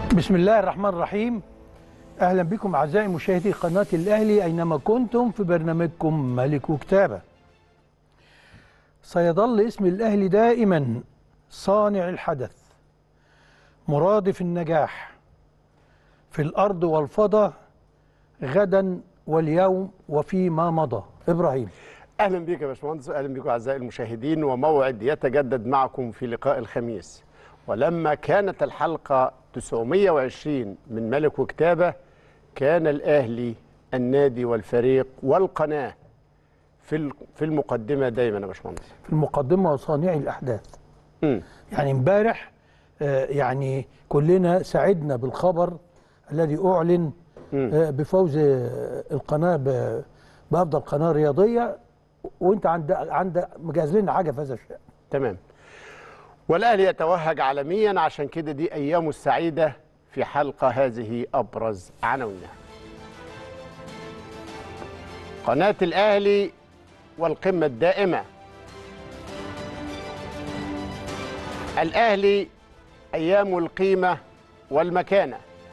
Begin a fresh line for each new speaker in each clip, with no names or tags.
بسم الله الرحمن الرحيم اهلا بكم اعزائي مشاهدي قناه الاهلي اينما كنتم في برنامجكم ملك وكتابه سيظل اسم الاهلي دائما صانع الحدث مرادف النجاح في الارض والفضاء غدا واليوم وفيما مضى ابراهيم
اهلا بك يا باشمهندس واهلا بكم اعزائي المشاهدين وموعد يتجدد معكم في لقاء الخميس ولما كانت الحلقه 920 من ملك وكتابه كان الاهلي النادي والفريق والقناه في في المقدمه دايما يا باشمهندس
في المقدمه وصانعي الاحداث
مم.
يعني امبارح آه، يعني كلنا سعدنا بالخبر الذي اعلن
مم.
آه، بفوز آه، القناه ب- بافضل قناه رياضيه وانت عند عند مجهز لنا حاجه في هذا الشان
تمام والاهلي يتوهج عالميا عشان كده دي ايامه السعيده في حلقه هذه ابرز عناوينها قناه الاهلي والقمه الدائمه الاهلي ايام القيمه والمكانه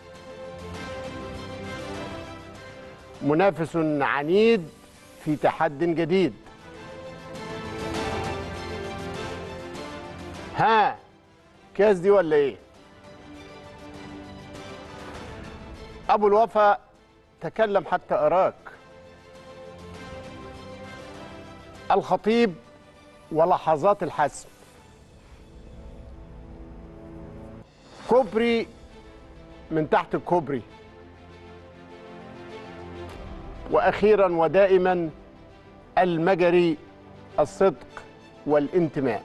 منافس عنيد في تحد جديد ها كاس دي ولا ايه ابو الوفا تكلم حتى اراك الخطيب ولحظات الحسم كوبري من تحت الكوبري واخيرا ودائما المجري الصدق والانتماء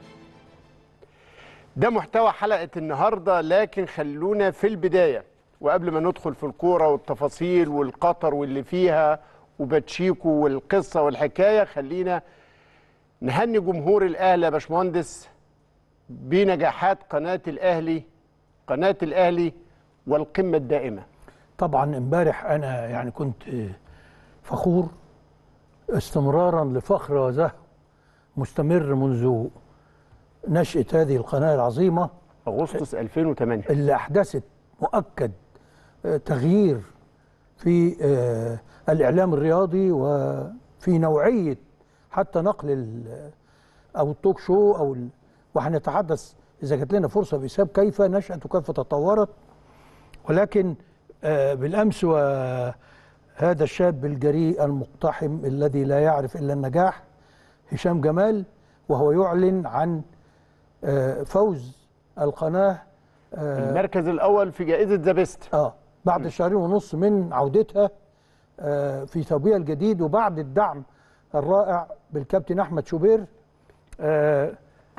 ده محتوى حلقة النهاردة لكن خلونا في البداية وقبل ما ندخل في الكورة والتفاصيل والقطر واللي فيها وباتشيكو والقصة والحكاية خلينا نهني جمهور الأهلي يا باشمهندس بنجاحات قناة الأهلي قناة الأهلي والقمة الدائمة
طبعا امبارح انا يعني كنت آه، فخور استمرارا لفخر وزهو مستمر منذ نشأة هذه القناة العظيمة
أغسطس 2008
اللي أحدثت مؤكد آه، تغيير في آه، الإعلام الرياضي وفي نوعية حتى نقل ال- أو التوك شو أو ال- وهنتحدث إذا جات لنا فرصة بحساب كيف نشأت وكيف تطورت ولكن آه، بالأمس وهذا الشاب الجريء المقتحم الذي لا يعرف إلا النجاح هشام جمال وهو يعلن عن آه، فوز القناة آه،
المركز الأول في جائزة ذا بيست
اه بعد شهرين ونص من عودتها آه في ثوبها الجديد وبعد الدعم الرائع بالكابتن احمد شوبير آه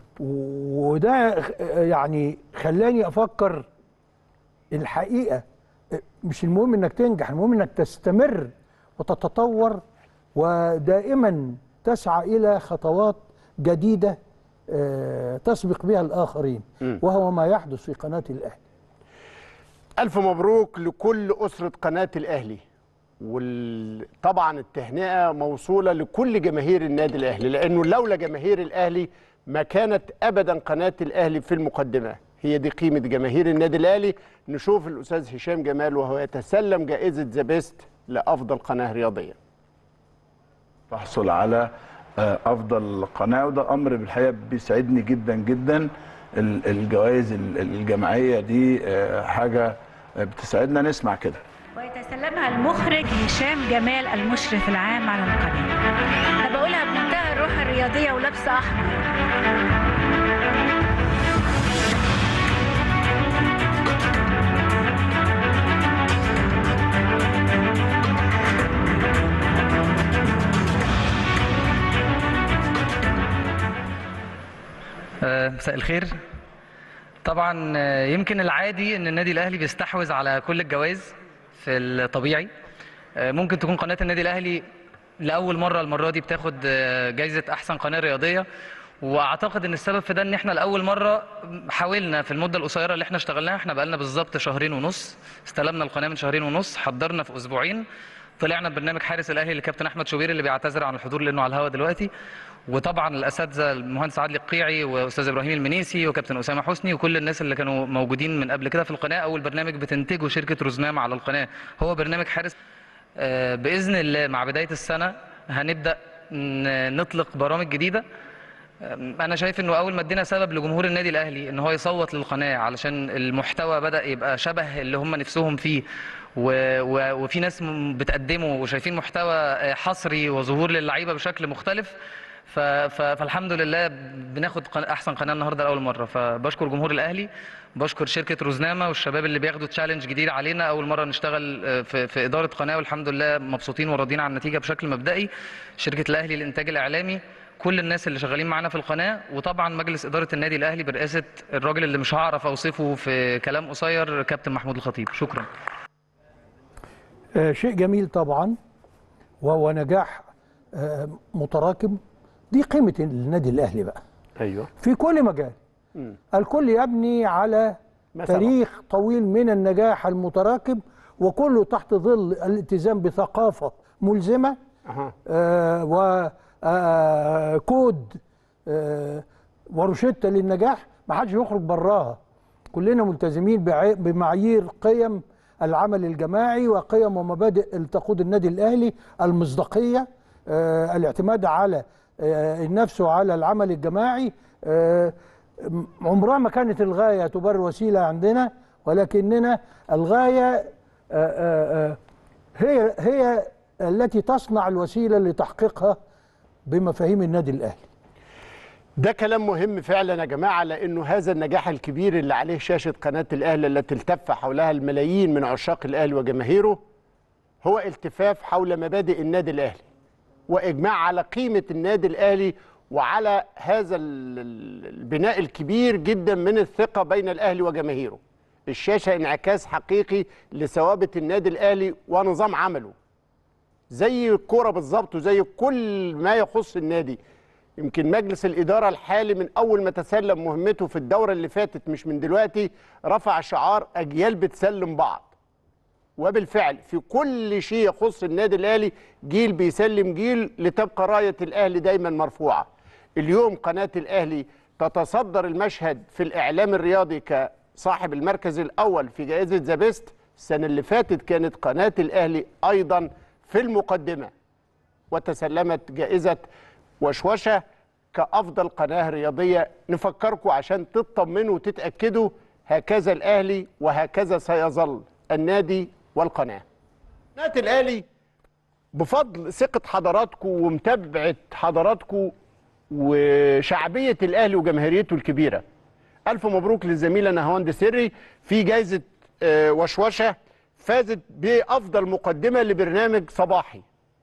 وده آه، يعني خلاني افكر الحقيقه آه، مش المهم انك تنجح المهم انك تستمر وتتطور ودائما تسعى الى خطوات جديده آه، تسبق بها الاخرين
مم.
وهو ما يحدث في قناه الاهلي
ألف مبروك لكل أسرة قناة الأهلي وطبعا التهنئة موصولة لكل جماهير النادي الأهلي لأنه لولا جماهير الأهلي ما كانت أبدا قناة الأهلي في المقدمة هي دي قيمة جماهير النادي الأهلي نشوف الأستاذ هشام جمال وهو يتسلم جائزة ذا بيست لأفضل قناة رياضية
تحصل على آه، افضل قناه وده امر بالحقيقه بيسعدني جدا جدا ال- الجوائز ال- الجماعيه دي آه، حاجه آه، بتسعدنا نسمع كده
ويتسلمها المخرج هشام جمال المشرف العام على القناة أنا بقولها بمنتهى الروح الرياضية ولابسة أحمر
آه، مساء الخير طبعا آه، يمكن العادي ان النادي الاهلي بيستحوذ على كل الجوائز في الطبيعي آه، ممكن تكون قناه النادي الاهلي لاول مره المره دي بتاخد آه، جايزه احسن قناه رياضيه واعتقد ان السبب في ده ان احنا لاول مره حاولنا في المده القصيره اللي احنا اشتغلناها احنا بقالنا بالظبط شهرين ونص استلمنا القناه من شهرين ونص حضرنا في اسبوعين طلعنا ببرنامج حارس الاهلي لكابتن احمد شوبير اللي بيعتذر عن الحضور لانه على الهواء دلوقتي وطبعا الاساتذه المهندس عادل القيعي واستاذ ابراهيم المنيسي وكابتن اسامه حسني وكل الناس اللي كانوا موجودين من قبل كده في القناه اول برنامج بتنتجه شركه روزنامه على القناه هو برنامج حارس آه، باذن الله مع بدايه السنه هنبدا ن- نطلق برامج جديده انا شايف انه اول ما ادينا سبب لجمهور النادي الاهلي ان هو يصوت للقناه علشان المحتوى بدا يبقى شبه اللي هم نفسهم فيه و... و... وفي ناس م- بتقدمه وشايفين محتوى آه، حصري وظهور للعيبه بشكل مختلف ف... ف... فالحمد لله بناخد قن... احسن قناه النهارده لاول مره فبشكر جمهور الاهلي بشكر شركه روزنامه والشباب اللي بياخدوا تشالنج جديد علينا اول مره نشتغل آه، في, في اداره قناه والحمد لله مبسوطين وراضيين عن النتيجه بشكل مبدئي شركه الاهلي للانتاج الاعلامي كل الناس اللي شغالين معانا في القناه وطبعا مجلس اداره النادي الاهلي برئاسه الراجل اللي مش هعرف اوصفه في كلام قصير كابتن محمود الخطيب شكرا
آه، شيء جميل طبعا وهو نجاح آه، متراكم دي قيمة النادي الأهلي بقى
ايوه
في كل مجال الكل يبني على
ما سبق.
تاريخ طويل من النجاح المتراكم وكله تحت ظل الالتزام بثقافة ملزمة
اها
وكود وروشتة للنجاح ما حدش يخرج براها كلنا ملتزمين بعي- بمعايير قيم العمل الجماعي وقيم ومبادئ اللي تقود النادي الاهلي المصداقيه آه، الاعتماد على آه، النفس وعلى العمل الجماعي آه، م- عمرها ما كانت الغايه تبرر وسيله عندنا ولكننا الغايه آه، آه، آه، هي هي التي تصنع الوسيله لتحقيقها بمفاهيم النادي الاهلي
ده كلام مهم فعلا يا جماعه لانه هذا النجاح الكبير اللي عليه شاشه قناه الاهلي التي التف حولها الملايين من عشاق الاهلي وجماهيره هو التفاف حول مبادئ النادي الاهلي واجماع على قيمه النادي الاهلي وعلى هذا ال- ال- البناء الكبير جدا من الثقه بين الاهلي وجماهيره الشاشه انعكاس حقيقي لثوابت النادي الاهلي ونظام عمله زي الكوره بالظبط وزي كل ما يخص النادي يمكن مجلس الإدارة الحالي من أول ما تسلم مهمته في الدورة اللي فاتت مش من دلوقتي رفع شعار أجيال بتسلم بعض وبالفعل في كل شيء يخص النادي الأهلي جيل بيسلم جيل لتبقى راية الأهلي دايما مرفوعة اليوم قناة الأهلي تتصدر المشهد في الإعلام الرياضي كصاحب المركز الأول في جائزة ذا بيست السنة اللي فاتت كانت قناة الأهلي أيضا في المقدمة وتسلمت جائزة وشوشة كأفضل قناة رياضية نفكركم عشان تطمنوا وتتأكدوا هكذا الأهلي وهكذا سيظل النادي والقناة قناة الأهلي بفضل ثقة حضراتكم ومتابعة حضراتكم وشعبية الأهلي وجماهيريته الكبيرة ألف مبروك للزميلة نهاوند سري في جائزة آه، وشوشة فازت بأفضل مقدمة لبرنامج صباحي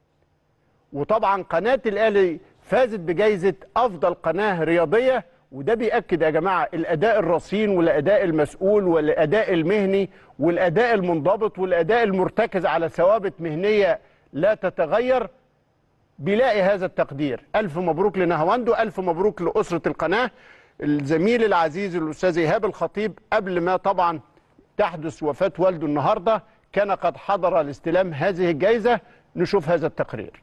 وطبعا قناة الأهلي فازت بجائزة أفضل قناة رياضية وده بيأكد يا جماعة الأداء الرصين والأداء المسؤول والأداء المهني والأداء المنضبط والأداء المرتكز على ثوابت مهنية لا تتغير بيلاقي هذا التقدير ألف مبروك لنهواندو ألف مبروك لأسرة القناة الزميل العزيز الأستاذ إيهاب الخطيب قبل ما طبعا تحدث وفاة والده النهاردة كان قد حضر لاستلام هذه الجائزة نشوف هذا التقرير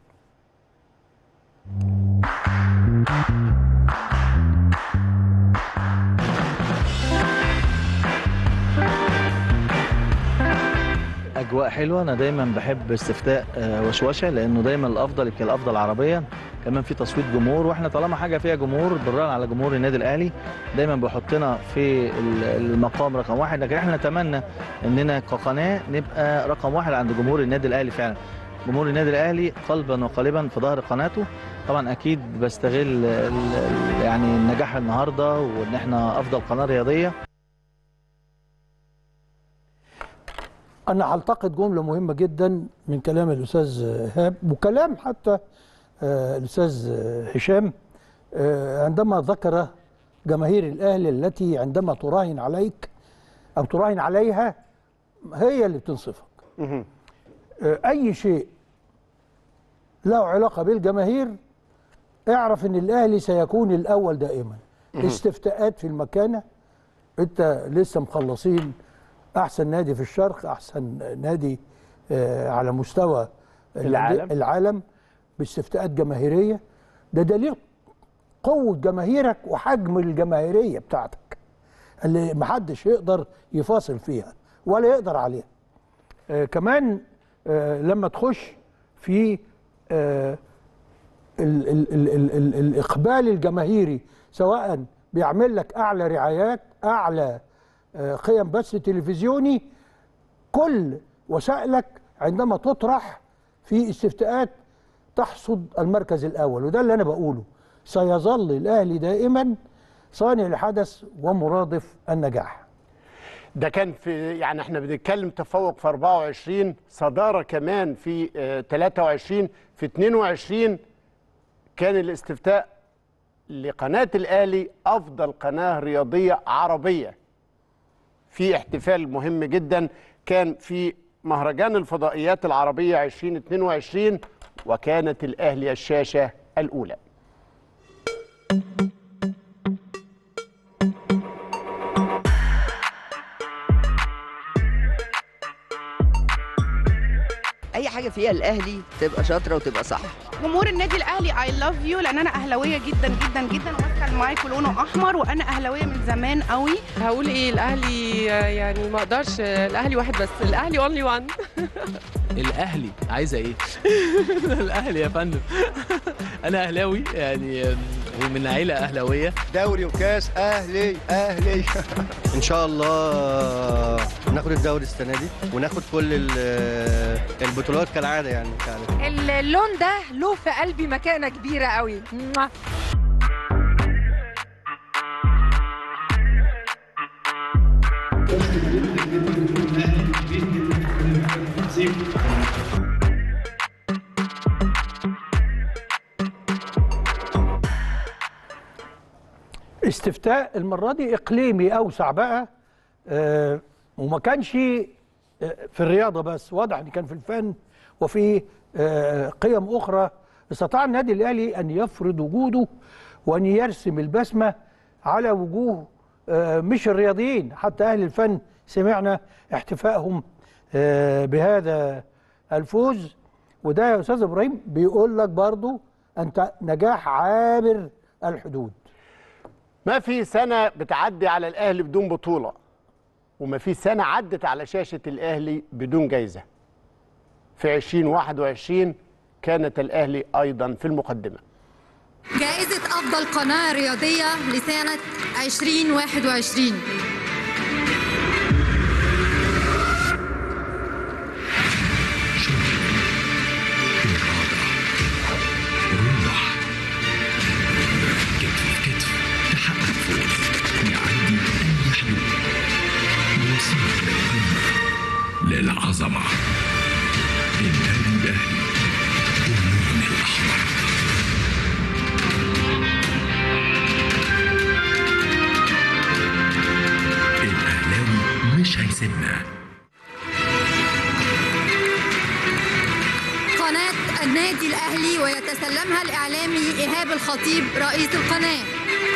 اجواء حلوه انا دايما بحب استفتاء آه، وشوشه لانه دايما الافضل يبقى الافضل عربيا كمان في تصويت جمهور واحنا طالما حاجه فيها جمهور بنراهن على جمهور النادي الاهلي دايما بيحطنا في ال- المقام رقم واحد لكن احنا نتمنى اننا كقناه نبقى رقم واحد عند جمهور النادي الاهلي فعلا جمهور النادي الاهلي قلبا وقالبا في ظهر قناته طبعا اكيد بستغل ال- ال- يعني النجاح النهارده وان احنا افضل قناه رياضيه
أنا هلتقط جملة مهمة جدا من كلام الأستاذ إيهاب وكلام حتى آه، الأستاذ هشام آه، عندما ذكر جماهير الأهلي التي عندما تراهن عليك أو تراهن عليها هي اللي بتنصفك آه، أي شيء له علاقة بالجماهير اعرف ان الاهلي سيكون الاول دائما استفتاءات في المكانه انت لسه مخلصين احسن نادي في الشرق احسن نادي آه، على مستوى
العالم.
العالم باستفتاءات جماهيريه ده دليل قوه جماهيرك وحجم الجماهيريه بتاعتك اللي محدش يقدر يفاصل فيها ولا يقدر عليها آه كمان آه لما تخش في آه ال ال ال ال ال الاقبال الجماهيري سواء بيعمل لك اعلى رعايات اعلى آه قيم بث تلفزيوني كل وسائلك عندما تطرح في استفتاءات تحصد المركز الاول وده اللي انا بقوله سيظل الاهلي دائما صانع الحدث ومرادف النجاح
ده كان في يعني احنا بنتكلم تفوق في 24 صداره كمان في آه، 23 في 22 كان الاستفتاء لقناه الاهلي افضل قناه رياضيه عربيه في احتفال مهم جدا كان في مهرجان الفضائيات العربيه 2022 وكانت الاهلي الشاشه الاولى
اي حاجه فيها الاهلي تبقى شاطره وتبقى صح
جمهور النادي الاهلي اي لاف يو لان انا اهلاويه جدا جدا جدا وماسكه المايك ولونه احمر وانا اهلاويه من زمان قوي
هقول ايه الاهلي آه، يعني ما اقدرش آه، الاهلي واحد بس الاهلي اونلي وان
الاهلي عايزه ايه الاهلي يا فندم انا اهلاوي يعني آم، ومن عيله اهلاويه
دوري وكاس اهلي اهلي ان شاء الله ناخد الدوري السنه دي وناخد كل ال- البطولات كالعاده يعني كالعادة.
اللون ده له في قلبي مكانه كبيره قوي
استفتاء المره دي اقليمي اوسع بقى آه وما كانش آه، في الرياضه بس واضح ان كان في الفن وفي آه قيم اخرى استطاع النادي الاهلي ان يفرض وجوده وان يرسم البسمه على وجوه آه مش الرياضيين حتى اهل الفن سمعنا احتفائهم آه بهذا الفوز وده يا استاذ ابراهيم بيقول لك برضو انت نجاح عابر الحدود
ما في سنة بتعدي على الأهلي بدون بطولة وما في سنة عدت على شاشة الأهلي بدون جايزة في 2021 كانت الأهلي أيضا في المقدمة
جائزة أفضل قناة رياضية لسنة 2021
كتف في كتف تحقق فوز نعدي أي حدود نوصل للقمة للعظمة النادي الأهلي واللون الأحمر الأهلاوي مش هيسيبنا
قناة النادي الأهلي ويتسلمها الإعلامي إيهاب الخطيب رئيس القناة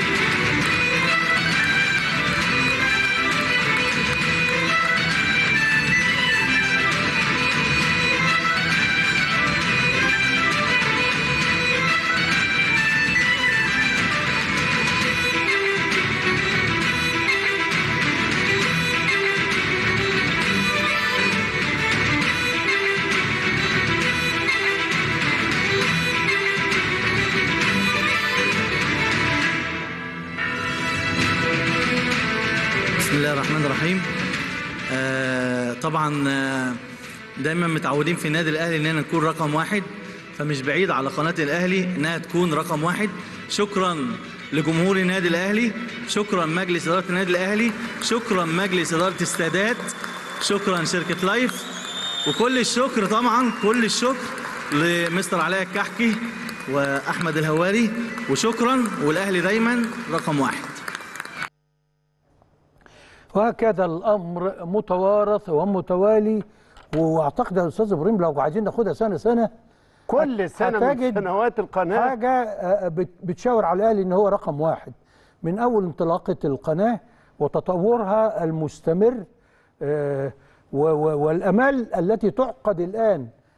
بسم الله الرحمن الرحيم آه طبعا آه دايما متعودين في النادي الاهلي اننا نكون رقم واحد فمش بعيد على قناه الاهلي انها تكون رقم واحد شكرا لجمهور النادي الاهلي شكرا مجلس اداره النادي الاهلي شكرا مجلس اداره السادات شكرا شركه لايف وكل الشكر طبعا كل الشكر لمستر علاء الكحكي واحمد الهواري وشكرا والاهلي دايما رقم واحد
وهكذا الامر متوارث ومتوالي واعتقد يا استاذ ابراهيم لو عايزين ناخدها سنه سنه
كل سنة من
هتجد
سنوات القناة
حاجه آه، بت- بتشاور على الاهلي ان هو رقم واحد من اول انطلاقه القناه وتطورها المستمر آه، و- و- والامال التي تعقد الان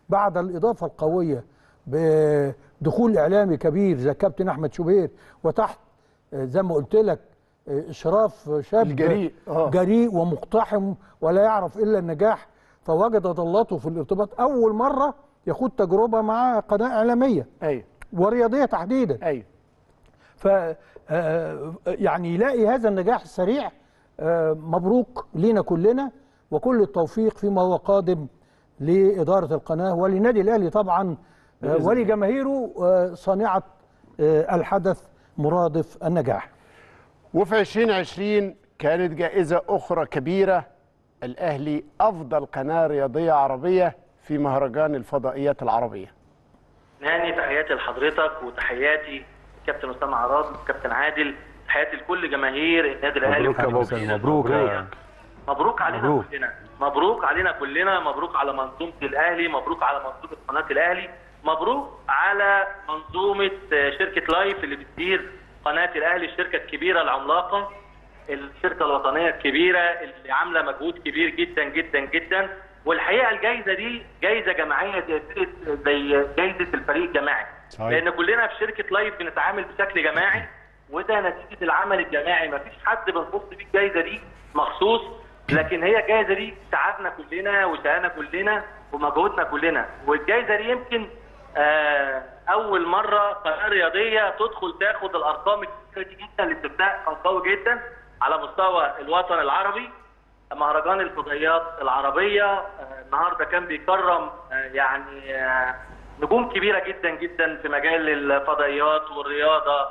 بعد الاضافه القويه بدخول اعلامي كبير زي كابتن احمد شوبير وتحت آه، زي ما قلت لك آه، اشراف شاب
الجريء، آه.
جريء ومقتحم ولا يعرف الا النجاح فوجد ضلته في الارتباط اول مره يخوض تجربه مع قناه اعلاميه
ايوه
ورياضيه تحديدا
ايوه
ف آه، يعني يلاقي هذا النجاح السريع آه، مبروك لينا كلنا وكل التوفيق فيما هو قادم لإدارة القناة وللنادي الأهلي طبعا آه،
بإذن الله.
ولجماهيره آه، صانعة آه، الحدث مرادف النجاح
وفي 2020 كانت جائزة أخرى كبيرة الأهلي أفضل قناة رياضية عربية في مهرجان الفضائيات العربية
ناني تحياتي لحضرتك وتحياتي كابتن اسامه عراد وكابتن عادل تحياتي لكل جماهير النادي الاهلي
مبروك يا
وكل
بوكس
جماهير
مبروك
الجمهورية. مبروك علينا
مبروك.
كلنا مبروك علينا كلنا مبروك على منظومه الاهلي مبروك على منظومه قناه الاهلي مبروك على منظومه آه، شركه لايف اللي بتدير قناه الاهلي الشركه الكبيره العملاقه الشركه الوطنيه الكبيره اللي عامله مجهود كبير جدا جدا جدا والحقيقه الجائزه دي جائزه جماعيه زي زي جائزه الفريق الجماعي
صحيح.
لان كلنا في شركه لايف بنتعامل بشكل جماعي وده نتيجه العمل الجماعي ما فيش حد بنخص بيه الجائزه دي مخصوص لكن هي الجائزه دي تعبنا كلنا وسعانا كلنا ومجهودنا كلنا والجائزه دي يمكن آه اول مره قناه رياضيه تدخل تاخد الارقام الكبيره دي جدا الاستفتاء كان قوي جدا على مستوى الوطن العربي مهرجان الفضائيات العربيه آه النهارده كان بيكرم آه يعني آه نجوم كبيره جدا جدا في مجال الفضائيات والرياضه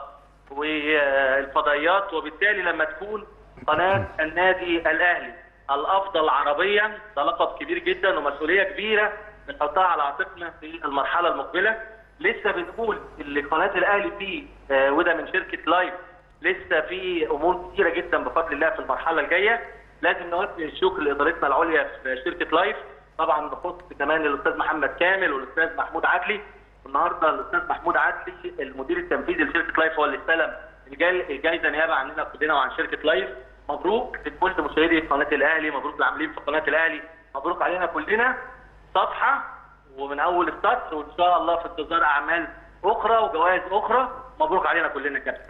والفضائيات وبالتالي لما تكون قناه النادي الاهلي الافضل عربيا ده لقب كبير جدا ومسؤوليه كبيره بنحطها على عاتقنا في المرحله المقبله لسه بنقول اللي قناه الاهلي فيه آه، وده من شركه لايف لسه في امور كتيره جدا بفضل الله في المرحله الجايه لازم نوجه الشكر لادارتنا العليا في شركه لايف طبعا نخص كمان الاستاذ محمد كامل والاستاذ محمود عدلي النهارده الاستاذ محمود عدلي المدير التنفيذي لشركه لايف هو اللي استلم الجاي- الجايزه نيابه عننا كلنا وعن شركه لايف مبروك لكل مشاهدي قناه الاهلي مبروك للعاملين في قناه الاهلي مبروك علينا كلنا صفحه ومن اول السطر وان شاء الله في انتظار اعمال اخرى وجوائز اخرى مبروك علينا كلنا كابتن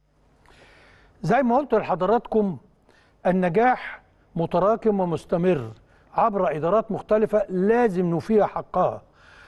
زي ما قلت لحضراتكم النجاح متراكم ومستمر عبر إدارات مختلفة لازم نوفيها حقها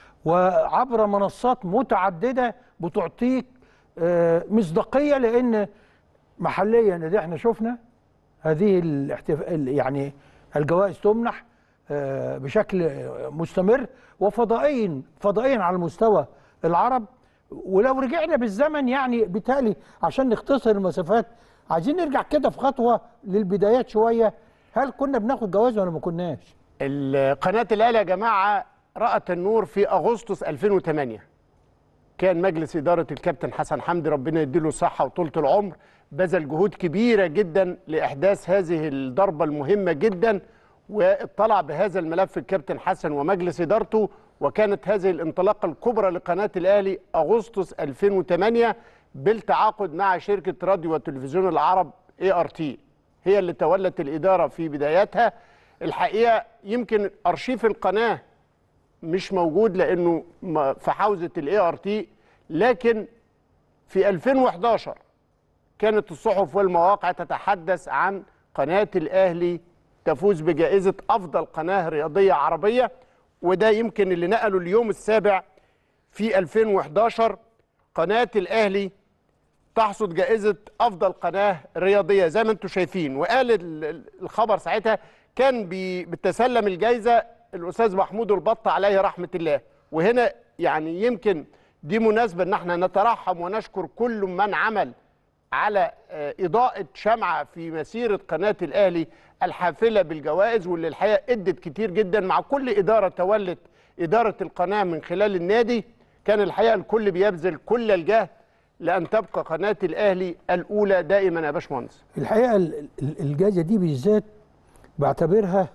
وعبر منصات متعددة بتعطيك آه، مصداقية لأن محليا اللي احنا شفنا هذه الاحتف... ال- يعني الجوائز تمنح آه، بشكل آه، مستمر وفضائيا فضائيا على مستوى العرب ولو رجعنا بالزمن يعني بالتالي عشان نختصر المسافات عايزين نرجع كده في خطوه للبدايات شويه هل كنا بناخد جوائز ولا ما كناش؟
ال- قناة الأهلي يا جماعة رأت النور في أغسطس 2008 كان مجلس إدارة الكابتن حسن حمدي ربنا يديله الصحة وطولة العمر بذل جهود كبيرة جدا لإحداث هذه الضربة المهمة جدا واطلع بهذا الملف الكابتن حسن ومجلس إدارته وكانت هذه الانطلاقة الكبرى لقناة الأهلي أغسطس 2008 بالتعاقد مع شركة راديو وتلفزيون العرب اي ار تي هي اللي تولت الإدارة في بداياتها الحقيقة يمكن أرشيف القناة مش موجود لأنه م- في حوزة الاي ار تي لكن في 2011 كانت الصحف والمواقع تتحدث عن قناة الأهلي تفوز بجائزة أفضل قناة رياضية عربية وده يمكن اللي نقله اليوم السابع في 2011 قناة الأهلي تحصد جائزة أفضل قناة رياضية زي ما انتم شايفين وقال ال- ال- الخبر ساعتها كان بي- بتسلم الجائزة الأستاذ محمود البط عليه رحمة الله وهنا يعني يمكن دي مناسبة ان احنا نترحم ونشكر كل من عمل على آه، إضاءة شمعة في مسيرة قناة الأهلي الحافلة بالجوائز واللي الحقيقة ادت كتير جدا مع كل إدارة تولت إدارة القناة من خلال النادي كان الحقيقة الكل بيبذل كل الجهد لأن تبقى قناة الأهلي الأولى دائما يا باشمهندس
الحقيقه ال- ال- الجائزه دي بالذات بعتبرها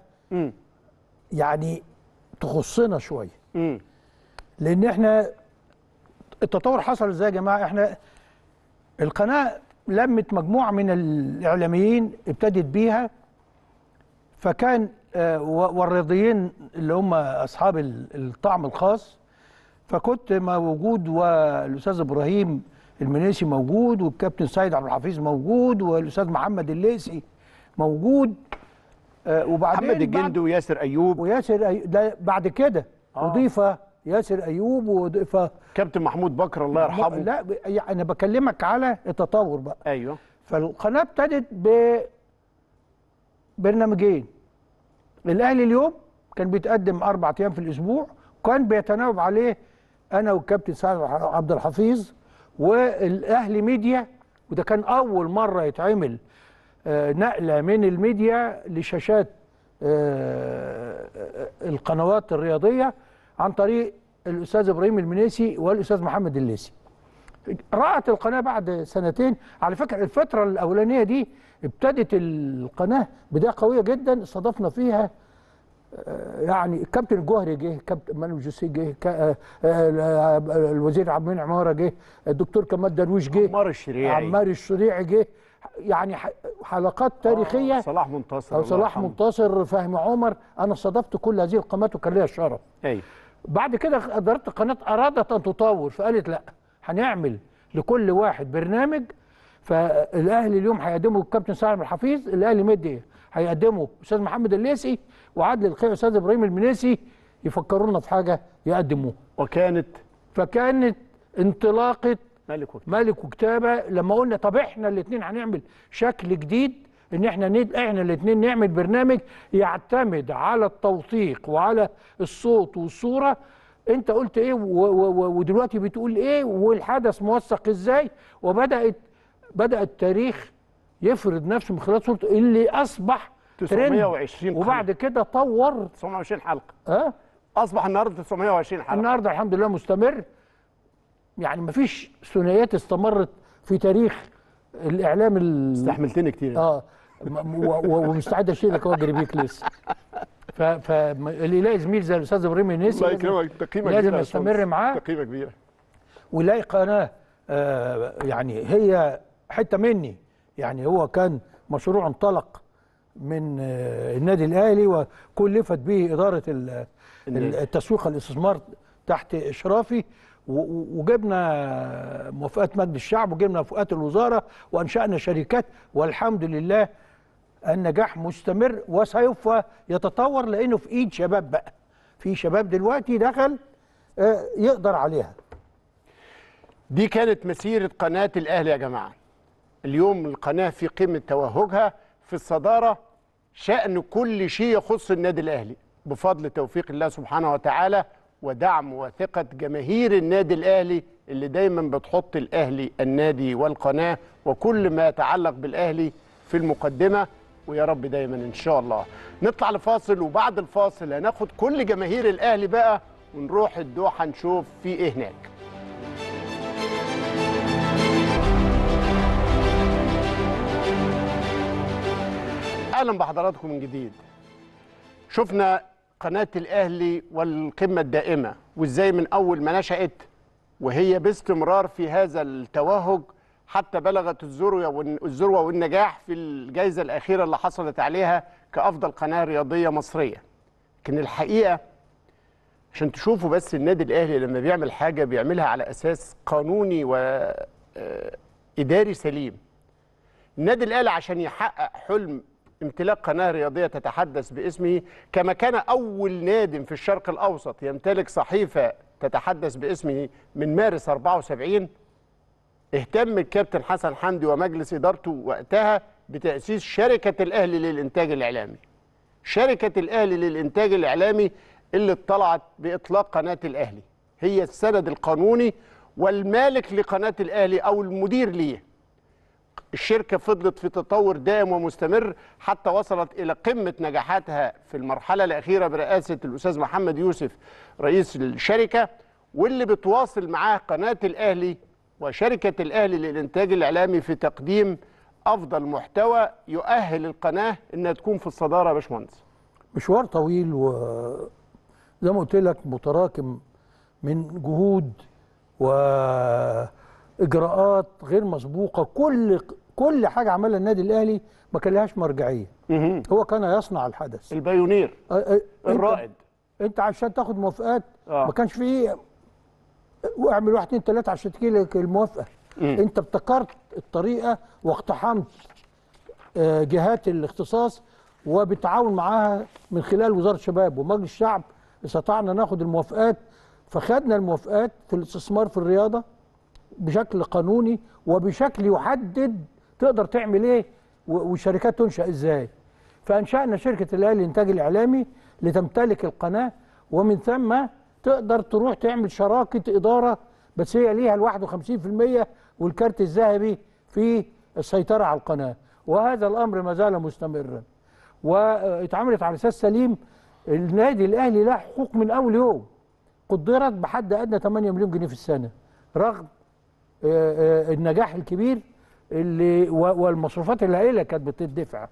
يعني تخصنا شويه لان احنا التطور حصل ازاي يا جماعه احنا القناه لمت مجموعه من الاعلاميين ابتدت بيها فكان آه، و- والرياضيين اللي هم اصحاب ال- الطعم الخاص فكنت موجود والاستاذ ابراهيم المنيسي موجود والكابتن سيد عبد الحفيظ موجود والاستاذ محمد الليسي موجود آه، وبعدين
محمد الجندي
بعد-
وياسر ايوب
وياسر أي... ده بعد كده
آه.
اضيف ياسر ايوب واضيف
كابتن محمود بكر الله يرحمه
لا ب- يعني انا بكلمك على التطور بقى
ايوه
فالقناه ابتدت ببرنامجين الاهلي اليوم كان بيتقدم اربع ايام في الاسبوع وكان بيتناوب عليه انا والكابتن سعد عبد الحفيظ والاهلي ميديا وده كان اول مره يتعمل آه، نقله من الميديا لشاشات آه، آه، القنوات الرياضيه عن طريق الاستاذ ابراهيم المنيسي والاستاذ محمد الليسي رأت القناة بعد سنتين على فكرة الفترة الأولانية دي ابتدت القناة بداية قوية جدا استضفنا فيها آه، يعني الكابتن الجوهري جه كابتن مانو جوسي جه كا- آه، آه، الوزير عبد المنعم عمارة جه الدكتور كمال درويش جه
عمار الشريعي
عمار الشريعي جه يعني ح- حلقات تاريخية
آه، صلاح منتصر
أو
الله
صلاح
يرحمه.
منتصر فهمي عمر أنا استضفت كل هذه القنوات وكان ليا الشرف
ايوه
بعد كده اداره القناه ارادت ان تطور فقالت لا هنعمل لكل واحد برنامج فالاهلي اليوم هيقدمه الكابتن سالم الحفيظ الاهلي ميديا هيقدمه استاذ محمد الليسي وعدل الخير استاذ ابراهيم المنيسي يفكرونا في حاجه يقدموها
وكانت
فكانت انطلاقه
ملك وكتاب
ملك وكتابه لما قلنا طب احنا الاثنين هنعمل شكل جديد ان احنا ند... احنا الاثنين نعمل برنامج يعتمد على التوثيق وعلى الصوت والصوره انت قلت ايه و... و... و... ودلوقتي بتقول ايه والحدث موثق ازاي وبدات بدا التاريخ يفرض نفسه من خلال صورته اللي اصبح ترند
920 قناة.
وبعد كده طور
920 حلقه
اه
اصبح النهارده 920 حلقه
النهارده الحمد لله مستمر يعني مفيش ثنائيات استمرت في تاريخ الاعلام ال...
استحملتني كتير
اه م- و- و- ومستعد اشيل لك واجري بيك لسه ف ف اللي يلاقي زميل زي الاستاذ ابراهيم النسي
الله
لازم-
يكرمك ده قيمه
لازم
كبيرة يا
يستمر
أستاذ.
معاه
ده قيمه كبيره
ويلاقي قناه آه يعني هي حته مني يعني هو كان مشروع انطلق من آه النادي الاهلي وكلفت به اداره ال-
النادي.
التسويق الاستثمار تحت اشرافي و- و- وجبنا موافقات مجلس الشعب وجبنا موافقات الوزاره وانشانا شركات والحمد لله النجاح مستمر وسوف يتطور لانه في ايد شباب بقى في شباب دلوقتي دخل آه، يقدر عليها
دي كانت مسيرة قناة الأهلي يا جماعة اليوم القناة في قمة توهجها في الصدارة شأن كل شيء يخص النادي الأهلي بفضل توفيق الله سبحانه وتعالى ودعم وثقة جماهير النادي الأهلي اللي دايما بتحط الأهلي النادي والقناة وكل ما يتعلق بالأهلي في المقدمة ويا رب دايما إن شاء الله نطلع لفاصل وبعد الفاصل هناخد كل جماهير الأهلي بقى ونروح الدوحة نشوف في إيه هناك اهلا بحضراتكم من جديد شفنا قناه الاهلي والقمه الدائمه وازاي من اول ما نشات وهي باستمرار في هذا التوهج حتى بلغت الذروه والن- الذروه والنجاح في الجائزه الاخيره اللي حصلت عليها كافضل قناه رياضيه مصريه لكن الحقيقه عشان تشوفوا بس النادي الاهلي لما بيعمل حاجه بيعملها على اساس قانوني واداري سليم النادي الاهلي عشان يحقق حلم امتلاك قناه رياضيه تتحدث باسمه كما كان اول ناد في الشرق الاوسط يمتلك صحيفه تتحدث باسمه من مارس 74 اهتم الكابتن حسن حمدي ومجلس ادارته وقتها بتاسيس شركه الاهلي للانتاج الاعلامي. شركه الاهلي للانتاج الاعلامي اللي اطلعت باطلاق قناه الاهلي هي السند القانوني والمالك لقناه الاهلي او المدير ليه. الشركه فضلت في تطور دائم ومستمر حتى وصلت الى قمه نجاحاتها في المرحله الاخيره برئاسه الاستاذ محمد يوسف رئيس الشركه واللي بتواصل معاه قناه الاهلي وشركه الاهلي للانتاج الاعلامي في تقديم افضل محتوى يؤهل القناه انها تكون في الصداره يا باشمهندس
مشوار طويل وزي ما قلت لك متراكم من جهود واجراءات غير مسبوقه كل كل حاجه عملها النادي الاهلي ما كان لهاش مرجعيه هو كان يصنع الحدث
البايونير
أ- أ-
الرائد.
انت, انت عشان تاخد موافقات
آه.
ما كانش فيه واعمل واحد اتنين تلاته عشان تجي لك الموافقه
مم.
انت ابتكرت الطريقه واقتحمت آه، جهات الاختصاص وبالتعاون معاها من خلال وزاره الشباب ومجلس الشعب استطعنا ناخد الموافقات فخدنا الموافقات في الاستثمار في الرياضه بشكل قانوني وبشكل يحدد تقدر تعمل ايه و- والشركات تنشا ازاي فانشانا شركه الاهلي للانتاج الاعلامي لتمتلك القناه ومن ثم تقدر تروح تعمل شراكه اداره بس هي ليها ال 51% والكارت الذهبي في السيطره على القناه وهذا الامر ما زال مستمرا واتعملت على اساس سليم النادي الاهلي له حقوق من اول يوم قدرت بحد ادنى 8 مليون جنيه في السنه رغم آه، آه، النجاح الكبير اللي و- والمصروفات الهائله كانت بتدفع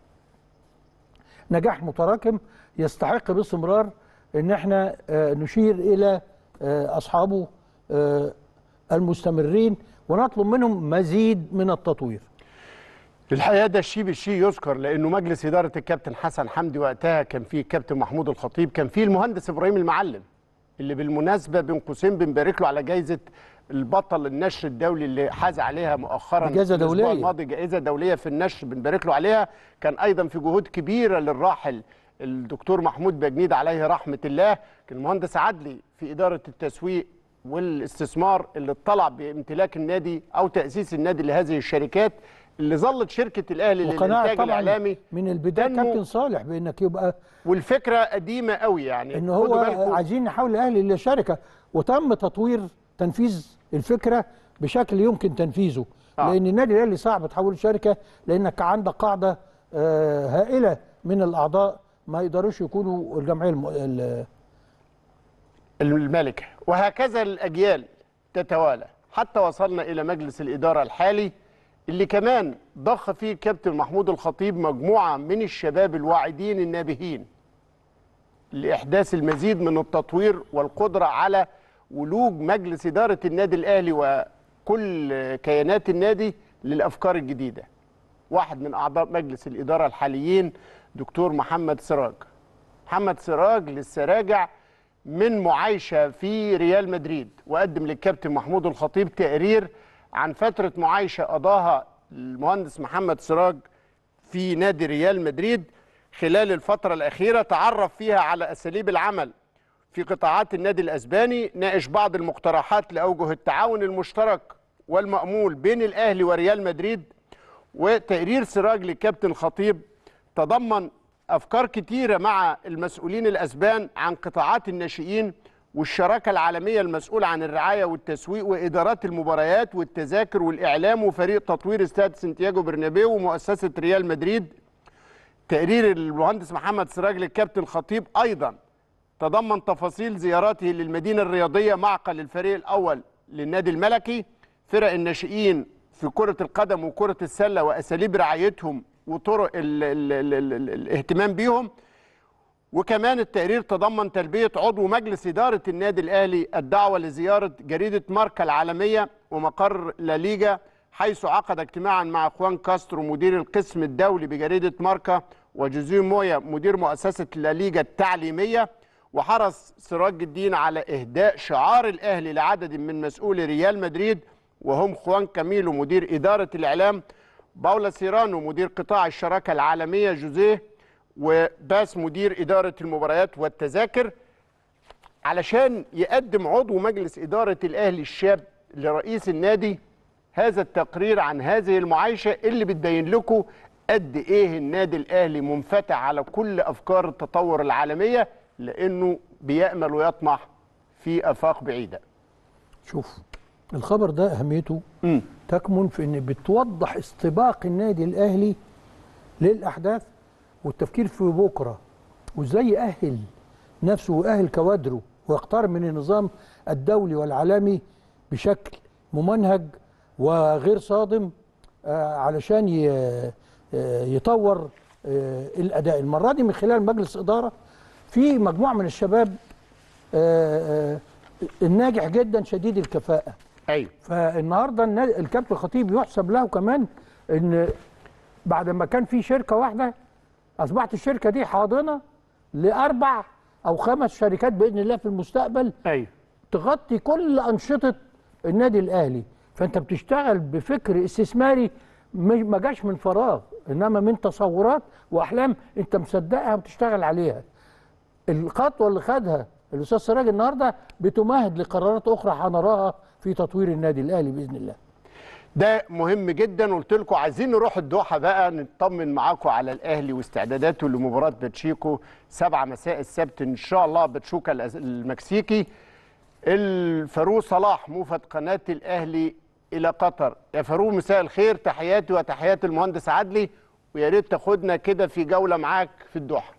نجاح متراكم يستحق باستمرار ان احنا آه، نشير الى آه، اصحابه آه، المستمرين ونطلب منهم مزيد من التطوير
الحقيقه ده الشيء بالشيء يذكر لانه مجلس اداره الكابتن حسن حمدي وقتها كان فيه الكابتن محمود الخطيب كان فيه المهندس ابراهيم المعلم اللي بالمناسبه بين قوسين بنبارك له على جائزه البطل النشر الدولي اللي حاز عليها مؤخرا
جائزة
الأسبوع
دولية.
الماضي جائزه دوليه في النشر بنبارك له عليها كان ايضا في جهود كبيره للراحل الدكتور محمود بجنيد عليه رحمه الله كان المهندس عدلي في اداره التسويق والاستثمار اللي اطلع بامتلاك النادي او تاسيس النادي لهذه الشركات اللي ظلت شركه الاهلي
وقناعه
للانتاج
طبعا
الاعلامي
من البدايه
تنمو.
كابتن صالح بانك يبقى
والفكره قديمه قوي يعني
ان
خدوا
هو
بالكم.
عايزين نحول الاهلي لشركه وتم تطوير تنفيذ الفكره بشكل يمكن تنفيذه آه. لان النادي الاهلي صعب تحوله لشركه لانك عندك قاعده آه هائله من الاعضاء ما يقدروش يكونوا الجمعيه الم... ال-
الملكة وهكذا الأجيال تتوالى حتى وصلنا إلى مجلس الإدارة الحالي اللي كمان ضخ فيه كابتن محمود الخطيب مجموعة من الشباب الواعدين النابهين لإحداث المزيد من التطوير والقدرة على ولوج مجلس إدارة النادي الأهلي وكل كيانات النادي للأفكار الجديدة واحد من أعضاء مجلس الإدارة الحاليين دكتور محمد سراج محمد سراج لسه راجع من معايشة في ريال مدريد وقدم للكابتن محمود الخطيب تقرير عن فترة معايشة قضاها المهندس محمد سراج في نادي ريال مدريد خلال الفترة الأخيرة تعرف فيها على أساليب العمل في قطاعات النادي الأسباني ناقش بعض المقترحات لأوجه التعاون المشترك والمأمول بين الأهلي وريال مدريد وتقرير سراج للكابتن خطيب تضمن افكار كتيره مع المسؤولين الاسبان عن قطاعات الناشئين والشراكه العالميه المسؤوله عن الرعايه والتسويق وادارات المباريات والتذاكر والاعلام وفريق تطوير استاد سانتياغو برنابيو ومؤسسه ريال مدريد تقرير المهندس محمد سراج للكابتن خطيب ايضا تضمن تفاصيل زياراته للمدينه الرياضيه معقل الفريق الاول للنادي الملكي فرق الناشئين في كره القدم وكره السله واساليب رعايتهم وطرق ال ال ال ال ال الاهتمام بيهم وكمان التقرير تضمن تلبيه عضو مجلس اداره النادي الاهلي الدعوه لزياره جريده ماركا العالميه ومقر لا ليجا حيث عقد اجتماعا مع خوان كاسترو مدير القسم الدولي بجريده ماركا وجوزيه مويا مدير مؤسسه لا ليجا التعليميه وحرص سراج الدين على اهداء شعار الاهلي لعدد من مسؤولي ريال مدريد وهم خوان كاميلو مدير اداره الاعلام باولا سيرانو مدير قطاع الشراكه العالميه جوزيه وباس مدير اداره المباريات والتذاكر علشان يقدم عضو مجلس اداره الاهلي الشاب لرئيس النادي هذا التقرير عن هذه المعايشه اللي بتبين لكم قد ايه النادي الاهلي منفتح على كل افكار التطور العالميه لانه بيامل ويطمح في افاق بعيده
شوف الخبر ده اهميته تكمن في ان بتوضح استباق النادي الاهلي للاحداث والتفكير في بكره وازاي يأهل نفسه ويأهل كوادره ويقترب من النظام الدولي والعالمي بشكل ممنهج وغير صادم آه، علشان ي- آه، يطور آه، الاداء المره دي من خلال مجلس اداره في مجموعه من الشباب آه، آه، الناجح جدا شديد الكفاءه
ايوه
فالنهارده النا- الكابتن الخطيب يحسب له كمان ان بعد ما كان في شركه واحده اصبحت الشركه دي حاضنه لاربع او خمس شركات باذن الله في المستقبل
ايوه
تغطي كل انشطه النادي الاهلي فانت بتشتغل بفكر استثماري مش- ما جاش من فراغ انما من تصورات واحلام انت مصدقها وبتشتغل عليها الخطوه اللي خدها الاستاذ سراج النهارده بتمهد لقرارات اخرى هنراها في تطوير النادي الاهلي باذن الله
ده مهم جدا قلت لكم عايزين نروح الدوحه بقى نطمن معاكم على الاهلي واستعداداته لمباراه باتشيكو 7 مساء السبت ان شاء الله باتشوكا الأز- المكسيكي الفاروق صلاح موفد قناه الاهلي الى قطر يا فاروق مساء الخير تحياتي وتحيات المهندس عدلي ويا ريت تاخدنا كده في جوله معاك في الدوحه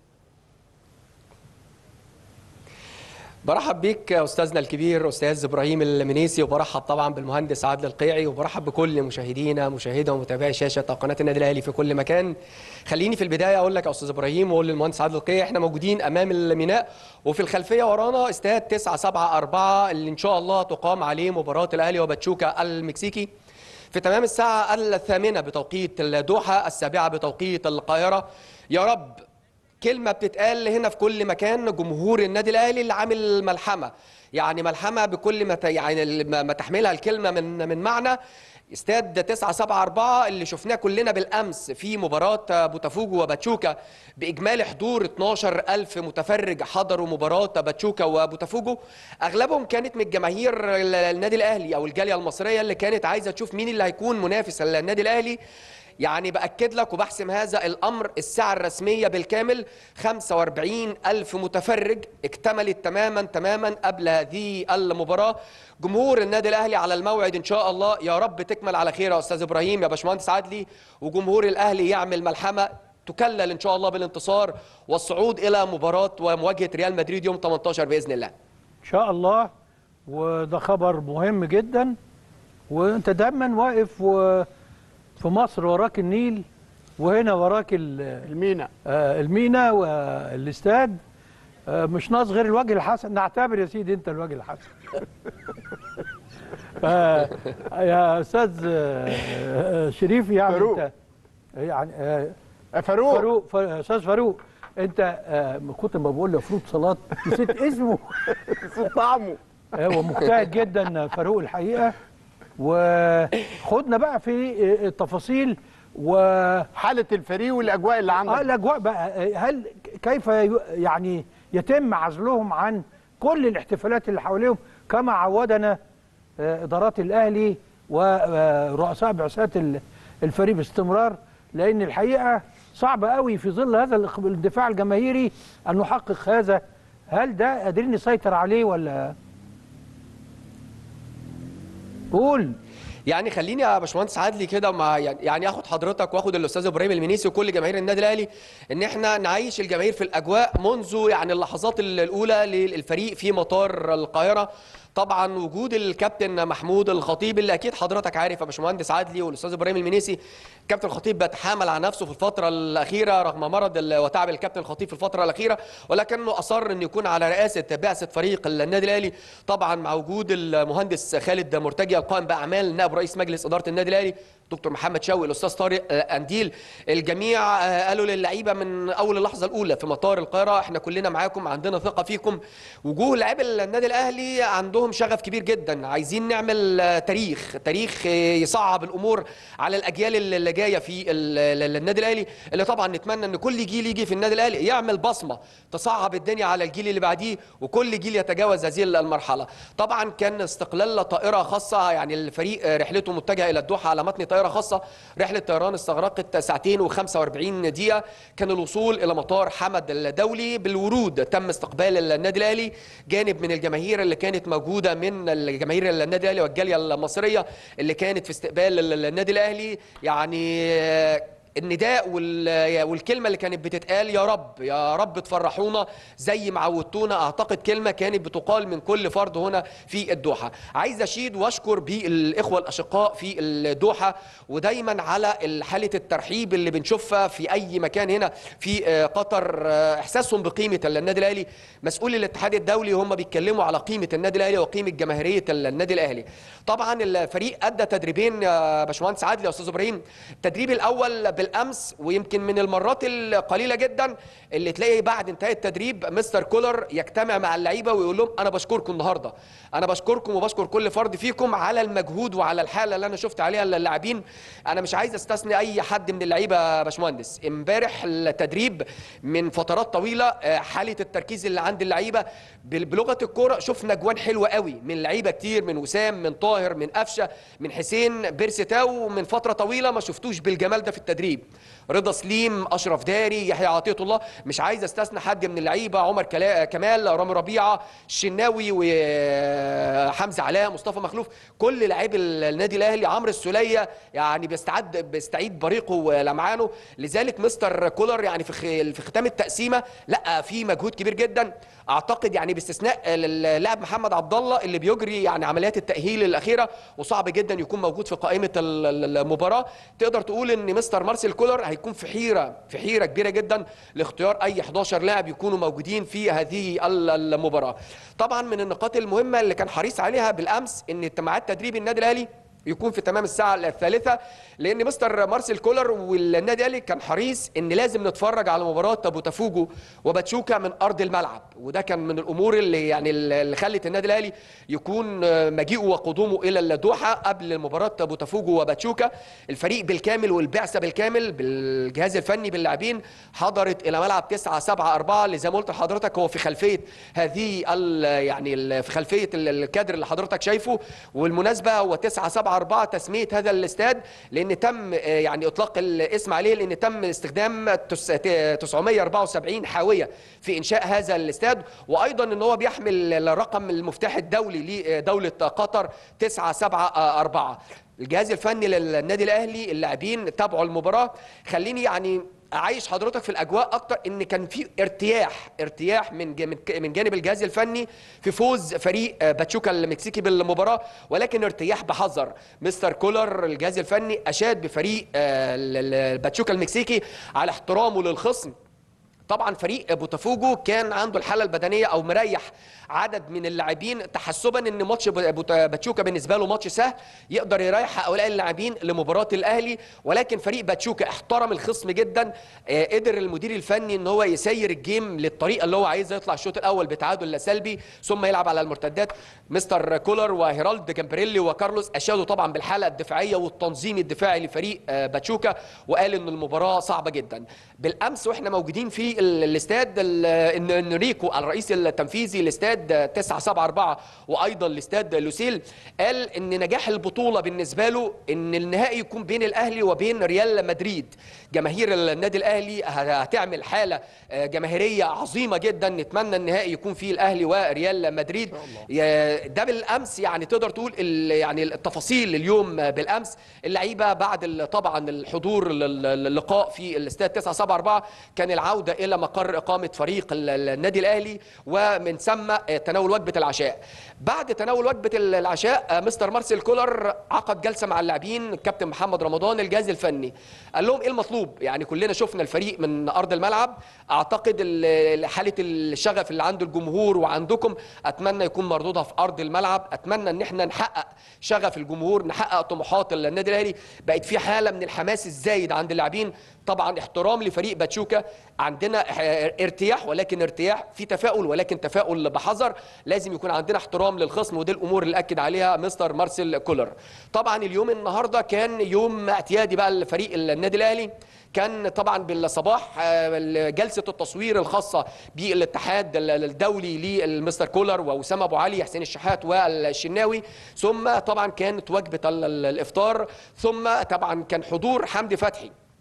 برحب بيك يا استاذنا الكبير استاذ ابراهيم المنيسي وبرحب طبعا بالمهندس عادل القيعي وبرحب بكل مشاهدينا مشاهدة ومتابعي شاشه قناه النادي الاهلي في كل مكان خليني في البدايه اقول لك يا استاذ ابراهيم واقول للمهندس عادل القيعي احنا موجودين امام الميناء وفي الخلفيه ورانا استاد 974 اللي ان شاء الله تقام عليه مباراه الاهلي وباتشوكا المكسيكي في تمام الساعه الثامنه بتوقيت الدوحه السابعه بتوقيت القاهره يا رب كلمة بتتقال هنا في كل مكان جمهور النادي الأهلي اللي عامل ملحمة يعني ملحمة بكل ما ت- يعني ما ما تحملها الكلمة من من معنى استاد 974 اللي شفناه كلنا بالامس في مباراه بوتافوجو وباتشوكا باجمالي حضور 12000 متفرج حضروا مباراه باتشوكا وبوتافوجو اغلبهم كانت من جماهير ال- النادي الاهلي او الجاليه المصريه اللي كانت عايزه تشوف مين اللي هيكون منافس النادي الاهلي يعني بأكد لك وبحسم هذا الأمر الساعة الرسمية بالكامل 45 ألف متفرج اكتملت تماما تماما قبل هذه المباراة جمهور النادي الأهلي على الموعد إن شاء الله يا رب تكمل على خير يا أستاذ إبراهيم يا باشمهندس عدلي وجمهور الأهلي يعمل ملحمة تكلل إن شاء الله بالانتصار والصعود إلى مباراة ومواجهة ريال مدريد يوم 18 بإذن الله
ان شاء الله وده خبر مهم جدا وانت دايما واقف و... في مصر وراك النيل وهنا وراك
المينا
آه المينا والاستاد آه مش ناقص غير الوجه الحسن نعتبر يا سيدي انت الوجه الحسن آه يا استاذ آه آه، شريف يعني
فاروق.
انت يعني آه
فاروق
فاروق فا- استاذ فاروق انت آه كنت ما بقول لفروض صلاه نسيت اسمه
نسيت طعمه
هو مجتهد جدا فاروق الحقيقه وخدنا بقى في التفاصيل و
حاله الفريق والاجواء اللي عندك
اه الاجواء بقى هل كيف ي- يعني يتم عزلهم عن كل الاحتفالات اللي حواليهم كما عودنا آه، ادارات الاهلي ورؤساء بعثات ال- الفريق باستمرار لان الحقيقه صعب قوي في ظل هذا الاخ- الاندفاع الجماهيري ان نحقق هذا هل ده قادرين نسيطر عليه ولا قول
يعني خليني يا باشمهندس عادلي كده مع يعني يعني اخد حضرتك واخد الاستاذ ابراهيم المنيسي وكل جماهير النادي الاهلي ان احنا نعيش الجماهير في الاجواء منذ يعني اللحظات ال- الاولى للفريق في مطار القاهره طبعا وجود الكابتن محمود الخطيب اللي اكيد حضرتك عارف يا باشمهندس عادلي والاستاذ ابراهيم المنيسي كابتن الخطيب بيتحامل على نفسه في الفتره الاخيره رغم مرض ال- وتعب الكابتن الخطيب في الفتره الاخيره ولكنه اصر انه يكون على رئاسه بعثه فريق النادي الاهلي طبعا مع وجود المهندس خالد مرتجي القائم باعمال نائب رئيس مجلس اداره النادي الاهلي دكتور محمد شوقي الاستاذ طارق آه، انديل الجميع آه، قالوا للعيبه من اول اللحظه الاولى في مطار القاهره احنا كلنا معاكم عندنا ثقه فيكم وجوه لاعبي النادي الاهلي عندهم شغف كبير جدا عايزين نعمل آه، تاريخ تاريخ آه، يصعب الامور على الاجيال اللي اللي جايه في ال- ال- النادي الاهلي اللي طبعا نتمنى ان كل جيل يجي في النادي الاهلي يعمل بصمه تصعب الدنيا على الجيل اللي بعديه وكل جيل يتجاوز هذه المرحله طبعا كان استقلال طائره خاصه يعني الفريق آه، رحلته متجهه الى الدوحه على متن طائره خاصه رحله طيران استغرقت ساعتين و45 دقيقه كان الوصول الى مطار حمد الدولي بالورود تم استقبال النادي الاهلي جانب من الجماهير اللي كانت موجوده من الجماهير النادي الاهلي والجاليه المصريه اللي كانت في استقبال ال- النادي الاهلي يعني آه، النداء وال- والكلمه اللي كانت بتتقال يا رب يا رب تفرحونا زي ما عودتونا اعتقد كلمه كانت بتقال من كل فرد هنا في الدوحه عايز اشيد واشكر بالاخوه الاشقاء في الدوحه ودايما على حاله الترحيب اللي بنشوفها في اي مكان هنا في آه، قطر آه، احساسهم بقيمه النادي الاهلي مسؤول الاتحاد الدولي هم بيتكلموا على قيمه النادي الاهلي وقيمه جماهيريه النادي الاهلي طبعا الفريق ادى تدريبين يا باشمهندس عادل يا استاذ ابراهيم التدريب الاول بالامس ويمكن من المرات القليله جدا اللي تلاقي بعد انتهاء التدريب مستر كولر يجتمع مع اللعيبه ويقول لهم انا بشكركم النهارده انا بشكركم وبشكر كل فرد فيكم على المجهود وعلى الحاله اللي انا شفت عليها اللاعبين انا مش عايز استثني اي حد من اللعيبه يا باشمهندس امبارح التدريب من فترات طويله آه، حاله التركيز اللي عند اللعيبه بال- بلغه الكوره شفنا جوان حلوه قوي من لعيبه كتير من وسام من طاهر من قفشه من حسين بيرستاو من فتره طويله ما شفتوش بالجمال ده في التدريب رضا سليم اشرف داري يحيى عطيه الله مش عايز استثنى حد من اللعيبه عمر كلا- كمال رامي ربيعه الشناوي وحمزه علاء مصطفى مخلوف كل لعيب النادي الاهلي عمرو السوليه يعني بيستعد بيستعيد بريقه ولمعانه لذلك مستر كولر يعني في خ- في ختام التقسيمه لا في مجهود كبير جدا اعتقد يعني باستثناء اللاعب محمد عبد الله اللي بيجري يعني عمليات التاهيل الاخيره وصعب جدا يكون موجود في قائمه ال- ال- المباراه تقدر تقول ان مستر مارسيل كولر هيكون في حيره في حيره كبيره جدا لاختيار اي 11 لاعب يكونوا موجودين في هذه ال- المباراه طبعا من النقاط المهمه اللي كان حريص عليها بالامس ان اجتماعات تدريب النادي الاهلي يكون في تمام الساعة الثالثة لأن مستر مارسيل كولر والنادي الأهلي كان حريص إن لازم نتفرج على مباراة بوتافوجو وباتشوكا من أرض الملعب وده كان من الأمور اللي يعني اللي خلت النادي الأهلي يكون مجيئه وقدومه إلى الدوحة قبل مباراة بوتافوجو وباتشوكا الفريق بالكامل والبعثة بالكامل بالجهاز الفني باللاعبين حضرت إلى ملعب 9 7 4 اللي زي ما قلت لحضرتك هو في خلفية هذه ال- يعني ال- في خلفية ال- الكادر اللي حضرتك شايفه والمناسبة هو 9 7 4 تسمية هذا الاستاد لأن تم آه، يعني إطلاق الاسم عليه لأن تم استخدام تس- ت- 974 حاوية في إنشاء هذا الاستاد وأيضا أن هو بيحمل الرقم المفتاح الدولي لدولة قطر 9 7 4 الجهاز الفني للنادي الأهلي اللاعبين تابعوا المباراة خليني يعني عايش حضرتك في الاجواء اكتر ان كان في ارتياح ارتياح من ج- من ك- من جانب الجهاز الفني في فوز فريق آه، باتشوكا المكسيكي بالمباراه ولكن ارتياح بحذر مستر كولر الجهاز الفني اشاد بفريق آه، ال- ال- باتشوكا المكسيكي على احترامه للخصم طبعا فريق بوتافوجو كان عنده الحاله البدنيه او مريح عدد من اللاعبين تحسبا ان ماتش ب- بوت- باتشوكا بالنسبه له ماتش سهل يقدر يريح هؤلاء اللاعبين لمباراه الاهلي ولكن فريق باتشوكا احترم الخصم جدا آه، قدر المدير الفني ان هو يسير الجيم للطريقه اللي هو عايزها يطلع الشوط الاول بتعادل سلبي ثم يلعب على المرتدات مستر كولر وهيرالد جامبريلي وكارلوس اشادوا طبعا بالحاله الدفاعيه والتنظيم الدفاعي لفريق آه، باتشوكا وقال ان المباراه صعبه جدا بالامس واحنا موجودين في ال- الاستاد ال- ان انريكو الرئيس التنفيذي لاستاد 974 وايضا لاستاد لوسيل قال ان نجاح البطوله بالنسبه له ان النهائي يكون بين الاهلي وبين ريال مدريد جماهير النادي الاهلي هتعمل حاله آه، جماهيريه عظيمه جدا نتمنى النهائي يكون فيه الاهلي وريال مدريد يا- ده بالامس يعني تقدر تقول ال- يعني التفاصيل اليوم بالامس اللعيبه بعد ال- طبعا الحضور لل- للقاء في الاستاد 974 كان العوده الى مقر اقامه فريق ال- ال- النادي الاهلي ومن ثم آه، تناول وجبه العشاء بعد تناول وجبه ال- العشاء آه، مستر مارسيل كولر عقد جلسه مع اللاعبين الكابتن محمد رمضان الجهاز الفني قال لهم ايه المطلوب يعني كلنا شفنا الفريق من ارض الملعب اعتقد ال- حاله الشغف اللي عند الجمهور وعندكم اتمنى يكون مردودها في ارض الملعب اتمنى ان احنا نحقق شغف الجمهور نحقق طموحات النادي الاهلي بقت في حاله من الحماس الزايد عند اللاعبين طبعا احترام لفريق باتشوكا عندنا اه- ارتياح ولكن ارتياح في تفاؤل ولكن تفاؤل بحذر لازم يكون عندنا احترام للخصم ودي الامور اللي اكد عليها مستر مارسيل كولر طبعا اليوم النهارده كان يوم اعتيادي بقى لفريق النادي الاهلي كان طبعا بالصباح آه، جلسه التصوير الخاصه بالاتحاد ال- الدولي للمستر كولر واسامه ابو علي حسين الشحات والشناوي ثم طبعا كانت وجبه ال- ال- الافطار ثم طبعا كان حضور حمدي فتحي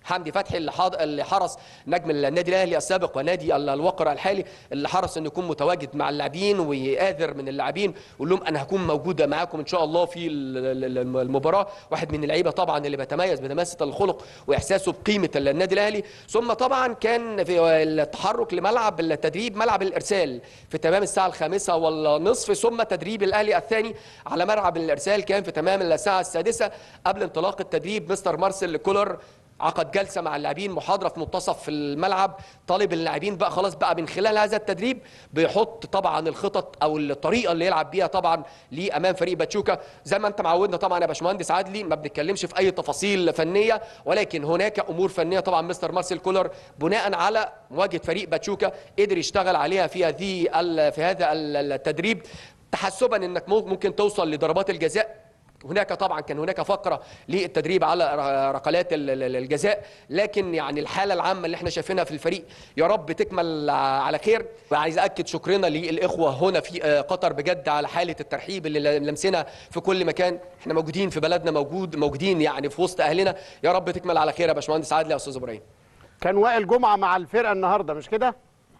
حمدي فتحي اللي حاض- اللي حرص نجم النادي الاهلي السابق ونادي ال- الوقر الحالي اللي حرص انه يكون متواجد مع اللاعبين ويآذر من اللاعبين ويقول لهم انا هكون موجوده معاكم ان شاء الله في ال- ال- ال- المباراه واحد من اللعيبه طبعا اللي بيتميز بدماسه الخلق واحساسه بقيمه النادي الاهلي ثم طبعا كان في التحرك لملعب التدريب ملعب الارسال في تمام الساعه الخامسه والنصف ثم تدريب الاهلي الثاني على ملعب الارسال كان في تمام الساعه السادسه قبل انطلاق التدريب مستر مارسيل كولر عقد جلسه مع اللاعبين محاضره في منتصف الملعب طالب اللاعبين بقى خلاص بقى من خلال هذا التدريب بيحط طبعا الخطط او الطريقه اللي يلعب بيها طبعا ليه امام فريق باتشوكا زي ما انت معودنا طبعا يا باشمهندس عدلي ما بنتكلمش في اي تفاصيل فنيه ولكن هناك امور فنيه طبعا مستر مارسيل كولر بناء على مواجهه فريق باتشوكا قدر يشتغل عليها في هذه ال- في هذا ال- التدريب تحسبا انك ممكن توصل لضربات الجزاء هناك طبعا كان هناك فقره للتدريب على ر- ركلات ال- ال- الجزاء لكن يعني الحاله العامه اللي احنا شايفينها في الفريق يا رب تكمل ع- على خير وعايز اكد شكرنا للاخوه هنا في آه، قطر بجد على حاله الترحيب اللي لمسنا في كل مكان احنا موجودين في بلدنا موجود موجودين يعني في وسط اهلنا يا رب تكمل على خير يا باشمهندس عادل يا استاذ ابراهيم
كان وائل جمعه مع الفرقه النهارده مش كده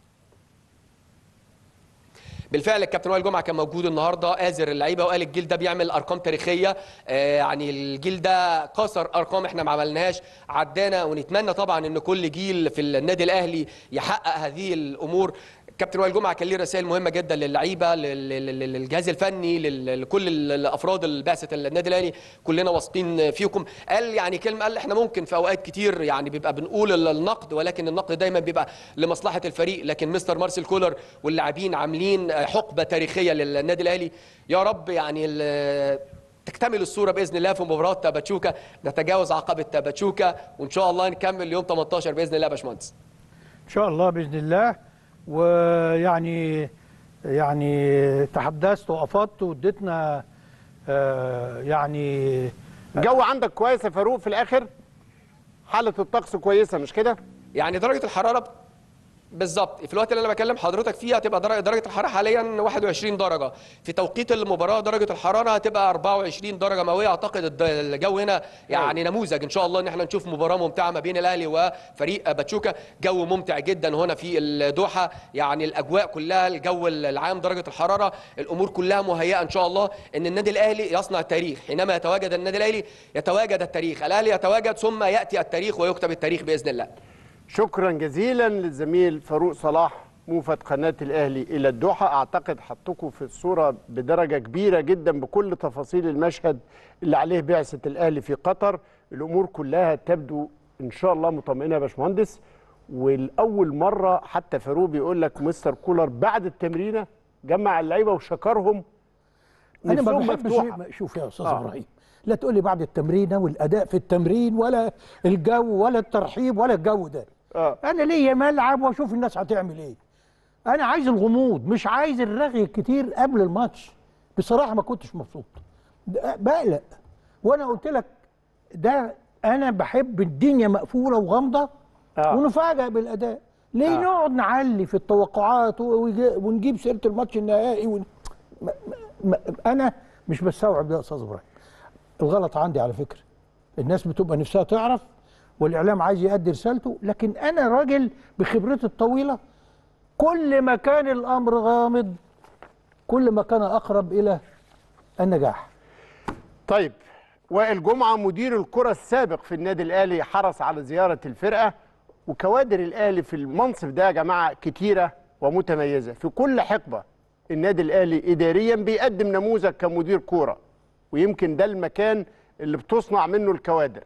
بالفعل الكابتن وائل جمعه كان موجود النهارده آزر اللعيبه وقال الجيل ده بيعمل ارقام تاريخيه آه يعني الجيل ده كسر ارقام احنا ما عملناهاش عدانا ونتمنى طبعا ان كل جيل في النادي الاهلي يحقق هذه الامور كابتن وائل جمعه كان ليه رسائل مهمه جدا للعيبه لل- لل- للجهاز الفني لل- لكل ال- الافراد بعثه النادي الاهلي كلنا واثقين فيكم قال يعني كلمه قال احنا ممكن في اوقات كتير يعني بيبقى بنقول ال- النقد ولكن النقد دايما بيبقى لمصلحه الفريق لكن مستر مارسيل كولر واللاعبين عاملين حقبه تاريخيه للنادي الاهلي يا رب يعني ال- تكتمل الصوره باذن الله في مباراه باتشوكا نتجاوز عقبه باتشوكا وان شاء الله نكمل يوم 18 باذن الله يا باشمهندس
ان شاء الله باذن الله ويعني يعني تحدثت وافضت واديتنا آه، يعني
الجو عندك كويس يا فاروق في الاخر حاله الطقس كويسه مش كده
يعني درجه الحراره بالظبط في الوقت اللي انا بكلم حضرتك فيه هتبقى درجه درجه الحراره حاليا 21 درجه في توقيت المباراه درجه الحراره هتبقى 24 درجه مئويه اعتقد الد- الجو هنا يعني نموذج ان شاء الله ان احنا نشوف مباراه ممتعه ما بين الاهلي وفريق باتشوكا جو ممتع جدا هنا في الدوحه يعني الاجواء كلها الجو العام درجه الحراره الامور كلها مهيئه ان شاء الله ان النادي الاهلي يصنع التاريخ حينما يتواجد النادي الاهلي يتواجد التاريخ الاهلي يتواجد ثم ياتي التاريخ ويكتب التاريخ باذن الله
شكرا جزيلا للزميل فاروق صلاح موفد قناه الاهلي الى الدوحه اعتقد حطكم في الصوره بدرجه كبيره جدا بكل تفاصيل المشهد اللي عليه بعثه الاهلي في قطر الامور كلها تبدو ان شاء الله مطمئنه يا باشمهندس والاول مره حتى فاروق بيقول لك مستر كولر بعد التمرينه جمع اللعيبه وشكرهم
انا ما
نفسهم
بحبش
مفتوحة.
شوف يا استاذ
آه.
ابراهيم لا تقول لي بعد التمرين والاداء في التمرين ولا الجو ولا الترحيب ولا الجو ده
آه.
انا ليا ملعب واشوف الناس هتعمل ايه انا عايز الغموض مش عايز الرغي الكتير قبل الماتش بصراحه ما كنتش مبسوط ده- بقلق وانا قلت لك ده انا بحب الدنيا مقفوله وغامضه
آه.
ونفاجئ بالاداء ليه
آه.
نقعد نعلي في التوقعات ويجي- ونجيب سيره الماتش النهائي ون... ما- ما- انا مش بستوعب ده يا استاذ ابراهيم الغلط عندي على فكره الناس بتبقى نفسها تعرف والاعلام عايز يؤدي رسالته لكن انا راجل بخبرتي الطويله كل ما كان الامر غامض كل ما كان اقرب الى النجاح
طيب وائل جمعه مدير الكره السابق في النادي الاهلي حرص على زياره الفرقه وكوادر الاهلي في المنصب ده يا جماعه كتيره ومتميزه في كل حقبه النادي الاهلي اداريا بيقدم نموذج كمدير كوره ويمكن ده المكان اللي بتصنع منه الكوادر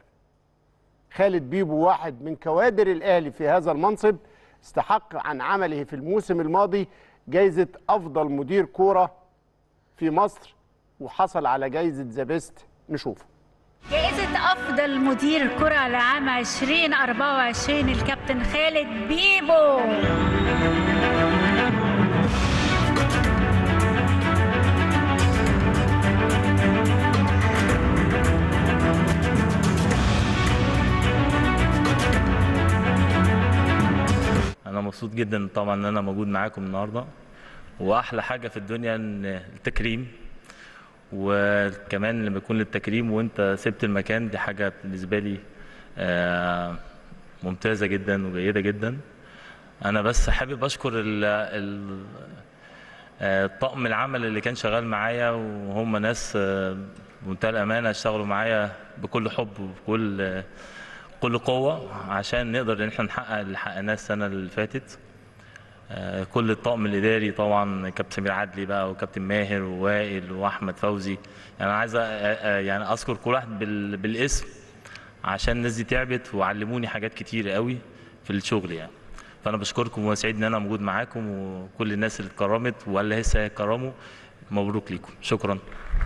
خالد بيبو واحد من كوادر الاهلي في هذا المنصب استحق عن عمله في الموسم الماضي جايزه افضل مدير كوره في مصر وحصل على جايزه ذا بيست نشوفه
جائزة أفضل مدير كرة لعام 2024 الكابتن خالد بيبو
انا مبسوط جدا طبعا ان انا موجود معاكم النهارده واحلى حاجه في الدنيا ان التكريم وكمان لما يكون للتكريم وانت سبت المكان دي حاجه بالنسبه لي آه، ممتازة جدا وجيدة جدا أنا بس حابب أشكر ال ال آه، طاقم العمل اللي كان شغال معايا وهم ناس آه، بمنتهى الأمانة اشتغلوا معايا بكل حب وبكل آه، كل قوة عشان نقدر إن احنا نحقق اللي حققناه السنة اللي فاتت آه، كل الطاقم الاداري طبعا كابتن سمير عدلي بقى وكابتن ماهر ووائل واحمد فوزي يعني انا عايز أ- أ- يعني اذكر كل واحد بال- بالاسم عشان الناس دي تعبت وعلموني حاجات كتير قوي في الشغل يعني فانا بشكركم وسعيد ان انا موجود معاكم وكل الناس اللي اتكرمت واللي لسه هيتكرموا مبروك ليكم شكرا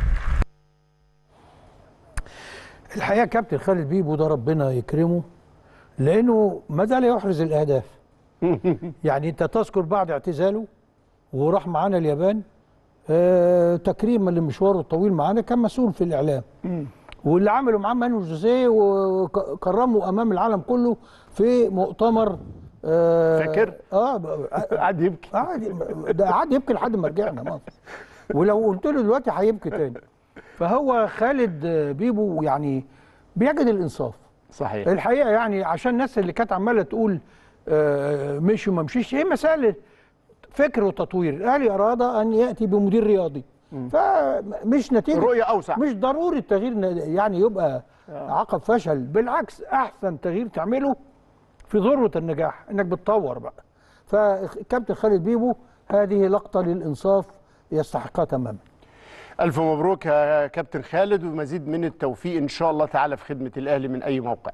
الحقيقه كابتن خالد بيبو ده ربنا يكرمه لانه ما زال يحرز الاهداف يعني انت تذكر بعد اعتزاله وراح معانا اليابان آه تكريما لمشواره الطويل معانا كان مسؤول في الاعلام واللي عمله معاه مانو جوزيه وكرمه امام العالم كله في مؤتمر آه
فاكر؟
اه
قعد يبكي
قعد ده قعد يبكي لحد ما رجعنا مصر ولو قلت له دلوقتي هيبكي تاني فهو خالد بيبو يعني بيجد الانصاف
صحيح
الحقيقه يعني عشان الناس اللي كانت عماله تقول آه، مشي وما مشيش هي مساله فكر وتطوير الاهلي اراد ان ياتي بمدير رياضي فمش نتيجه
رؤية أوسع.
مش ضروري التغيير ن- يعني يبقى عقب فشل بالعكس احسن تغيير تعمله في ذروه النجاح انك بتطور بقى فكابتن خالد بيبو هذه لقطه للانصاف يستحقها تماما
ألف مبروك يا كابتن خالد ومزيد من التوفيق إن شاء الله تعالى في خدمة الأهلي من أي موقع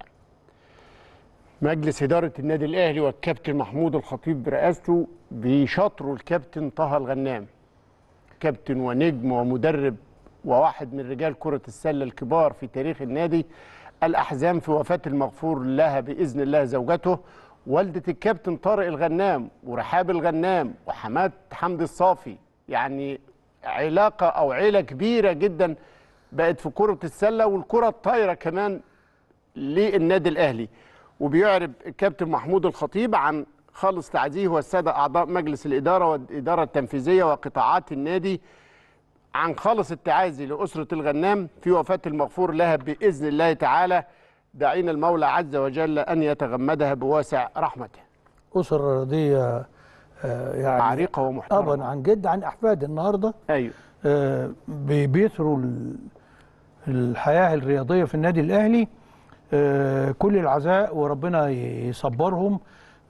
مجلس إدارة النادي الأهلي والكابتن محمود الخطيب برئاسته بيشاطروا الكابتن طه الغنام كابتن ونجم ومدرب وواحد من رجال كرة السلة الكبار في تاريخ النادي الأحزان في وفاة المغفور لها بإذن الله زوجته والدة الكابتن طارق الغنام ورحاب الغنام وحماد حمدي الصافي يعني علاقة أو عيلة كبيرة جدا بقت في كرة السلة والكرة الطايرة كمان للنادي الأهلي وبيعرب الكابتن محمود الخطيب عن خالص تعزيه والسادة أعضاء مجلس الإدارة والإدارة التنفيذية وقطاعات النادي عن خالص التعازي لأسرة الغنام في وفاة المغفور لها بإذن الله تعالى داعين المولى عز وجل أن يتغمدها بواسع رحمته
اسره رياضيه آه، يعني
عريقة ومحترمة.
طبعا عن جد عن احفاد النهارده
ايوه
آه بي- بيثروا ال- الحياه الرياضيه في النادي الاهلي آه كل العزاء وربنا يصبرهم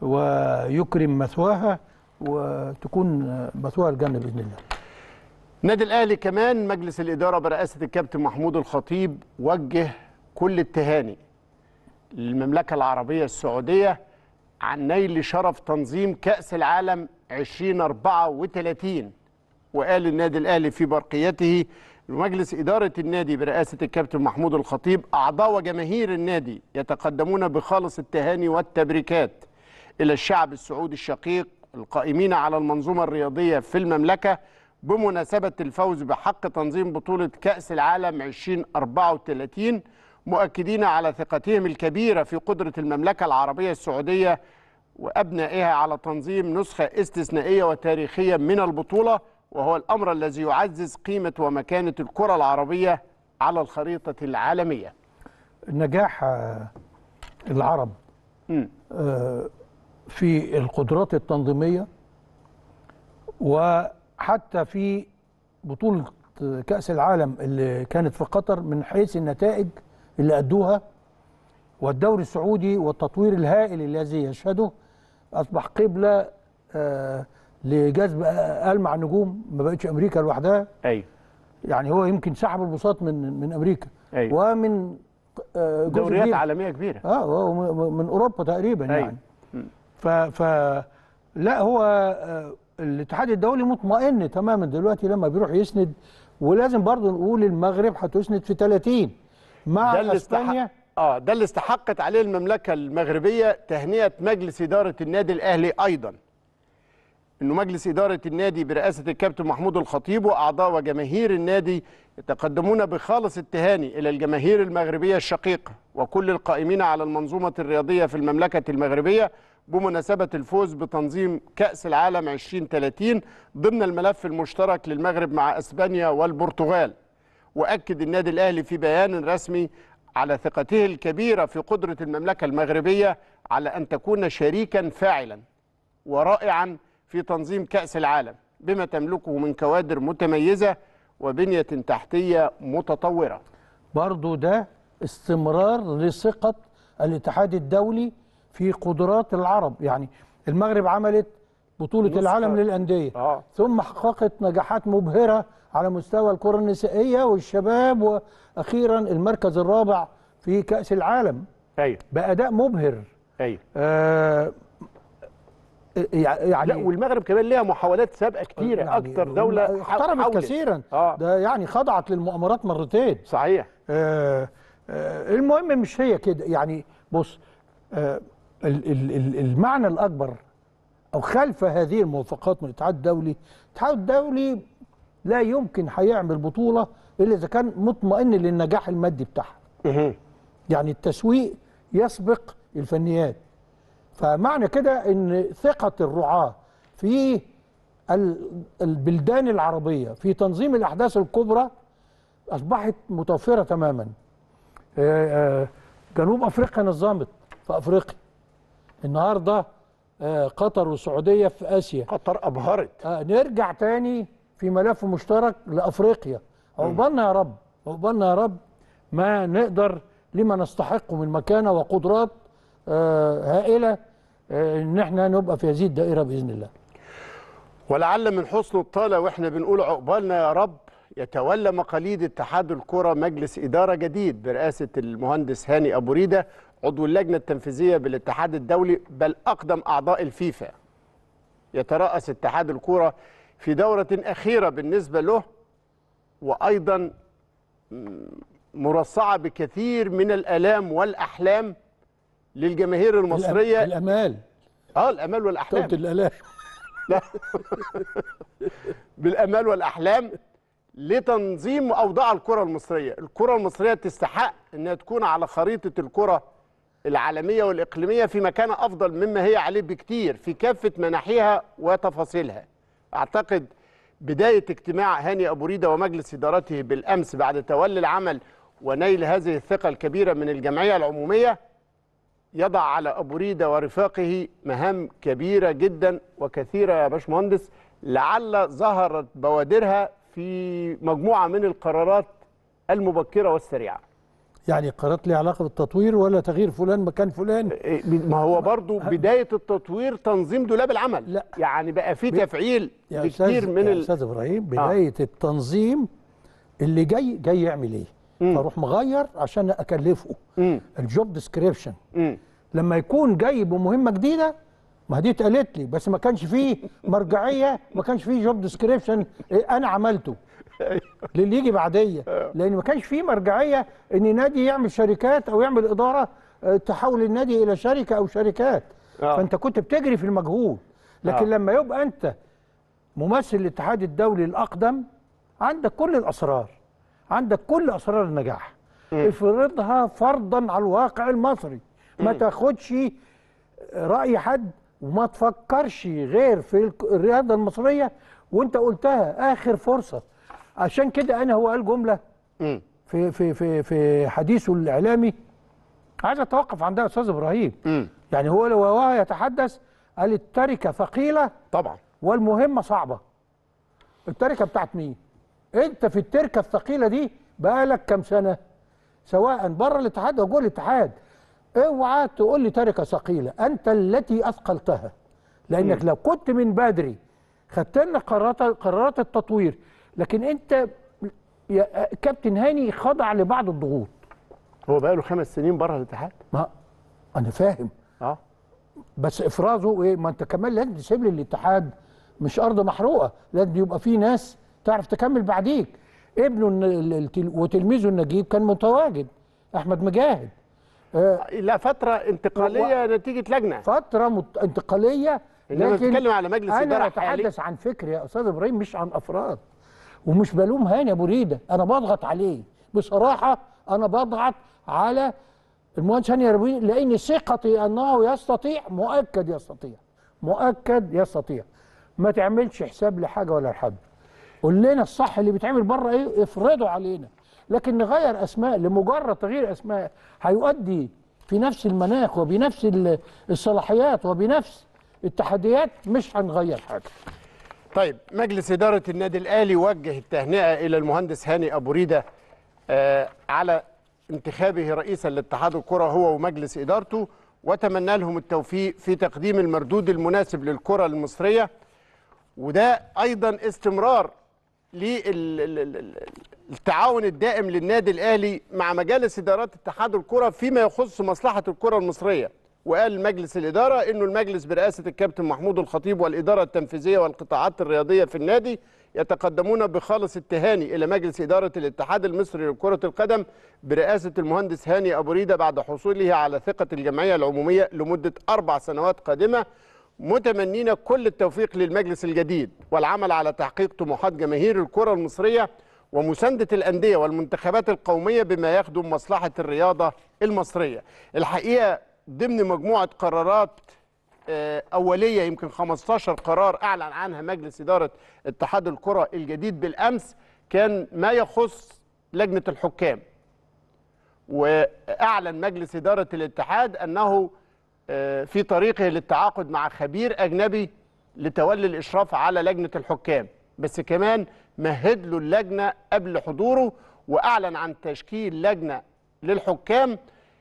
ويكرم مثواها وتكون آه، مثواها الجنه باذن الله
النادي الاهلي كمان مجلس الاداره برئاسه الكابتن محمود الخطيب وجه كل التهاني للمملكه العربيه السعوديه عن نيل شرف تنظيم كاس العالم 2034 وقال النادي الاهلي في برقيته مجلس اداره النادي برئاسه الكابتن محمود الخطيب اعضاء وجماهير النادي يتقدمون بخالص التهاني والتبريكات الى الشعب السعودي الشقيق القائمين على المنظومه الرياضيه في المملكه بمناسبه الفوز بحق تنظيم بطوله كاس العالم 2034 مؤكدين على ثقتهم الكبيره في قدره المملكه العربيه السعوديه وابنائها على تنظيم نسخه استثنائيه وتاريخيه من البطوله وهو الامر الذي يعزز قيمه ومكانه الكره العربيه على الخريطه العالميه.
نجاح آه، العرب آه، في القدرات التنظيميه وحتى في بطوله كاس العالم اللي كانت في قطر من حيث النتائج اللي ادوها والدوري السعودي والتطوير الهائل الذي يشهده اصبح قبله آه، لجذب المع نجوم ما بقتش امريكا لوحدها
ايوه
يعني هو يمكن سحب البساط من من امريكا
أيوة.
ومن آه، جزء
دوريات
كبير.
عالميه كبيره
اه هو م- من اوروبا تقريبا
أيوة.
يعني ف ف لا هو آه، الاتحاد الدولي مطمئن تماما دلوقتي لما بيروح يسند ولازم برضه نقول المغرب هتسند في 30 مع
ده اللي استحق
اسبانيا
اه ده اللي استحقت عليه المملكه المغربيه تهنئه مجلس اداره النادي الاهلي ايضا انه مجلس اداره النادي برئاسه الكابتن محمود الخطيب واعضاء وجماهير النادي يتقدمون بخالص التهاني الى الجماهير المغربيه الشقيقه وكل القائمين على المنظومه الرياضيه في المملكه المغربيه بمناسبه الفوز بتنظيم كاس العالم 2030 ضمن الملف المشترك للمغرب مع اسبانيا والبرتغال واكد النادي الاهلي في بيان رسمي على ثقته الكبيره في قدره المملكه المغربيه على ان تكون شريكا فاعلا ورائعا في تنظيم كاس العالم بما تملكه من كوادر متميزه وبنيه تحتيه متطوره
برضو ده استمرار لثقة الاتحاد الدولي في قدرات العرب يعني المغرب عملت بطولة
نسخة.
العالم للأندية
آه.
ثم حققت نجاحات مبهرة على مستوى الكرة النسائية والشباب وأخيرا المركز الرابع في كأس العالم
ايوه
بأداء مبهر
ايوه
آه يعني
لا والمغرب كمان ليها محاولات سابقه كتيره
يعني
اكتر دوله
احترمت
حاولت.
كثيرا
اه
ده يعني خضعت للمؤامرات مرتين
صحيح
آه آه المهم مش هي كده يعني بص آه ال- ال- ال- المعنى الاكبر او خلف هذه الموافقات من الاتحاد الدولي الاتحاد الدولي لا يمكن هيعمل بطوله الا اذا كان مطمئن للنجاح المادي بتاعها يعني التسويق يسبق الفنيات فمعنى كده ان ثقه الرعاه في ال- البلدان العربيه في تنظيم الاحداث الكبرى اصبحت متوفره تماما آه، آه، جنوب افريقيا نظمت في افريقيا النهارده آه، قطر والسعوديه في اسيا
قطر ابهرت
آه نرجع تاني في ملف مشترك لافريقيا عقبالنا يا رب عقبالنا يا رب ما نقدر لما نستحقه من مكانه وقدرات آه هائله آه ان احنا نبقى في هذه الدائره باذن الله
ولعل من حسن الطالة واحنا بنقول عقبالنا يا رب يتولى مقاليد اتحاد الكرة مجلس إدارة جديد برئاسة المهندس هاني أبو ريدة عضو اللجنة التنفيذية بالاتحاد الدولي بل أقدم أعضاء الفيفا يترأس اتحاد الكرة في دورة أخيرة بالنسبة له وأيضا م- مرصعة بكثير من الآلام والأحلام للجماهير المصرية
الامال
اه الامال والاحلام
قلت الالام
لا بالامال والاحلام لتنظيم اوضاع الكره المصريه، الكره المصريه تستحق انها تكون على خريطه الكره العالميه والاقليميه في مكان افضل مما هي عليه بكتير في كافه مناحيها وتفاصيلها. اعتقد بدايه اجتماع هاني ابو ريده ومجلس ادارته بالامس بعد تولي العمل ونيل هذه الثقه الكبيره من الجمعيه العموميه يضع على ابو ريده ورفاقه مهام كبيره جدا وكثيره يا باشمهندس لعل ظهرت بوادرها في مجموعه من القرارات المبكره والسريعه.
يعني قرارات ليها علاقه بالتطوير ولا تغيير فلان مكان فلان
ما هو برضو بدايه التطوير تنظيم دولاب العمل لا. يعني بقى في تفعيل
يا
لكتير
أستاذ-
من
يا
ال...
استاذ ابراهيم بدايه آه. التنظيم اللي جاي جاي يعمل ايه فاروح مغير عشان اكلفه الجوب ديسكريبشن لما يكون جاي بمهمه جديده ما دي اتقالت لي بس ما كانش فيه مرجعيه ما كانش فيه جوب ديسكريبشن انا عملته للي يجي بعديه لان ما كانش فيه مرجعيه ان نادي يعمل شركات او يعمل اداره آه، تحول النادي الى شركه او شركات
آه.
فانت كنت بتجري في المجهول لكن
آه.
لما يبقى انت ممثل الاتحاد الدولي الاقدم عندك كل الاسرار عندك كل اسرار النجاح افرضها فرضا على الواقع المصري ما تاخدش راي حد وما تفكرش غير في الك- الرياضه المصريه وانت قلتها اخر فرصه عشان كده انا هو قال جمله في في في في حديثه الاعلامي عايز اتوقف عندها يا استاذ ابراهيم يعني هو لو هو يتحدث قال التركه ثقيله
طبعا
والمهمه صعبه التركه بتاعت مين انت في التركه الثقيله دي بقالك كام سنه سواء بره الاتحاد او جوه الاتحاد اوعى تقول لي تركه ثقيله انت التي اثقلتها لانك لو كنت من بدري خدت لنا قرارات قرارات التطوير لكن انت يا كابتن هاني خضع لبعض الضغوط
هو بقى له خمس سنين بره الاتحاد
ما انا فاهم
اه
بس افرازه ايه ما انت كمان لازم تسيب لي الاتحاد مش ارض محروقه لازم يبقى في ناس تعرف تكمل بعديك ابنه الن- ال- التل- وتلميذه النجيب كان متواجد احمد مجاهد آه
لا فتره انتقاليه نتيجه لجنه
فتره مت... انتقاليه
إنما
لكن
بتتكلم على مجلس إدارة
انا
حالي.
اتحدث عن فكر يا استاذ ابراهيم مش عن افراد ومش بلوم هاني ابو ريده انا بضغط عليه بصراحه انا بضغط على المهندس هاني ابو ريده لان ثقتي انه يستطيع مؤكد يستطيع مؤكد يستطيع ما تعملش حساب لحاجه ولا لحد قول لنا الصح اللي بيتعمل بره ايه افرضه علينا لكن نغير اسماء لمجرد تغيير اسماء هيؤدي في نفس المناخ وبنفس ال- الصلاحيات وبنفس التحديات مش هنغير حاجه
طيب مجلس إدارة النادي الأهلي وجه التهنئة إلى المهندس هاني أبو ريدة آه على انتخابه رئيسا لاتحاد الكرة هو ومجلس إدارته وتمنى لهم التوفيق في تقديم المردود المناسب للكرة المصرية وده أيضا استمرار للتعاون الدائم للنادي الأهلي مع مجالس إدارات اتحاد الكرة فيما يخص مصلحة الكرة المصرية وقال مجلس الإدارة أنه المجلس برئاسة الكابتن محمود الخطيب والإدارة التنفيذية والقطاعات الرياضية في النادي يتقدمون بخالص التهاني إلى مجلس إدارة الاتحاد المصري لكرة القدم برئاسة المهندس هاني أبو ريدة بعد حصوله على ثقة الجمعية العمومية لمدة أربع سنوات قادمة متمنين كل التوفيق للمجلس الجديد والعمل على تحقيق طموحات جماهير الكرة المصرية ومساندة الأندية والمنتخبات القومية بما يخدم مصلحة الرياضة المصرية الحقيقة ضمن مجموعة قرارات آه، أولية يمكن 15 قرار أعلن عنها مجلس إدارة اتحاد الكرة الجديد بالأمس كان ما يخص لجنة الحكام وأعلن مجلس إدارة الاتحاد أنه آه، في طريقه للتعاقد مع خبير أجنبي لتولي الإشراف على لجنة الحكام بس كمان مهد له اللجنة قبل حضوره وأعلن عن تشكيل لجنة للحكام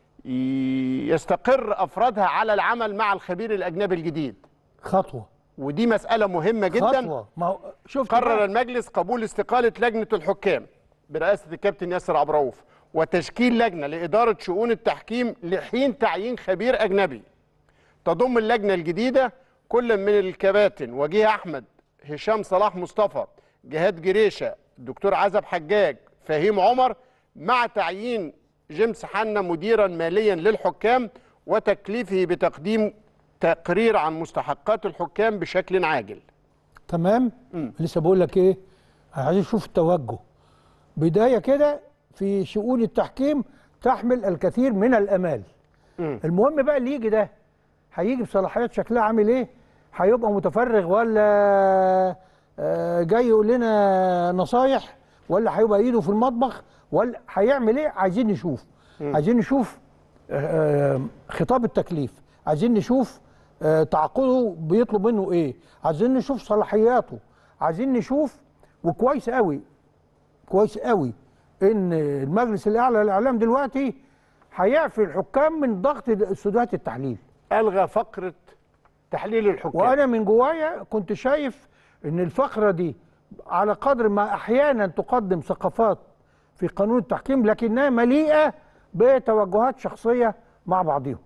ي- يستقر أفرادها على العمل مع الخبير الأجنبي الجديد
خطوه
ودي مسألة مهمة جدا
خطوه ما هو شفت
قرر
بقى؟
المجلس قبول استقالة لجنة الحكام برئاسة الكابتن ياسر عبد الرؤوف وتشكيل لجنة لإدارة شؤون التحكيم لحين تعيين خبير أجنبي تضم اللجنة الجديدة كل من الكباتن وجيه أحمد هشام صلاح مصطفى جهاد جريشة الدكتور عزب حجاج فهيم عمر مع تعيين جيمس حنا مديرا ماليا للحكام وتكليفه بتقديم تقرير عن مستحقات الحكام بشكل عاجل
تمام لسه بقول لك ايه عايز اشوف التوجه بدايه كده في شؤون التحكيم تحمل الكثير من الامال المهم بقى اللي يجي ده هيجي بصلاحيات شكلها عامل ايه هيبقى متفرغ ولا آه، جاي يقول لنا نصايح ولا هيبقى ايده في المطبخ ولا هيعمل ايه عايزين نشوف عايزين نشوف آه، آه، خطاب التكليف عايزين نشوف آه، تعاقده بيطلب منه ايه عايزين نشوف صلاحياته عايزين نشوف وكويس قوي كويس قوي ان المجلس الاعلى للاعلام دلوقتي هيعفي الحكام من ضغط استوديوهات التحليل
الغى فقره تحليل الحكام
وانا من جوايا كنت شايف ان الفقره دي على قدر ما احيانا تقدم ثقافات في قانون التحكيم لكنها مليئه بتوجهات شخصيه مع بعضهم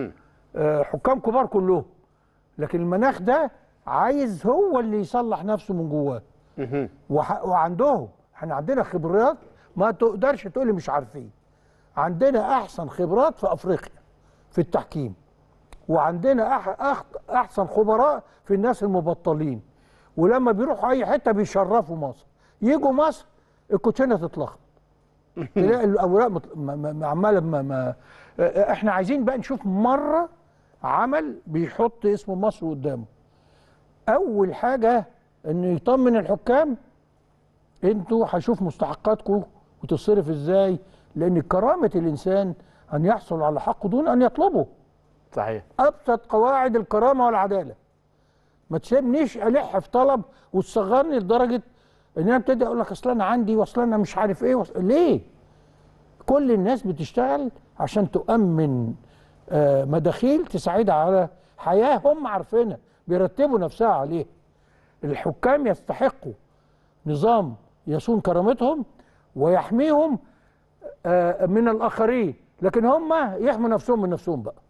آه، حكام كبار كلهم لكن المناخ ده عايز هو اللي يصلح نفسه من جواه وح- وعندهم احنا عندنا خبرات ما تقدرش تقولي مش عارفين عندنا احسن خبرات في افريقيا في التحكيم وعندنا أح أح احسن خبراء في الناس المبطلين ولما بيروحوا اي حته بيشرفوا مصر يجوا مصر الكوتشينه تتلخبط تلاقي الاوراق مت- ما- ما- ما- عماله ما ما اه، احنا عايزين بقى نشوف مره عمل بيحط اسم مصر قدامه اول حاجه انه يطمن الحكام انتوا هشوف مستحقاتكم وتصرف ازاي لان كرامه الانسان ان يحصل على حقه دون ان يطلبه
صحيح
ابسط قواعد الكرامه والعداله ما تسيبنيش الح في طلب وتصغرني لدرجه ان انا ابتدي اقول لك اصل انا عندي واصل انا مش عارف ايه وصل... ليه؟ كل الناس بتشتغل عشان تؤمن آه، مداخيل تساعدها على حياه هم عارفينها بيرتبوا نفسها عليها الحكام يستحقوا نظام يصون كرامتهم ويحميهم آه، من الاخرين لكن هم يحموا نفسهم من نفسهم بقى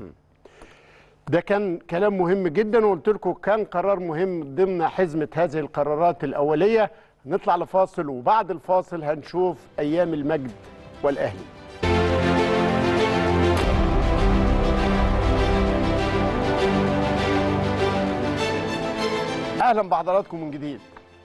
ده كان كلام مهم جدا وقلت لكم كان قرار مهم ضمن حزمة هذه القرارات الأولية نطلع لفاصل وبعد الفاصل هنشوف أيام المجد والأهلي أهلا بحضراتكم من جديد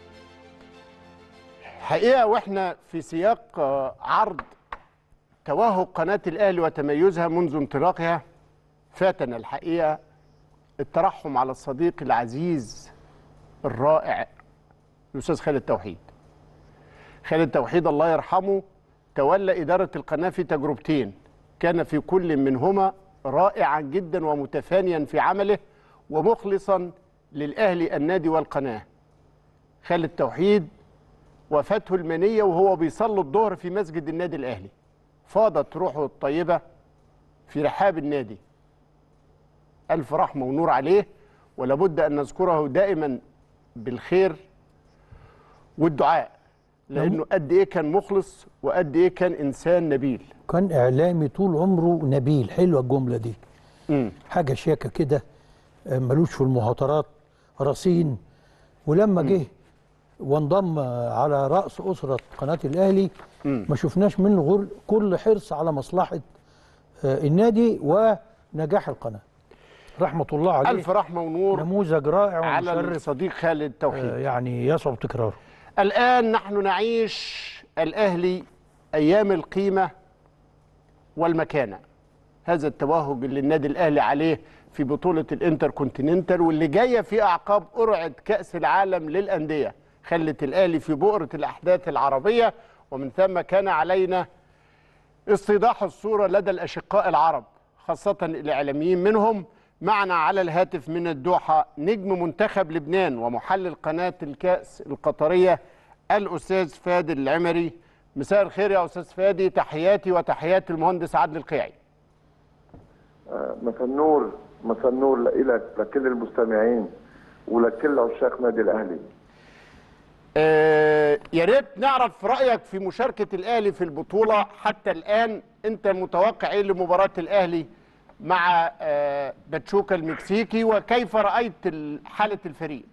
حقيقة وإحنا في سياق آه، عرض توهج قناة الأهلي وتميزها منذ انطلاقها فاتنا الحقيقه الترحم على الصديق العزيز الرائع الاستاذ خالد توحيد خالد توحيد الله يرحمه تولى إدارة القناة في تجربتين كان في كل منهما رائعا جدا ومتفانيا في عمله ومخلصا للأهلي النادي والقناة خالد توحيد وفاته المنية وهو بيصلي الظهر في مسجد النادي الأهلي فاضت روحه الطيبة في رحاب النادي ألف رحمة ونور عليه ولابد أن نذكره دائما بالخير والدعاء لأنه قد إيه كان مخلص وقد إيه كان إنسان نبيل
كان اعلامي طول عمره نبيل حلوه الجمله دي
مم.
حاجه شياكه كده آه، ملوش في المهاترات رصين ولما جه وانضم على راس اسره قناه الاهلي ما شفناش منه غير كل حرص على مصلحه آه، النادي ونجاح القناه رحمه الله عليه
ألف رحمة ونور
نموذج رائع
على
ومشرف
الصديق خالد توحيد
آه، يعني يصعب تكراره
الآن نحن نعيش الأهلي أيام القيمة والمكانة هذا التوهج اللي النادي الأهلي عليه في بطولة الانتر كونتيننتال واللي جاية في أعقاب قرعة كأس العالم للأندية خلت الأهلي في بؤرة الأحداث العربية ومن ثم كان علينا استيضاح الصورة لدى الأشقاء العرب خاصة الإعلاميين منهم معنا على الهاتف من الدوحة نجم منتخب لبنان ومحلل قناة الكأس القطرية الأستاذ فادي العمري مساء الخير يا أستاذ فادي تحياتي وتحيات المهندس عادل القيعي
مساء النور مساء النور لك لكل المستمعين ولكل عشاق نادي الاهلي
آه، يا ريت نعرف رأيك في مشاركة الأهلي في البطولة حتى الآن أنت متوقع إيه لمباراة الأهلي مع آه، باتشوكا المكسيكي وكيف رأيت ال- حالة الفريق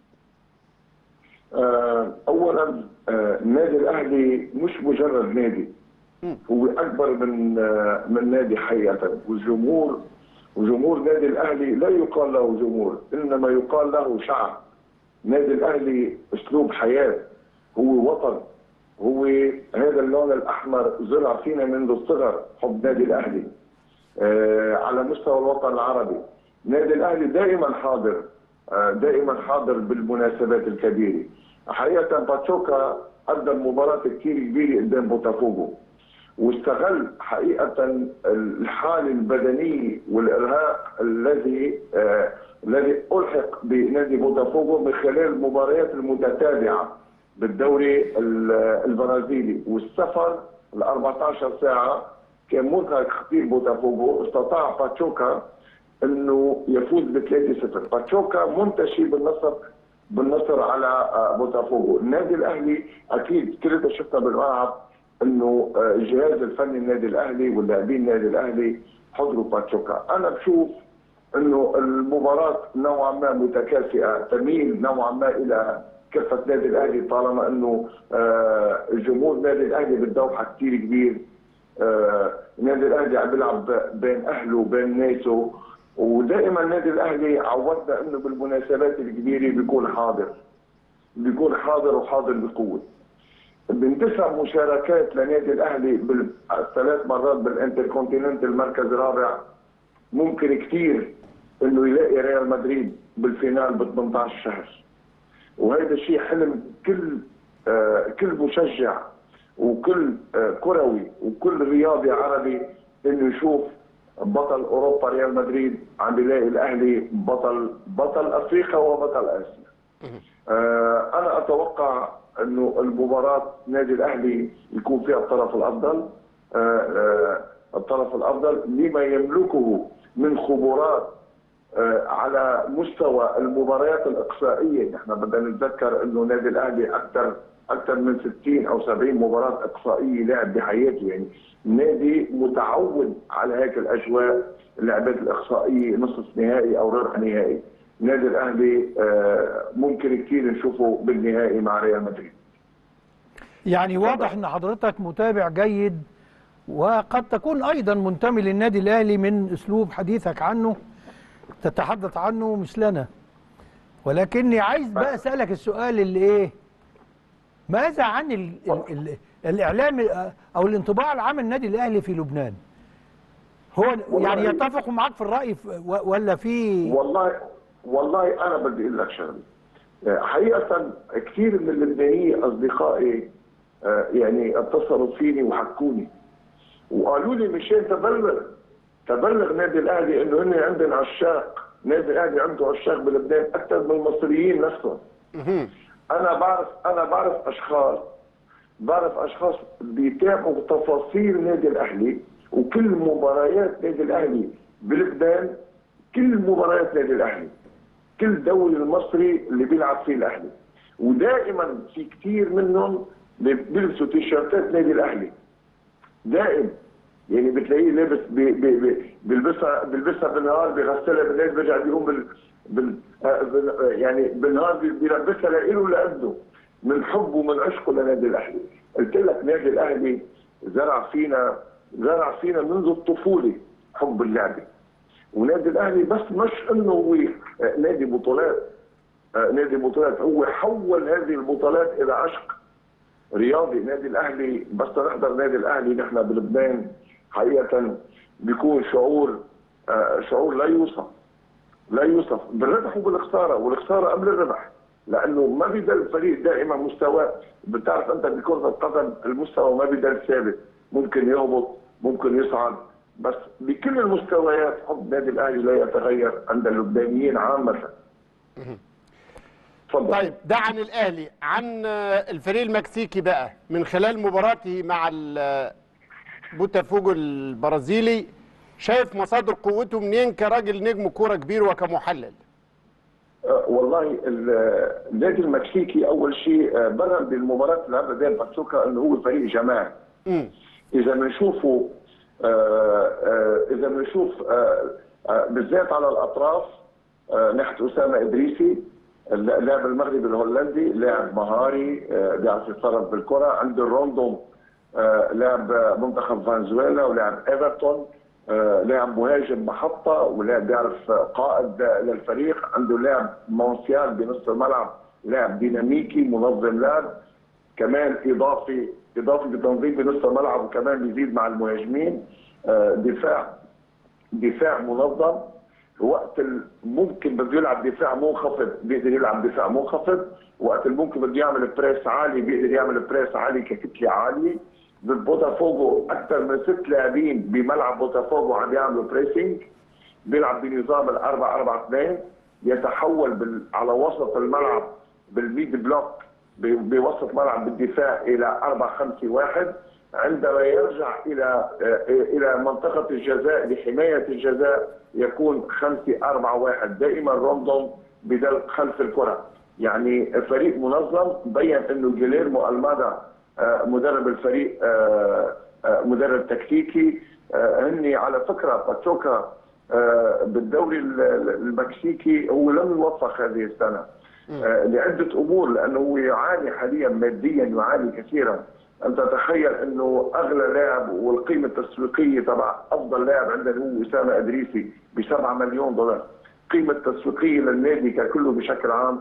آه، اولا آه، النادي الاهلي مش مجرد نادي هو اكبر من آه، من نادي حقيقه والجمهور وجمهور نادي الاهلي لا يقال له جمهور انما يقال له شعب نادي الاهلي اسلوب حياه هو وطن هو هذا اللون الاحمر زرع فينا منذ الصغر حب نادي الاهلي آه، على مستوى الوطن العربي نادي الاهلي دائما حاضر آه، دائما حاضر بالمناسبات الكبيره حقيقه باتشوكا قدم مباراه كثير كبيره قدام بوتافوغو واستغل حقيقه الحاله البدنيه والارهاق الذي آه، الذي الحق بنادي بوتافوغو من خلال المباريات المتتابعه بالدوري ال- البرازيلي والسفر ال 14 ساعه كان مرهق كثير بوتافوغو استطاع باتشوكا انه يفوز ب 3-0 باتشوكا منتشي بالنصر بالنصر على آه، بوتافوغو النادي الاهلي اكيد كلنا شفنا بالملعب انه آه، الجهاز الفني النادي الاهلي واللاعبين النادي الاهلي حضروا باتشوكا انا بشوف انه المباراه نوعا ما متكافئه تميل نوعا ما الى كفه نادي الاهلي طالما انه آه، الجمهور نادي الاهلي بالدوحه كثير كبير آه، النادي الاهلي عم بيلعب بين اهله وبين ناسه ودائما النادي الاهلي عودنا انه بالمناسبات الكبيره بيكون حاضر بيكون حاضر وحاضر بقوه من تسع مشاركات لنادي الاهلي بالثلاث مرات بالانتركونتيننت المركز الرابع ممكن كثير انه يلاقي ريال مدريد بالفينال ب 18 شهر وهذا الشيء حلم كل آه كل مشجع وكل آه كروي وكل رياضي عربي انه يشوف بطل اوروبا ريال مدريد عم بيلاقي الاهلي بطل بطل افريقيا وبطل اسيا آه انا اتوقع انه المباراه نادي الاهلي يكون فيها الطرف الافضل آه آه الطرف الافضل لما يملكه من خبرات آه على مستوى المباريات الاقصائيه نحن بدنا نتذكر انه نادي الاهلي اكثر اكثر من 60 او 70 مباراه اقصائيه لعب بحياته يعني نادي متعود على هيك الاجواء اللعبات الاقصائيه نصف نهائي او ربع نهائي النادي الاهلي آه ممكن كثير نشوفه بالنهائي مع ريال مدريد
يعني واضح ان حضرتك متابع جيد وقد تكون ايضا منتمي للنادي الاهلي من اسلوب حديثك عنه تتحدث عنه مثلنا ولكني عايز بقى اسالك السؤال اللي ايه ماذا عن ال ال ال الاعلام او الانطباع العام النادي الاهلي في لبنان هو يعني يتفق معاك في الراي ف- و- ولا في
والله والله انا بدي اقول لك شغله حقيقه كثير من اللبنانيه اصدقائي آه، يعني اتصلوا فيني وحكوني وقالوا لي مشان تبلغ تبلغ نادي الاهلي انه هن عندنا عشاق نادي الاهلي عنده عشاق بلبنان اكثر من المصريين نفسهم انا بعرف انا بعرف اشخاص بعرف اشخاص بيتابعوا تفاصيل نادي الاهلي وكل مباريات نادي الاهلي بلبنان كل مباريات نادي الاهلي كل دوري المصري اللي بيلعب فيه الاهلي ودائما في كثير منهم بيلبسوا تيشيرتات نادي الاهلي دائم يعني بتلاقيه لابس بي بي بي بيلبسها بيلبسها بالنهار بيغسلها بالليل بيرجع بيقوم بال, بال آه، بال- آه، يعني بالنهار بي- بيلبسها لإله ولابنه من حبه ومن عشقه لنادي الاهلي قلت لك نادي الاهلي زرع فينا زرع فينا منذ الطفوله حب اللعبه ونادي الاهلي بس مش انه هو آه، نادي بطولات آه، نادي بطولات هو حول هذه البطولات الى عشق رياضي نادي الاهلي بس نحضر نادي الاهلي نحن بلبنان حقيقه بيكون شعور آه، شعور لا يوصف لا يوصف بالربح وبالخساره والخساره قبل الربح لانه ما بيضل الفريق دائما مستواه بتعرف انت بكره القدم المستوى ما بيضل ثابت ممكن يهبط ممكن يصعد بس بكل المستويات حب نادي الاهلي لا يتغير عند اللبنانيين عامه
طيب ده عن الاهلي عن آه، الفريق المكسيكي بقى من خلال مباراته مع ال- بوتافوجو البرازيلي شايف مصادر قوته منين كراجل نجم كوره كبير وكمحلل
آه، والله ال- النادي المكسيكي اول شيء آه، برر بالمباراه اللي لعبها بين باتشوكا انه هو فريق جماعي اذا بنشوفه آه، آه، اذا بنشوف آه، آه، بالذات على الاطراف آه، ناحيه اسامه ادريسي اللاعب المغربي الهولندي لاعب مهاري آه، بيعرف يتصرف بالكره عنده روندوم آه، لاعب منتخب فنزويلا ولاعب ايفرتون آه، لاعب مهاجم محطه ولاعب بيعرف قائد للفريق عنده لاعب مونسيال بنص الملعب لاعب ديناميكي منظم لعب كمان اضافي اضافي بتنظيم بنص الملعب وكمان بيزيد مع المهاجمين آه، دفاع دفاع منظم وقت ال- ممكن بده يلعب دفاع منخفض بيقدر يلعب دفاع منخفض وقت اللي ممكن بده يعمل بريس عالي بيقدر يعمل بريس عالي ككتله عاليه بالبوتافوجو اكثر من ست لاعبين بملعب بوتافوجو عم يعملوا بريسنج بيلعب بنظام الأربعة أربعة اثنين يتحول بال... على وسط الملعب بالميد بلوك ب- بوسط ملعب بالدفاع إلى 4 5 1 عندما يرجع إلى آه، إلى منطقة الجزاء لحماية الجزاء يكون 5 4 1 دائما روندون بدل خلف الكرة يعني فريق منظم بين انه جيليرمو المادا آه، مدرب الفريق آه، آه، مدرب تكتيكي آه، هني على فكره باتشوكا آه، بالدوري ال- ال- المكسيكي هو لم يوفق هذه السنه آه، لعده امور لانه هو يعاني حاليا ماديا يعاني كثيرا انت تخيل انه اغلى لاعب والقيمه التسويقيه تبع افضل لاعب عندنا هو اسامه ادريسي ب 7 مليون دولار قيمه تسويقيه للنادي ككله بشكل عام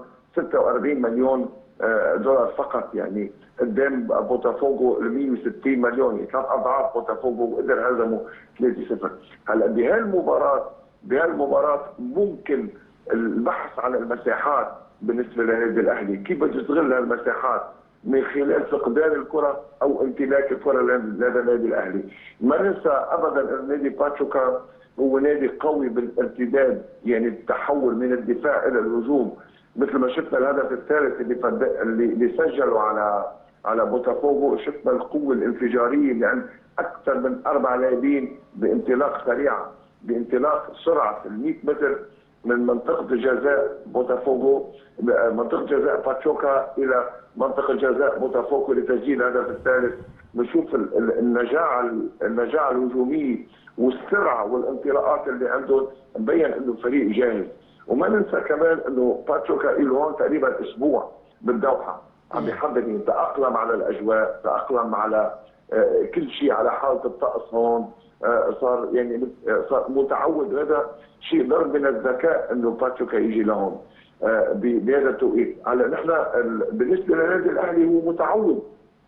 46 مليون آه، دولار فقط يعني قدام بوتافوجو ال 160 مليون يعني ثلاث اضعاف بوتافوجو وقدر هزمه 3-0 هلا بهالمباراه بهالمباراه ممكن البحث عن المساحات بالنسبه للنادي الاهلي كيف بده يستغل هالمساحات من خلال فقدان الكره او امتلاك الكره لدى النادي الاهلي ما ننسى ابدا ان نادي باتشوكا هو نادي قوي بالارتداد يعني التحول من الدفاع الى الهجوم مثل ما شفنا الهدف الثالث اللي فد... اللي اللي سجله على على بوتافوغو شفنا القوه الانفجاريه اللي عند اكثر من اربع لاعبين بانطلاق سريع بانطلاق سرعه ال 100 متر من منطقه الجزاء بوتافوغو منطقه جزاء باتشوكا الى منطقه جزاء بوتافوغو لتسجيل الهدف الثالث بنشوف ال- ال- النجاعه النجاعه الهجوميه والسرعه والانطلاقات اللي عندهم مبين انه فريق جاهز وما ننسى كمان انه باتشوكا له هون تقريبا اسبوع بالدوحه عم يحضر يتاقلم على الاجواء تاقلم على آه، كل شيء على حاله الطقس هون آه، صار يعني مت- آه، صار متعود هذا شيء ضرب من الذكاء انه باتشوكا يجي لهون آه، ب- بهذا التوقيت هلا نحن ال- بالنسبه للنادي الاهلي هو متعود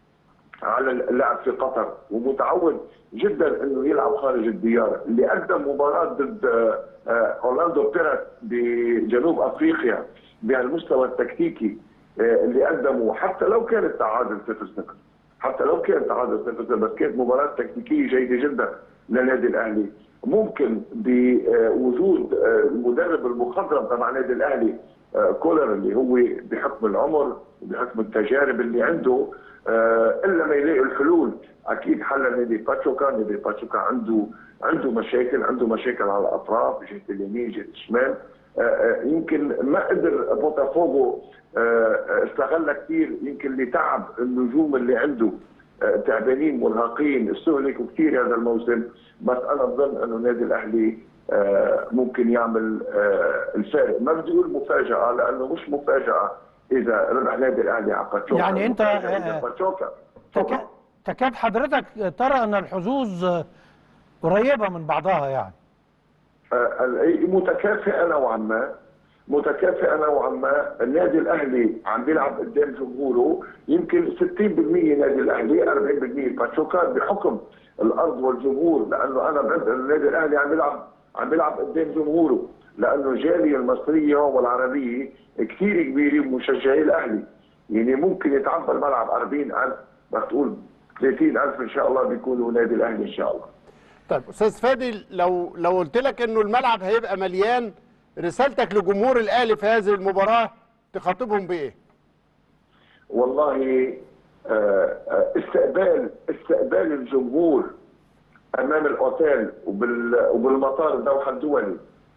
على اللعب في قطر ومتعود جدا انه يلعب خارج الديار اللي قدم مباراه ضد آه، آه، اورلاندو بيرت بجنوب افريقيا بهالمستوى التكتيكي آه، اللي قدمه حتى لو كان التعادل 0 0 حتى لو كان تعادل 0 بس كانت مباراه تكتيكيه جيده جدا للنادي الاهلي ممكن بوجود المدرب المخضرم تبع النادي الاهلي آه، كولر اللي هو بحكم العمر وبحكم التجارب اللي عنده آه، الا ما يلاقي الحلول اكيد حل نادي باتشوكا نادي باتشوكا عنده عنده مشاكل عنده مشاكل على الاطراف جهه اليمين جهه الشمال آه، آه، يمكن ما قدر بوتافوغو آه، آه، استغلها كثير يمكن لتعب النجوم اللي عنده آه، تعبانين مرهقين استهلكوا كثير هذا الموسم بس انا بظن انه النادي الاهلي آه، ممكن يعمل آه، الفارق ما بدي اقول مفاجاه لانه مش مفاجاه اذا ربح النادي الاهلي على باتشوكا
يعني أنت،
المفاجأة إذا
آه،
باتشوكا
تكاد, تكاد حضرتك ترى ان الحظوظ آه، قريبه من بعضها يعني
آه، متكافئه نوعا ما متكافئه نوعا ما النادي الاهلي عم بيلعب قدام جمهوره يمكن 60% نادي الاهلي 40% باتشوكا بحكم الارض والجمهور لانه انا بعد النادي الاهلي عم بيلعب عم بيلعب قدام جمهوره لانه الجاليه المصريه والعربيه كثير كبيره مشجعي الاهلي يعني ممكن يتعبى الملعب 40000 بس تقول 30000 ان شاء الله بيكونوا نادي الاهلي ان شاء الله
طيب استاذ فادي لو لو قلت لك انه الملعب هيبقى مليان رسالتك لجمهور الاهلي في هذه المباراه تخاطبهم بايه؟
والله آه، آه، استقبال استقبال الجمهور امام الاوتيل وبال وبالمطار الدوحه الدولي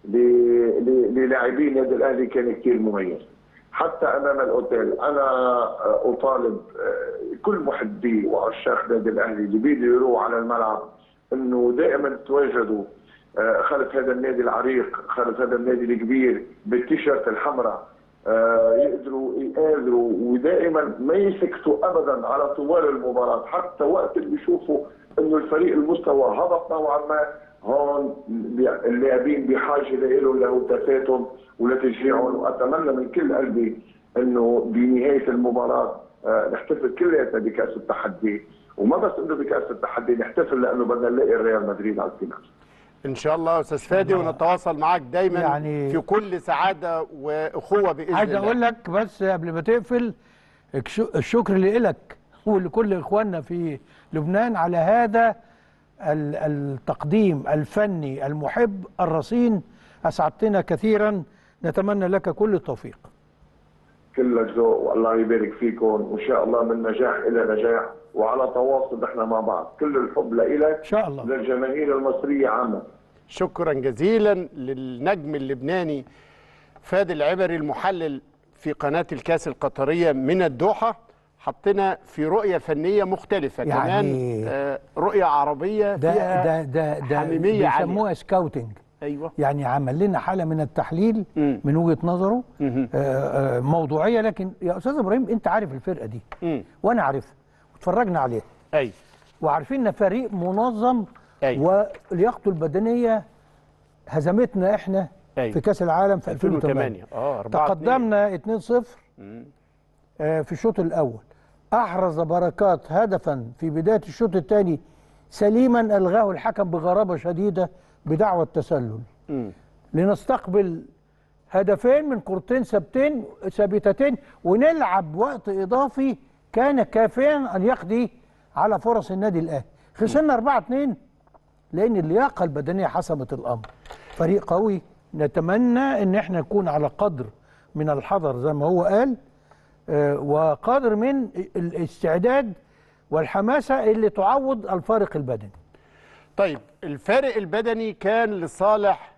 ل- ل- للاعبين النادي الاهلي كان كثير مميز حتى امام الاوتيل انا آه، اطالب آه، كل محبي وعشاق النادي الاهلي اللي بيقدروا يروحوا على الملعب انه دائما تواجدوا آه، خلف هذا النادي العريق خلف هذا النادي الكبير بالتيشيرت الحمراء آه، يقدروا يقادروا ودائما ما يسكتوا ابدا على طوال المباراه حتى وقت اللي بيشوفوا انه الفريق المستوى هبط نوعا ما هون بي- اللاعبين بحاجه له لهتافاتهم ولتشجيعهم واتمنى من كل قلبي انه بنهايه المباراه آه، نحتفل كلياتنا بكاس التحدي وما بس انه بكاس التحدي نحتفل لانه بدنا نلاقي الريال مدريد على الفينال
ان شاء الله يا استاذ فادي ونتواصل معاك دايما
يعني-
في كل سعاده واخوه باذن
عايز
الله
اقول لك بس قبل ما تقفل الش- الشكر لك ولكل اخواننا في لبنان على هذا ال- التقديم الفني المحب الرصين اسعدتنا كثيرا نتمنى لك كل التوفيق
كلك ذوق والله يبارك فيكم وان شاء الله من نجاح الى نجاح وعلى تواصل احنا مع بعض كل الحب لإلك ان
شاء الله
للجماهير المصريه عامه
شكرا جزيلا للنجم اللبناني فادي العبري المحلل في قناه الكاس القطريه من الدوحه حطنا في رؤيه فنيه مختلفه
يعني-
كمان آه، رؤيه عربيه
ده
فيها
ده ده ده
حميميه عاليه
بيسموها سكاوتنج
ايوه
يعني عمل لنا حاله من التحليل من وجهه نظره آه، آه، موضوعيه لكن يا استاذ ابراهيم انت عارف الفرقه دي وانا عارفها واتفرجنا عليها
اي
وعارفين ان فريق منظم ولياقته البدنيه هزمتنا احنا
أي.
في كاس العالم في 2008
اه 4
تقدمنا 2-0 آه، في الشوط الاول احرز بركات هدفا في بدايه الشوط الثاني سليما الغاه الحكم بغرابه شديده بدعوى التسلل لنستقبل هدفين من كورتين ثابتين ثابتتين ونلعب وقت اضافي كان كافيا ان يقضي على فرص النادي الاهلي خسرنا 4 2 لان اللياقه البدنيه حسمت الامر فريق قوي نتمنى ان احنا نكون على قدر من الحذر زي ما هو قال آه، وقدر من الاستعداد والحماسه اللي تعوض الفارق البدني
طيب الفارق البدني كان لصالح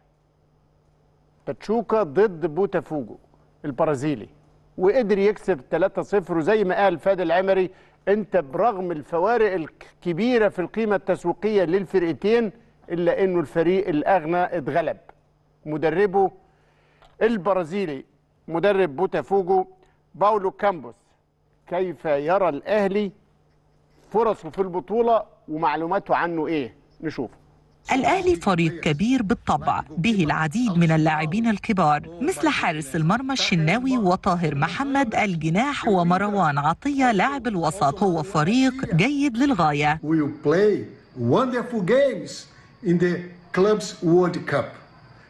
باتشوكا ضد بوتافوجو البرازيلي وقدر يكسب 3-0 وزي ما قال فادي العمري انت برغم الفوارق الكبيره في القيمه التسويقيه للفرقتين الا انه الفريق الاغنى اتغلب مدربه البرازيلي مدرب بوتافوجو باولو كامبوس كيف يرى الاهلي فرصه في البطوله ومعلوماته عنه ايه نشوف
الأهلي فريق كبير بالطبع به العديد من اللاعبين الكبار مثل حارس المرمى الشناوي وطاهر محمد الجناح ومروان عطية لاعب الوسط هو فريق جيد للغاية
will play wonderful games in the Clubs World Cup.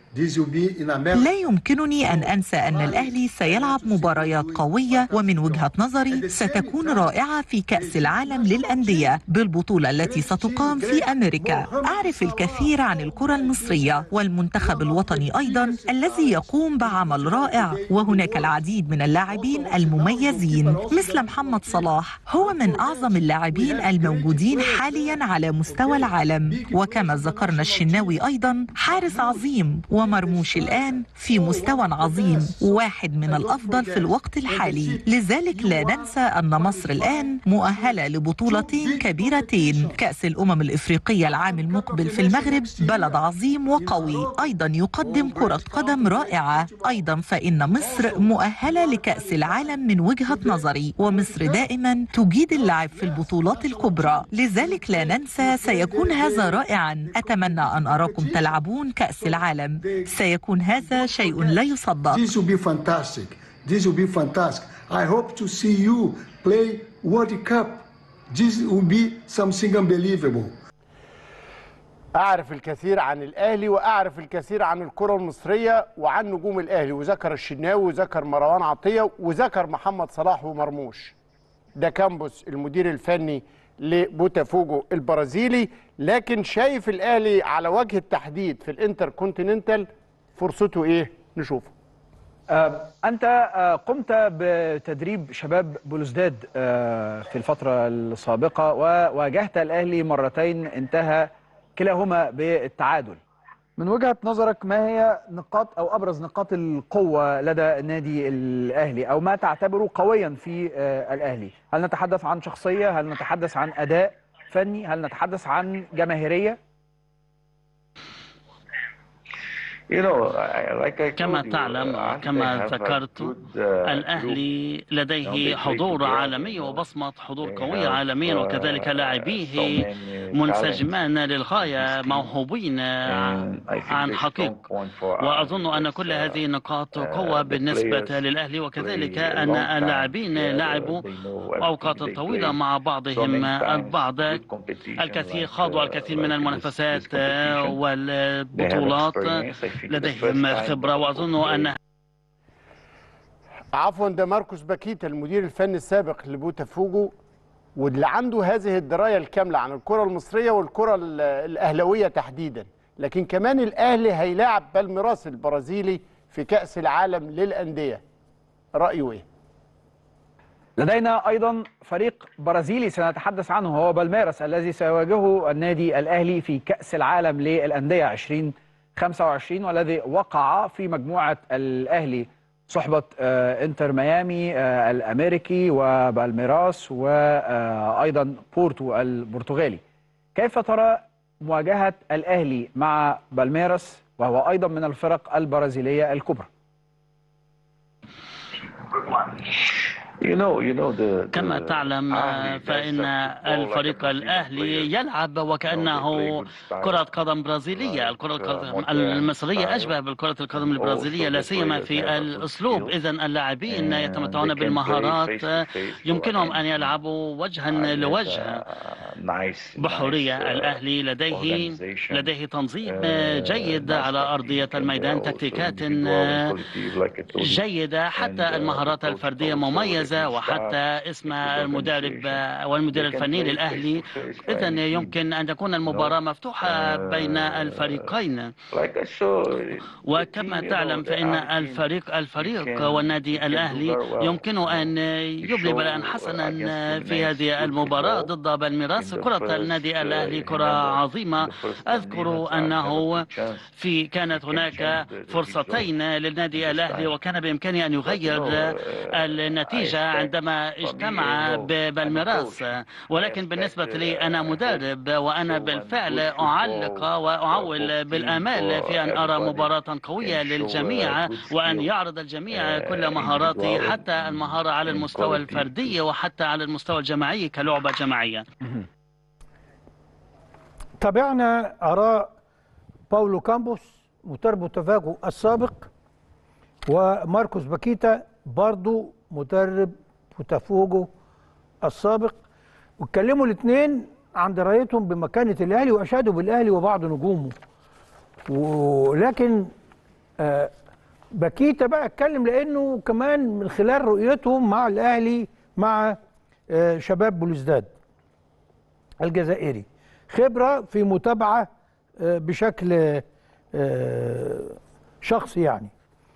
This will be in America.
لا يمكنني أن أنسى أن الأهلي سيلعب مباريات قوية ومن وجهة نظري ستكون رائعة في كأس العالم للأندية بالبطولة التي ستقام في أمريكا أعرف الكثير عن الكرة المصرية والمنتخب الوطني أيضا الذي يقوم بعمل رائع وهناك العديد من اللاعبين المميزين مثل محمد صلاح هو من أعظم اللاعبين الموجودين حاليا على مستوى العالم وكما ذكرنا الشناوي أيضا حارس عظيم ومرموش الآن في مستوى عظيم واحد من الأفضل في الوقت الحالي لذلك لا ننسى أن مصر الآن مؤهلة لبطولتين كبيرتين كأس الأمم الإفريقية العام المقبل في المغرب بلد عظيم وقوي أيضا يقدم كرة قدم رائعة أيضا فإن مصر مؤهلة لكأس العالم من وجهة نظري ومصر دائما تجيد اللعب في البطولات الكبرى لذلك لا ننسى سيكون هذا رائعا أتمنى أن أراكم تلعبون كأس العالم سيكون هذا شيء لا يصدق
This will be fantastic. This will be fantastic. I hope to see you play World Cup. This will be something unbelievable.
أعرف الكثير عن الأهلي وأعرف الكثير عن الكرة المصرية وعن نجوم الأهلي وذكر الشناوي وذكر مروان عطية وذكر محمد صلاح ومرموش ده كامبوس المدير الفني لبوتافوجو البرازيلي لكن شايف الأهلي على وجه التحديد في الانتر كونتيننتال فرصته إيه نشوفه
آه، أنت آه، قمت بتدريب شباب بلوزداد آه، في الفترة السابقة وواجهت الأهلي مرتين انتهى كلاهما بالتعادل من وجهة نظرك ما هي نقاط أو أبرز نقاط القوة لدى النادي الأهلي أو ما تعتبره قويا في آه، الأهلي هل نتحدث عن شخصية هل نتحدث عن أداء فني هل نتحدث عن جماهيرية
كما تعلم وكما ذكرت الأهلي لديه حضور عالمي وبصمة حضور قوية عالميا وكذلك لاعبيه منسجمان للغاية موهوبين عن حقيق وأظن أن كل هذه النقاط قوة بالنسبة للأهلي وكذلك أن اللاعبين لعبوا أوقات طويلة مع بعضهم البعض الكثير خاضوا الكثير من المنافسات والبطولات لديهم خبرة وأظن أن
عفوا ده ماركوس باكيتا المدير الفني السابق لبوتافوجو واللي عنده هذه الدرايه الكامله عن الكره المصريه والكره ال- الاهلاويه تحديدا لكن كمان الاهلي هيلاعب بالميراس البرازيلي في كاس العالم للانديه رايه ايه
لدينا أيضا فريق برازيلي سنتحدث عنه هو بالميراس الذي سيواجهه النادي الأهلي في كأس العالم للأندية 2025 والذي وقع في مجموعة الأهلي صحبة آه، انتر ميامي آه، الأمريكي وبالميراس وأيضا بورتو البرتغالي كيف ترى مواجهة الأهلي مع بالميراس وهو أيضا من الفرق البرازيلية الكبرى
كما تعلم فإن الفريق الأهلي يلعب وكأنه كرة قدم برازيلية الكرة القدم المصرية أشبه بالكرة القدم البرازيلية لا سيما في الأسلوب إذا اللاعبين يتمتعون بالمهارات يمكنهم أن يلعبوا وجها لوجه بحورية الأهلي لديه لديه تنظيم جيد على أرضية الميدان تكتيكات جيدة حتى المهارات الفردية مميزة وحتى اسم المدرب والمدير الفني للأهلي إذا يمكن أن تكون المباراة مفتوحة بين الفريقين وكما تعلم فإن الفريق الفريق والنادي الأهلي يمكن أن يبلي بلاء حسنا في هذه المباراة ضد بالميراس كرة النادي الأهلي كرة عظيمة أذكر أنه في كانت هناك فرصتين للنادي الأهلي وكان بإمكانه أن يغير النتيجة عندما اجتمع بالميراس ولكن بالنسبة لي أنا مدرب وأنا بالفعل أعلق وأعول بالآمال في أن أرى مباراة قوية للجميع وأن يعرض الجميع كل مهاراتي حتى المهارة على المستوى الفردي وحتى على المستوى الجماعي كلعبة جماعية
تابعنا آراء باولو كامبوس مدرب بوتافاجو السابق وماركوس باكيتا برضو مدرب بوتافوجو السابق واتكلموا الاثنين عن درايتهم بمكانة الأهلي وأشادوا بالأهلي وبعض نجومه ولكن آه، باكيتا بقى اتكلم لانه كمان من خلال رؤيتهم مع الاهلي مع آه، شباب بلوزداد الجزائري خبره في متابعه آه، بشكل آه، شخصي يعني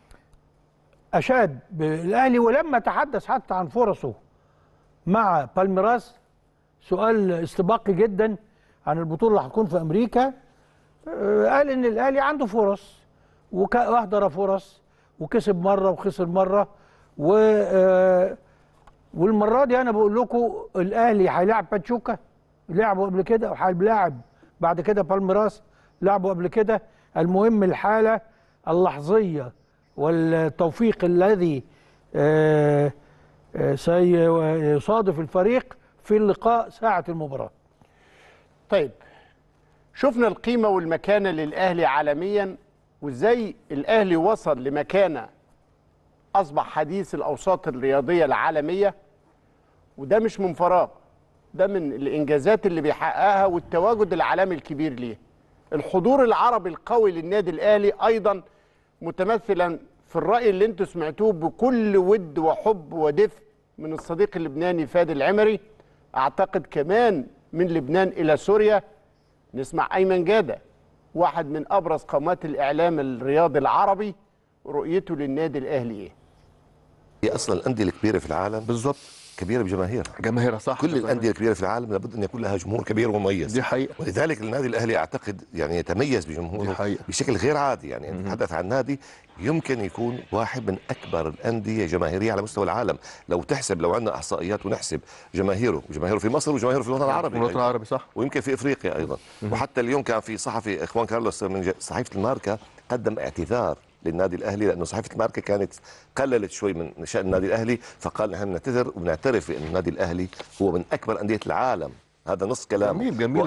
اشاد بالاهلي ولما تحدث حتى عن فرصه مع بالميراس سؤال استباقي جدا عن البطوله اللي هتكون في امريكا آه، قال ان الاهلي عنده فرص وك- واهدر فرص وكسب مره وخسر مره و آه، والمره دي انا بقول لكم الاهلي هيلاعب باتشوكا لعبوا قبل كده وهيلاعب بعد كده بالميراس لعبوا قبل كده المهم الحاله اللحظيه والتوفيق الذي آه، آه، سيصادف الفريق في اللقاء ساعه المباراه
طيب شفنا القيمة والمكانة للأهلي عالميا وإزاي الأهلي وصل لمكانة أصبح حديث الأوساط الرياضية العالمية وده مش من فراغ ده من الإنجازات اللي بيحققها والتواجد العالمي الكبير ليه الحضور العربي القوي للنادي الأهلي أيضا متمثلا في الرأي اللي انتوا سمعتوه بكل ود وحب ودفء من الصديق اللبناني فادي العمري أعتقد كمان من لبنان إلى سوريا نسمع أيمن جادة واحد من أبرز قامات الإعلام الرياضي العربي رؤيته للنادي الأهلي إيه؟
هي اصلا الانديه الكبيره في العالم بالظبط كبيره بجماهيرها
جماهيرها صح
كل الانديه الكبيره في العالم لابد ان يكون لها جمهور كبير ومميز
دي حقيقة.
ولذلك النادي الاهلي اعتقد يعني يتميز بجمهوره
دي حقيقة.
بشكل غير عادي يعني انت تتحدث عن نادي يمكن يكون واحد من اكبر الانديه جماهيريه على مستوى العالم لو تحسب لو عندنا احصائيات ونحسب جماهيره وجماهيره في مصر وجماهيره في الوطن العربي
الوطن
أيضاً.
العربي صح
ويمكن في افريقيا ايضا وحتى اليوم كان في صحفي اخوان كارلوس من ج- صحيفه الماركا قدم اعتذار للنادي الاهلي لانه صحيفه الماركا كانت قللت شوي من شان النادي الاهلي فقال نحن نعتذر وبنعترف بان النادي الاهلي هو من اكبر انديه العالم هذا نص كلامه
جميل جميل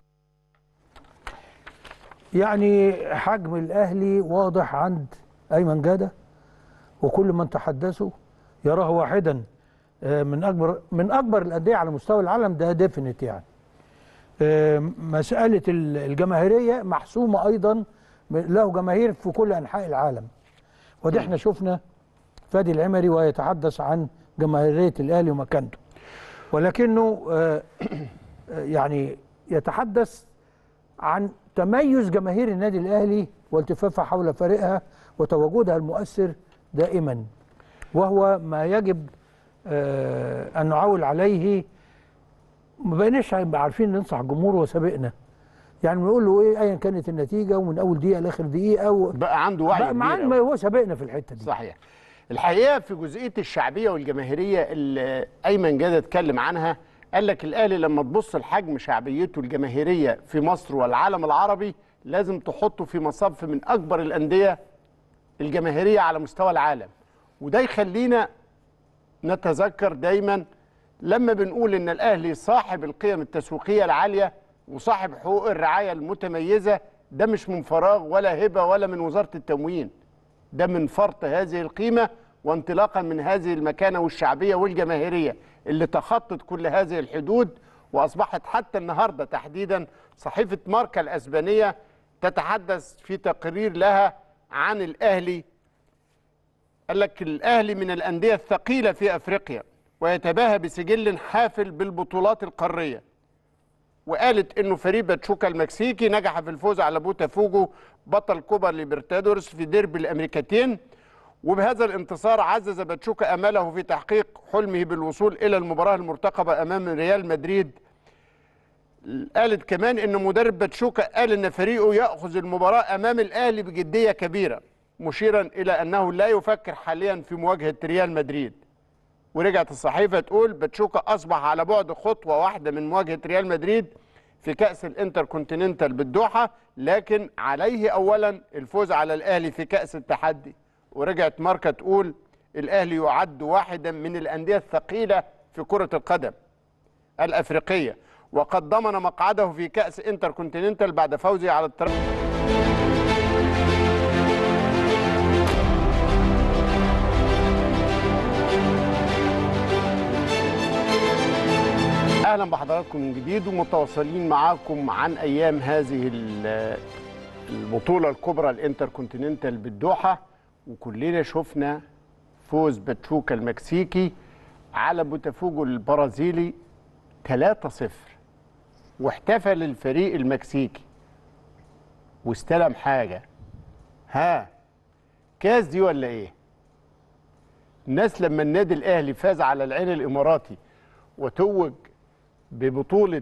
يعني حجم الاهلي واضح عند ايمن جاده وكل من تحدثوا يراه واحدا آه، من اكبر من اكبر الانديه على مستوى العالم ده ديفينيت يعني آه، مساله ال- الجماهيريه محسومه ايضا م- له جماهير في كل انحاء العالم ودي احنا شفنا فادي العمري ويتحدث عن جماهيريه الاهلي ومكانته ولكنه آه، آه، يعني يتحدث عن تميز جماهير النادي الاهلي والتفافها حول فريقها وتواجدها المؤثر دائما وهو ما يجب آه، ان نعول عليه ما بقيناش عارفين ننصح الجمهور وسابقنا يعني بنقول له ايه ايا كانت النتيجه ومن اول دقيقه لاخر دقيقه و...
بقى عنده وعي
بقى
كبير
معاه
أوي.
ما هو سابقنا في الحته دي
صحيح الحقيقه في جزئيه الشعبيه والجماهيريه اللي ايمن جاد اتكلم عنها قال لك الاهلي لما تبص لحجم شعبيته الجماهيريه في مصر والعالم العربي لازم تحطه في مصف من اكبر الانديه الجماهيريه على مستوى العالم وده يخلينا نتذكر دايما لما بنقول ان الاهلي صاحب القيم التسويقيه العاليه وصاحب حقوق الرعايه المتميزه ده مش من فراغ ولا هبه ولا من وزاره التموين ده من فرط هذه القيمة وانطلاقا من هذه المكانة والشعبية والجماهيرية اللي تخطت كل هذه الحدود وأصبحت حتى النهاردة تحديدا صحيفة ماركا الأسبانية تتحدث في تقرير لها عن الأهلي قال لك الأهلي من الأندية الثقيلة في أفريقيا ويتباهى بسجل حافل بالبطولات القارية وقالت انه فريق باتشوكا المكسيكي نجح في الفوز على بوتافوجو بطل كوبا ليبرتادورس في ديربي الامريكتين وبهذا الانتصار عزز باتشوكا امله في تحقيق حلمه بالوصول الى المباراه المرتقبه امام ريال مدريد قالت كمان ان مدرب باتشوكا قال ان فريقه ياخذ المباراه امام الاهلي بجديه كبيره مشيرا الى انه لا يفكر حاليا في مواجهه ريال مدريد ورجعت الصحيفه تقول باتشوكا اصبح على بعد خطوه واحده من مواجهه ريال مدريد في كاس الانتر كونتيننتال بالدوحه لكن عليه اولا الفوز على الاهلي في كاس التحدي ورجعت ماركا تقول الاهلي يعد واحدا من الانديه الثقيله في كره القدم الافريقيه وقد ضمن مقعده في كاس انتر كونتيننتال بعد فوزه على التر... اهلا بحضراتكم من جديد ومتواصلين معاكم عن ايام هذه ال- البطوله الكبرى الانتر كونتيننتال بالدوحه وكلنا شفنا فوز باتشوكا المكسيكي على بوتافوجو البرازيلي 3-0 واحتفل الفريق المكسيكي واستلم حاجة ها كاس دي ولا ايه الناس لما النادي الاهلي فاز على العين الاماراتي وتوج ببطولة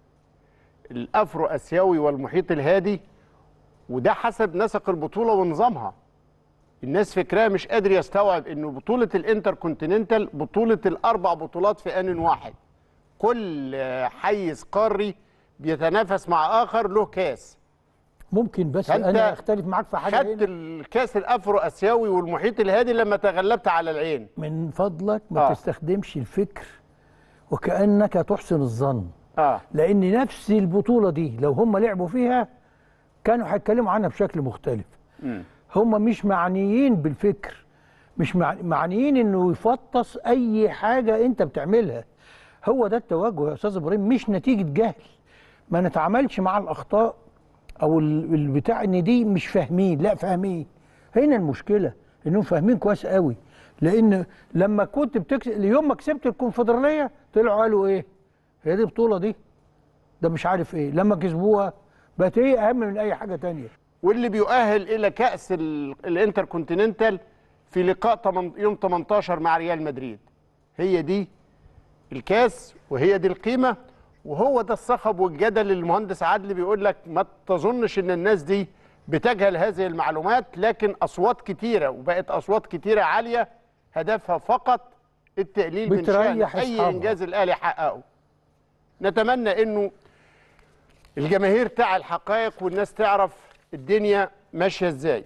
الافرو اسيوي والمحيط الهادي وده حسب نسق البطولة ونظامها الناس فكرها مش قادر يستوعب انه بطولة الانتر كونتيننتال بطولة الاربع بطولات في ان واحد كل حيز قاري بيتنافس مع اخر له كاس
ممكن بس
فأنت
انا اختلف معاك في حاجه
خدت
هنا
الكاس الافرو اسيوي والمحيط الهادي لما تغلبت على العين
من فضلك ما
آه.
آه. تستخدمش الفكر وكانك تحسن الظن
اه
لان نفس البطوله دي لو هم لعبوا فيها كانوا هيتكلموا عنها بشكل مختلف
مم.
هم مش معنيين بالفكر مش مع- معنيين انه يفطس اي حاجه انت بتعملها هو ده التوجه يا استاذ ابراهيم مش نتيجه جهل ما نتعاملش مع الاخطاء او ال- البتاع ان دي مش فاهمين لا فاهمين هنا المشكله انهم فاهمين كويس قوي لان لما كنت بتكسب يوم ما كسبت الكونفدراليه طلعوا قالوا ايه هي دي بطوله دي ده مش عارف ايه لما كسبوها بقت هي اهم من اي حاجه تانية
واللي بيؤهل الى كاس ال- الانتر كونتيننتال في لقاء تمن- يوم 18 مع ريال مدريد هي دي الكاس وهي دي القيمه وهو ده الصخب والجدل اللي المهندس عدلي بيقول لك ما تظنش ان الناس دي بتجهل هذه المعلومات لكن اصوات كتيره وبقت اصوات كتيره عاليه هدفها فقط التقليل من شان
بتريح
اي
أصحابها.
انجاز الاهلي حققه نتمنى انه الجماهير تعي الحقائق والناس تعرف الدنيا ماشيه ازاي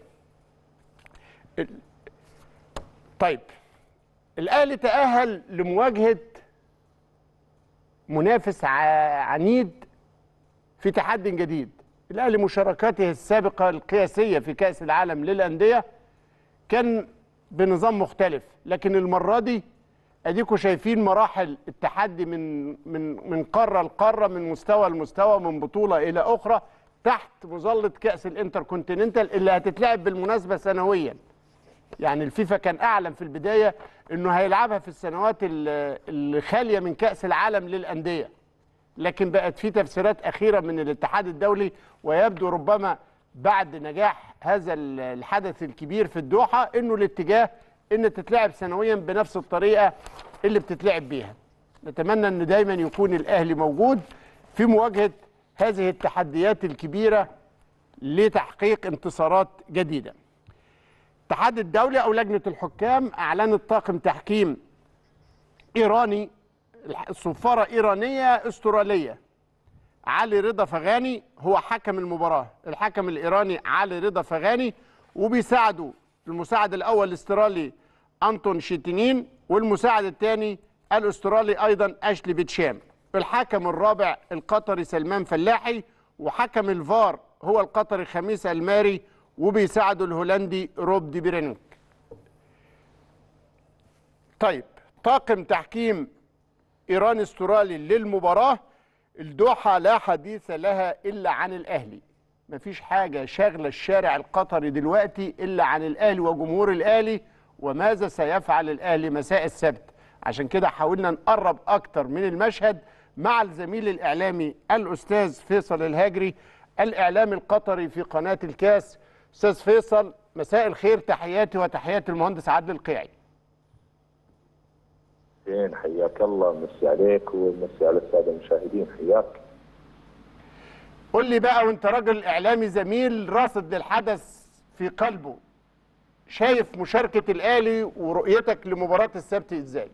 ال- طيب الاهلي تاهل لمواجهه منافس ع- عنيد في تحدي جديد الاهلي مشاركاته السابقه القياسيه في كاس العالم للانديه كان بنظام مختلف لكن المره دي اديكم شايفين مراحل التحدي من من من قاره لقاره من مستوى لمستوى من بطوله الى اخرى تحت مظله كاس الانتر كونتيننتال اللي هتتلعب بالمناسبه سنويا يعني الفيفا كان اعلن في البدايه انه هيلعبها في السنوات ال- الخاليه من كاس العالم للانديه لكن بقت في تفسيرات اخيره من الاتحاد الدولي ويبدو ربما بعد نجاح هذا ال- الحدث الكبير في الدوحه انه الاتجاه ان تتلعب سنويا بنفس الطريقه اللي بتتلعب بيها نتمنى ان دايما يكون الاهلي موجود في مواجهه هذه التحديات الكبيره لتحقيق انتصارات جديده الاتحاد الدولي او لجنه الحكام اعلنت طاقم تحكيم ايراني الصفاره ايرانيه استراليه علي رضا فغاني هو حكم المباراه الحكم الايراني علي رضا فغاني وبيساعده المساعد الاول الاسترالي انتون شيتينين والمساعد الثاني الاسترالي ايضا اشلي بيتشام الحكم الرابع القطري سلمان فلاحي وحكم الفار هو القطري خميس الماري وبيساعده الهولندي روب دي بيرينك طيب طاقم تحكيم ايران استرالي للمباراه الدوحه لا حديث لها الا عن الاهلي مفيش حاجه شاغله الشارع القطري دلوقتي الا عن الاهلي وجمهور الاهلي وماذا سيفعل الاهلي مساء السبت عشان كده حاولنا نقرب اكتر من المشهد مع الزميل الاعلامي الاستاذ فيصل الهاجري الاعلامي القطري في قناه الكاس استاذ فيصل مساء الخير تحياتي وتحيات المهندس عادل القيعي
زين حياك الله مسي عليك ومسي على الساده المشاهدين حياك
قول لي بقى وانت راجل اعلامي زميل راصد للحدث في قلبه شايف مشاركه الاهلي ورؤيتك لمباراه السبت ازاي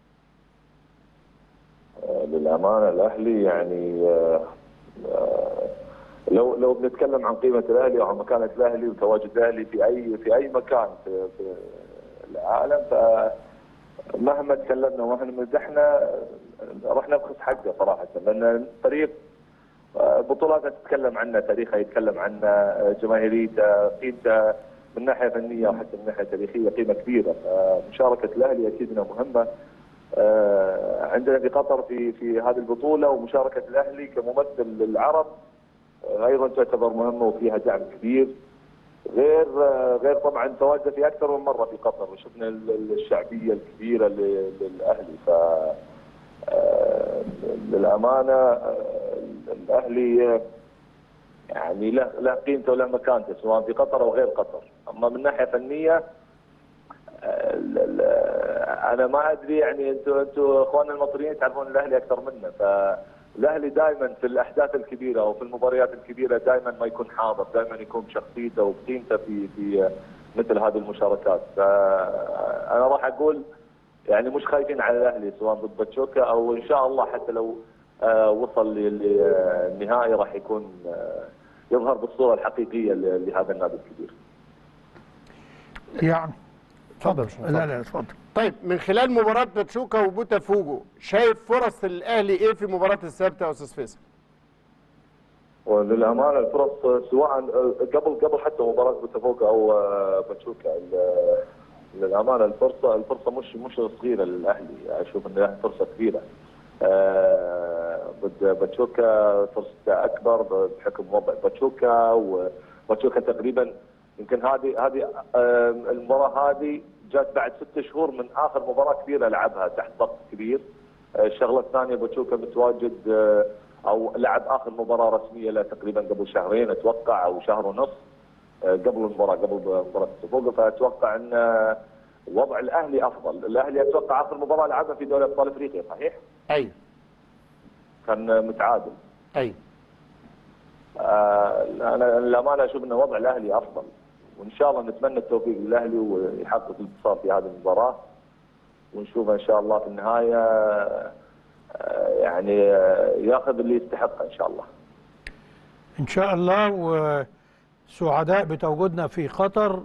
آه، للامانه الاهلي يعني آه، آه، لو لو بنتكلم عن قيمه الاهلي او عن مكانه الاهلي وتواجد الاهلي في اي في اي مكان في, في العالم فمهما تكلمنا ومهما مدحنا راح نبخس حقه صراحه لان الفريق آه، بطولاته تتكلم عنه تاريخه يتكلم عنه آه، جماهيريته قيمته من ناحيه فنيه وحتى من ناحيه تاريخيه قيمه كبيره فمشاركه الاهلي اكيد انها مهمه آه، عندنا في قطر في في هذه البطوله ومشاركه الاهلي كممثل للعرب آه، ايضا تعتبر مهمه وفيها دعم كبير غير آه، غير طبعا تواجد في اكثر من مره في قطر وشفنا ال- ال- الشعبيه الكبيره ل- للاهلي ف آه، للامانه آه، الاهلي آه، يعني له له قيمته وله مكانته سواء في قطر او غير قطر اما من ناحيه فنيه آه، ال- ال- انا ما ادري يعني انتم انتم اخواننا المصريين تعرفون الاهلي اكثر منا فالاهلي دائما في الاحداث الكبيره او في المباريات الكبيره دائما ما يكون حاضر دائما يكون بشخصيته وبقيمته في في مثل هذه المشاركات فانا راح اقول يعني مش خايفين على الاهلي سواء ضد باتشوكا او ان شاء الله حتى لو آه، وصل للنهائي راح يكون آه، يظهر بالصوره الحقيقيه ل- لهذا النادي الكبير
يعني اتفضل لا لا اتفضل
طيب من خلال مباراه باتشوكا وبوتافوجو شايف فرص الاهلي ايه في مباراه السبت يا استاذ فيصل؟
وللامانه الفرص سواء قبل قبل حتى مباراه بوتافوكا او آه، باتشوكا ال- للامانه الفرصه الفرصه مش مش صغيره للاهلي اشوف انها فرصه كبيره آه، ضد باتشوكا فرصته اكبر بحكم وضع باتشوكا وباتشوكا تقريبا يمكن هذه هذه آه، المباراه هذه جات بعد ست شهور من اخر مباراه كبيره لعبها تحت ضغط كبير آه، الشغله الثانيه باتشوكا متواجد آه، او لعب اخر مباراه رسميه له تقريبا قبل شهرين اتوقع او شهر ونص آه، قبل المباراه قبل مباراه السبوقه فاتوقع ان آه، وضع الاهلي افضل، الاهلي اتوقع اخر مباراه لعبها في دوري ابطال افريقيا صحيح؟
ايوه
كان متعادل.
ايوه
آه انا للامانه اشوف ان وضع الاهلي افضل وان شاء الله نتمنى التوفيق للاهلي ويحقق الانتصار في هذه المباراه ونشوف ان شاء الله في النهايه آه يعني آه ياخذ اللي يستحقه ان شاء الله.
ان شاء الله وسعداء بتواجدنا في قطر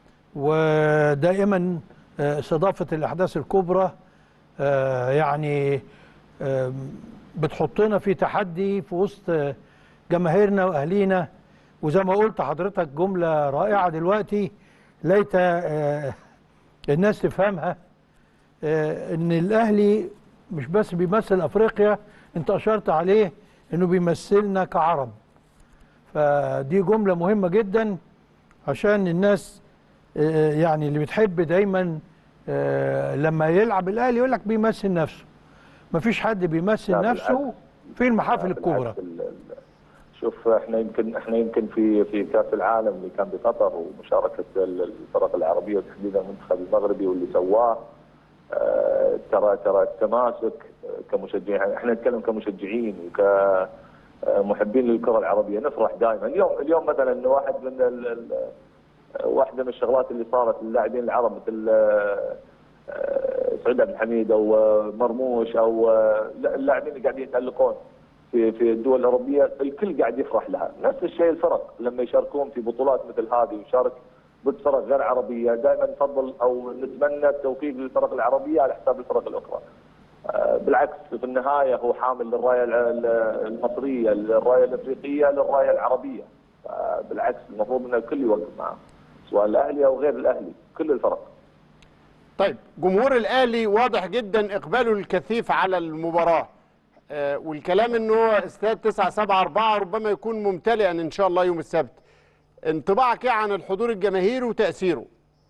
ودائما آه، استضافه الاحداث الكبرى آه، يعني آم، بتحطنا في تحدي في وسط آه، جماهيرنا واهلينا وزي ما قلت حضرتك جمله رائعه دلوقتي ليت آه، الناس تفهمها آه، ان الاهلي مش بس بيمثل افريقيا انت اشرت عليه انه بيمثلنا كعرب فدي جمله مهمه جدا عشان الناس آه، يعني اللي بتحب دايما آه، لما يلعب الاهلي يقول لك بيمثل نفسه مفيش حد بيمثل
لا،
نفسه في المحافل الكبرى
بالعكس، ال- ال- شوف احنا يمكن احنا يمكن في في كاس العالم اللي كان بقطر ومشاركه ال- الفرق العربيه وتحديدا المنتخب المغربي واللي سواه آه، ترى ترى التماسك آه، كمشجعين احنا نتكلم كمشجعين وكمحبين للكره العربيه نفرح دائما اليوم اليوم مثلا انه واحد من ال- ال- واحده من الشغلات اللي صارت للاعبين العرب مثل آه، آه، سعود عبد الحميد او آه، مرموش او آه، لا، اللاعبين اللي قاعدين يتالقون في في الدول الاوروبيه الكل قاعد يفرح لها، نفس الشيء الفرق لما يشاركون في بطولات مثل هذه ويشارك ضد فرق غير عربيه دائما نفضل او نتمنى التوفيق للفرق العربيه على حساب الفرق الاخرى. آه، بالعكس في النهايه هو حامل للرايه الع- ال- المصريه، للرايه الافريقيه، للرايه العربيه. آه، بالعكس المفروض ان الكل يوقف معه سواء الاهلي او غير الاهلي، كل الفرق.
طيب جمهور الاهلي واضح جدا اقباله الكثيف على المباراه آه، والكلام انه استاد 974 ربما يكون ممتلئا ان شاء الله يوم السبت انطباعك ايه عن الحضور الجماهيري وتاثيره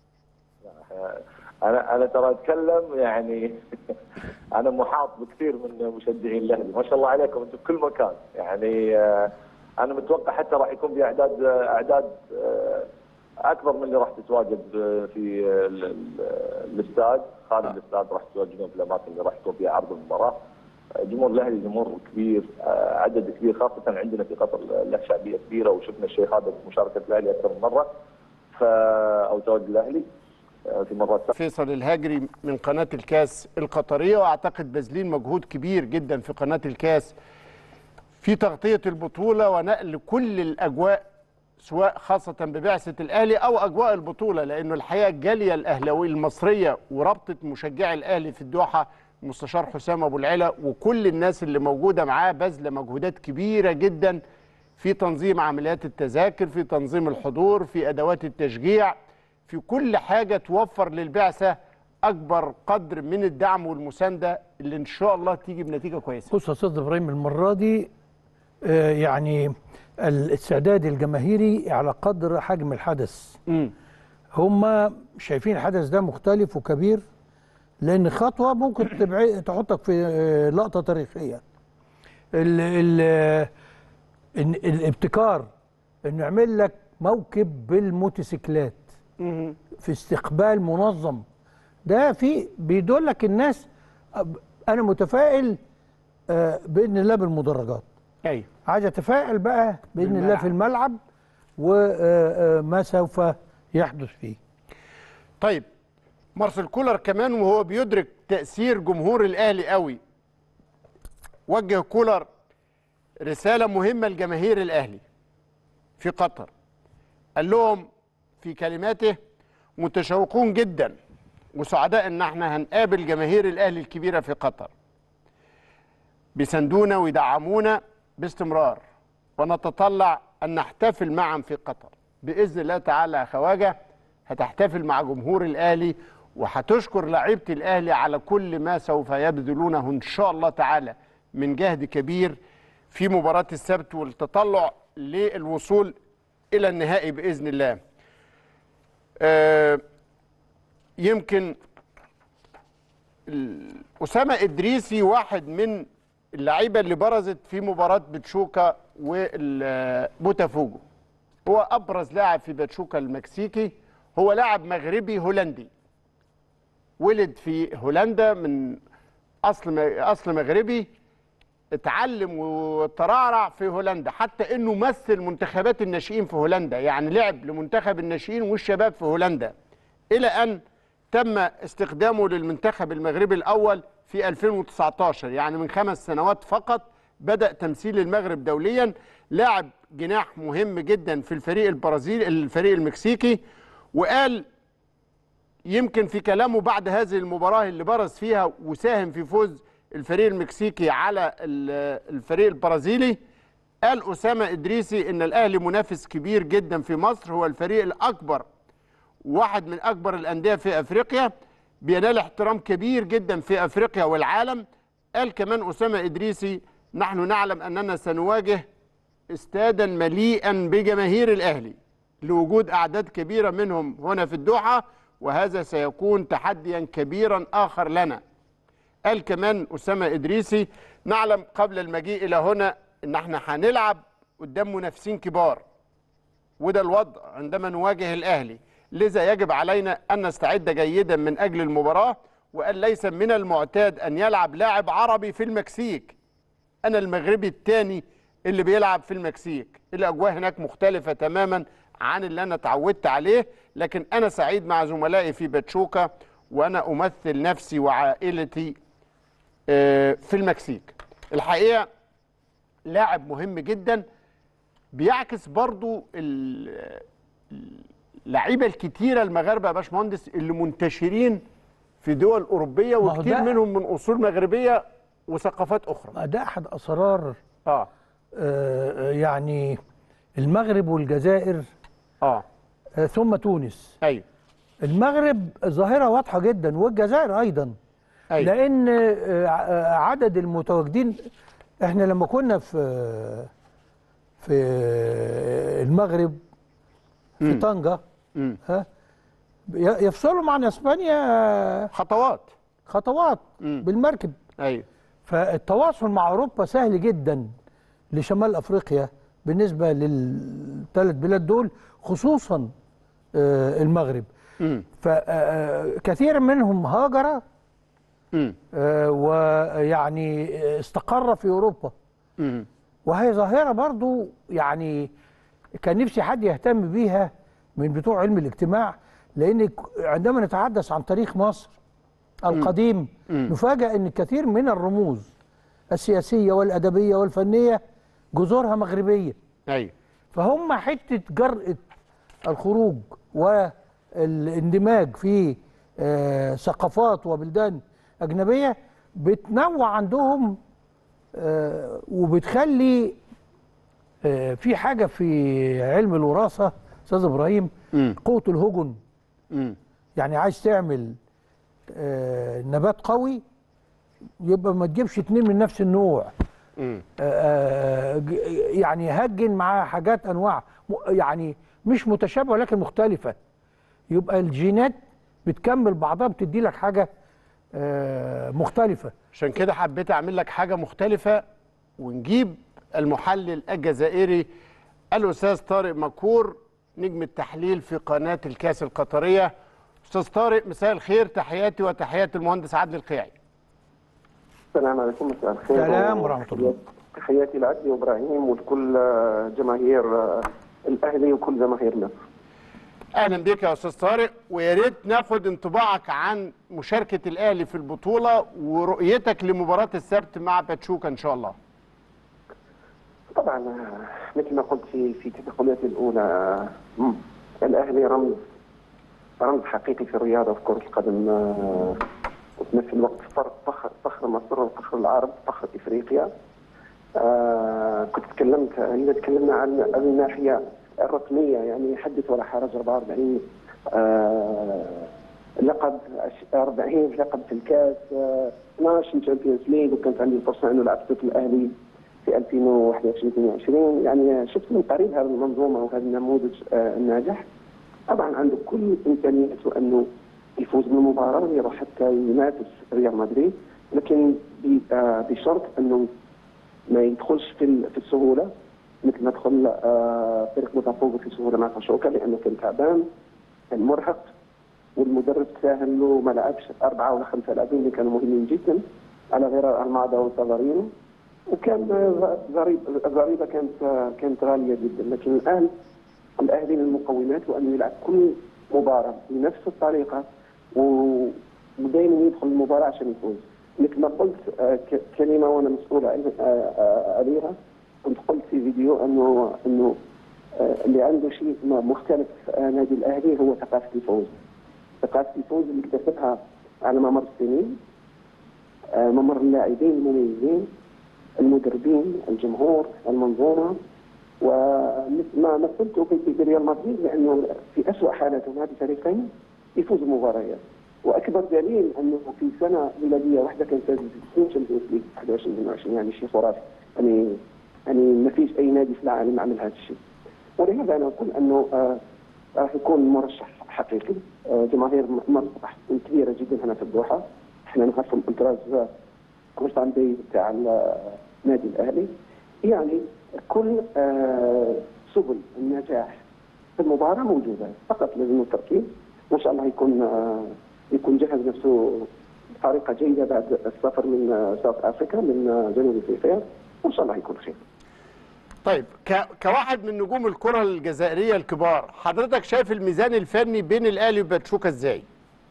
انا انا ترى اتكلم يعني انا محاط بكثير من مشجعين الاهلي ما شاء الله عليكم انتم في كل مكان يعني آه، انا متوقع حتى راح يكون في اعداد اعداد آه، اكبر من اللي راح تتواجد آه، في آه، ال- ال- الاستاد خارج الاستاد راح تتواجدون في الاماكن اللي راح يكون فيها عرض المباراه آه، جمهور الاهلي جمهور كبير آه، عدد كبير خاصه عندنا في قطر له شعبيه كبيره وشفنا الشيء هذا بمشاركه الاهلي اكثر من مره ف او تواجد الاهلي آه، في مرات
فيصل الهاجري من قناه الكاس القطريه واعتقد باذلين مجهود كبير جدا في قناه الكاس في تغطيه البطوله ونقل كل الاجواء سواء خاصه ببعثه الاهلي او اجواء البطوله لانه الحقيقه الجاليه الاهلاويه المصريه ورابطه مشجعي الاهلي في الدوحه مستشار حسام ابو العلا وكل الناس اللي موجوده معاه بذل مجهودات كبيره جدا في تنظيم عمليات التذاكر في تنظيم الحضور في ادوات التشجيع في كل حاجه توفر للبعثه اكبر قدر من الدعم والمسانده اللي ان شاء الله تيجي بنتيجه كويسه
بص يا استاذ ابراهيم المره دي آه، يعني الاستعداد الجماهيري على قدر حجم الحدث هم شايفين الحدث ده مختلف وكبير لان خطوه ممكن تبعي تحطك في آه، لقطه تاريخيه ال ال إن- الابتكار انه يعمل لك موكب بالموتوسيكلات في استقبال منظم ده في بيدلك الناس أب- انا متفائل آه، باذن الله بالمدرجات
ايوه
عايز اتفائل بقى باذن الله
بالملعب.
في الملعب وما سوف يحدث فيه
طيب مارسيل كولر كمان وهو بيدرك تأثير جمهور الأهلي قوي وجه كولر رسالة مهمة لجماهير الأهلي في قطر قال لهم في كلماته متشوقون جدا وسعداء ان احنا هنقابل جماهير الاهلي الكبيره في قطر بيساندونا ويدعمونا باستمرار ونتطلع ان نحتفل معا في قطر باذن الله تعالى يا خواجه هتحتفل مع جمهور الاهلي وهتشكر لعيبه الاهلي على كل ما سوف يبذلونه ان شاء الله تعالى من جهد كبير في مباراه السبت والتطلع للوصول الى النهائي باذن الله. آه، يمكن ال- اسامه ادريسي واحد من اللعيبه اللي برزت في مباراه بتشوكا وبوتافوجو هو ابرز لاعب في باتشوكا المكسيكي هو لاعب مغربي هولندي ولد في هولندا من اصل اصل مغربي اتعلم وترعرع في هولندا حتى انه مثل منتخبات الناشئين في هولندا يعني لعب لمنتخب الناشئين والشباب في هولندا الى ان تم استخدامه للمنتخب المغربي الاول في 2019 يعني من خمس سنوات فقط بدا تمثيل المغرب دوليا لاعب جناح مهم جدا في الفريق البرازيلي الفريق المكسيكي وقال يمكن في كلامه بعد هذه المباراة اللي برز فيها وساهم في فوز الفريق المكسيكي على ال- الفريق البرازيلي قال أسامة إدريسي إن الأهلي منافس كبير جدا في مصر هو الفريق الأكبر واحد من أكبر الأندية في أفريقيا بينال احترام كبير جدا في أفريقيا والعالم قال كمان أسامة إدريسي نحن نعلم أننا سنواجه استادا مليئا بجماهير الاهلي لوجود اعداد كبيره منهم هنا في الدوحه وهذا سيكون تحديا كبيرا اخر لنا. قال كمان اسامه ادريسي نعلم قبل المجيء الى هنا ان احنا هنلعب قدام منافسين كبار. وده الوضع عندما نواجه الاهلي، لذا يجب علينا ان نستعد جيدا من اجل المباراه وقال ليس من المعتاد ان يلعب لاعب عربي في المكسيك. انا المغربي الثاني اللي بيلعب في المكسيك الاجواء هناك مختلفه تماما عن اللي انا اتعودت عليه لكن انا سعيد مع زملائي في باتشوكا وانا امثل نفسي وعائلتي آه، في المكسيك الحقيقه لاعب مهم جدا بيعكس برضو ال- اللعيبه الكتيره المغاربه يا باشمهندس اللي منتشرين في دول اوروبيه
ما هو
وكتير
ده-
منهم من اصول مغربيه وثقافات اخرى
ده احد اسرار
اه
آه يعني المغرب والجزائر
اه
آه ثم تونس
ايوه
المغرب ظاهره واضحه جدا والجزائر ايضا
أيوة.
لان آه، آه، عدد المتواجدين احنا لما كنا في في المغرب في طنجه ها ي- يفصلوا عن اسبانيا
خطوات
خطوات بالمركب
ايوه
فالتواصل مع اوروبا سهل جدا لشمال افريقيا بالنسبه للثلاث بلاد دول خصوصا آه، المغرب فكثير منهم هاجر آه، ويعني استقر في اوروبا وهي ظاهره برضو يعني كان نفسي حد يهتم بيها من بتوع علم الاجتماع لان ك- عندما نتحدث عن تاريخ مصر القديم نفاجأ ان كثير من الرموز السياسيه والادبيه والفنيه جذورها مغربيه
ايوه
فهم حته جرأه الخروج والاندماج في آه، ثقافات وبلدان اجنبيه بتنوع عندهم آه، وبتخلي آه، في حاجه في علم الوراثه استاذ ابراهيم قوه الهجن يعني عايز تعمل آه، نبات قوي يبقى ما تجيبش اتنين من نفس النوع آه، ج- يعني هجن مع حاجات انواع م- يعني مش متشابهه ولكن مختلفه يبقى الجينات بتكمل بعضها بتدي لك حاجه آه، مختلفه
عشان كده حبيت اعمل لك حاجه مختلفه ونجيب المحلل الجزائري الاستاذ طارق مكور نجم التحليل في قناه الكاس القطريه استاذ طارق مساء الخير تحياتي وتحيات المهندس عادل القيعي
السلام عليكم مساء الخير
سلام ورحمة الله.
تحياتي لعدلي وابراهيم ولكل آه، جماهير آه، الاهلي وكل جماهير مصر
اهلا بك يا استاذ طارق ويا ريت ناخد انطباعك عن مشاركه الاهلي في البطوله ورؤيتك لمباراه السبت مع باتشوكا ان شاء الله
طبعا آه، مثل ما قلت في في تدخلاتي الاولى آه، مم، الاهلي رمز رمز حقيقي في الرياضه وفي كره القدم آه، وفي نفس الوقت فر- فخر فخر مصر وفخر العرب فخر افريقيا آه كنت تكلمت اذا تكلمنا عن عن الناحيه الرقميه يعني حدث ولا حرج 44 آه لقب عش- 40 لقب في الكاس آه 12 تشامبيونز ليج وكانت عندي الفرصه انه لعبت ضد الاهلي في 2021 22 يعني شفت من قريب هذه المنظومه وهذا النموذج آه الناجح طبعا عنده كل امكانياته انه يفوز بالمباراه ويروح حتى ينافس ريال مدريد لكن ب- آه، بشرط انه ما يدخلش في ال- في السهوله مثل ما دخل آه، فريق بوتافوغو في سهوله مع باشوكا لانه كان تعبان كان مرهق والمدرب ساهل له ما لعبش اربعه ولا خمسه لاعبين اللي كانوا مهمين جدا على غير المادا وسافارينو وكان آه، ضريب- الضريبه كانت آه، كانت غاليه جدا لكن الان الاهلي من مقوماته انه يلعب كل مباراه بنفس الطريقه و- ودائما يدخل المباراه عشان يفوز مثل ما قلت آه، ك- كلمه وانا مسؤول عن- آه، آه، عليها كنت قلت في فيديو انه انه آه، اللي عنده شيء م- مختلف آه، نادي الاهلي هو ثقافه الفوز ثقافه الفوز اللي اكتسبها على ممر السنين آه، ممر اللاعبين المميزين المدربين الجمهور المنظومه ومثل ما مثلته في في ريال مدريد لانه في اسوء حالاتهم هذه الفريقين يفوزوا المباريات واكبر دليل انه في سنه ميلاديه واحده كان فاز ب 60 شامبيونز ليج 21 22 يعني شيء خرافي يعني يعني ما فيش اي نادي في العالم عمل هذا الشيء ولهذا انا اقول انه آه راح يكون مرشح حقيقي آه جماهير مصر راح تكون كبيره جدا هنا في الدوحه احنا نعرف الالتراز رمضان بي بتاع النادي الاهلي يعني كل آه سبل النجاح في المباراه موجوده فقط لازم التركيز وان شاء الله يكون آه يكون جهز نفسه بطريقه جيده بعد السفر من آه ساوث افريقيا من آه جنوب افريقيا وان شاء الله يكون خير
طيب ك... كواحد من نجوم الكره الجزائريه الكبار حضرتك شايف الميزان الفني بين الاهلي وباتشوكا ازاي؟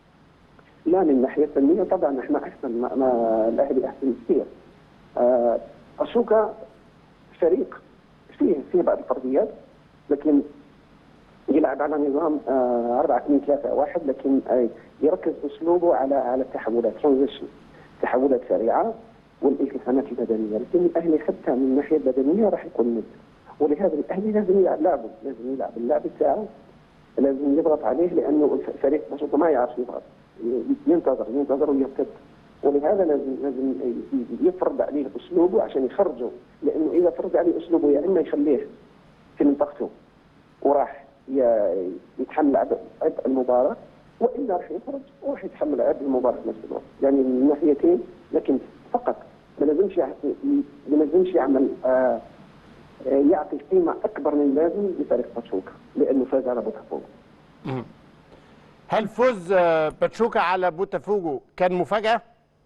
لا من الناحيه الفنيه طبعا احنا احسن ما, ما الاهلي احسن كثير آه اشوكا فريق فيه فيه بعض الفرديات لكن يلعب على نظام آه 4 2 3 1 لكن آه يركز اسلوبه على على التحولات ترانزيشن تحولات سريعه والالتحامات البدنيه لكن الاهلي حتى من الناحيه البدنيه راح يكون ند ولهذا الاهلي لازم يلعب لعبه لازم يلعب اللعب بتاعه لازم يضغط عليه لانه فريق باشوكا ما يعرف يضغط ينتظر ينتظر ويرتد ولهذا لازم لازم يفرض عليه اسلوبه عشان يخرجه لانه اذا فرض عليه اسلوبه يا اما يخليه في منطقته وراح يتحمل عبء المباراه والا راح يخرج وراح يتحمل عبء المباراه في نفس الوقت يعني من الناحيتين لكن فقط ما لازمش ما لازمش يعمل آه يعطي قيمه اكبر من اللازم لفريق باتشوكا لانه فاز على بوتافوغو
هل فوز باتشوكا على بوتافوجو كان مفاجاه؟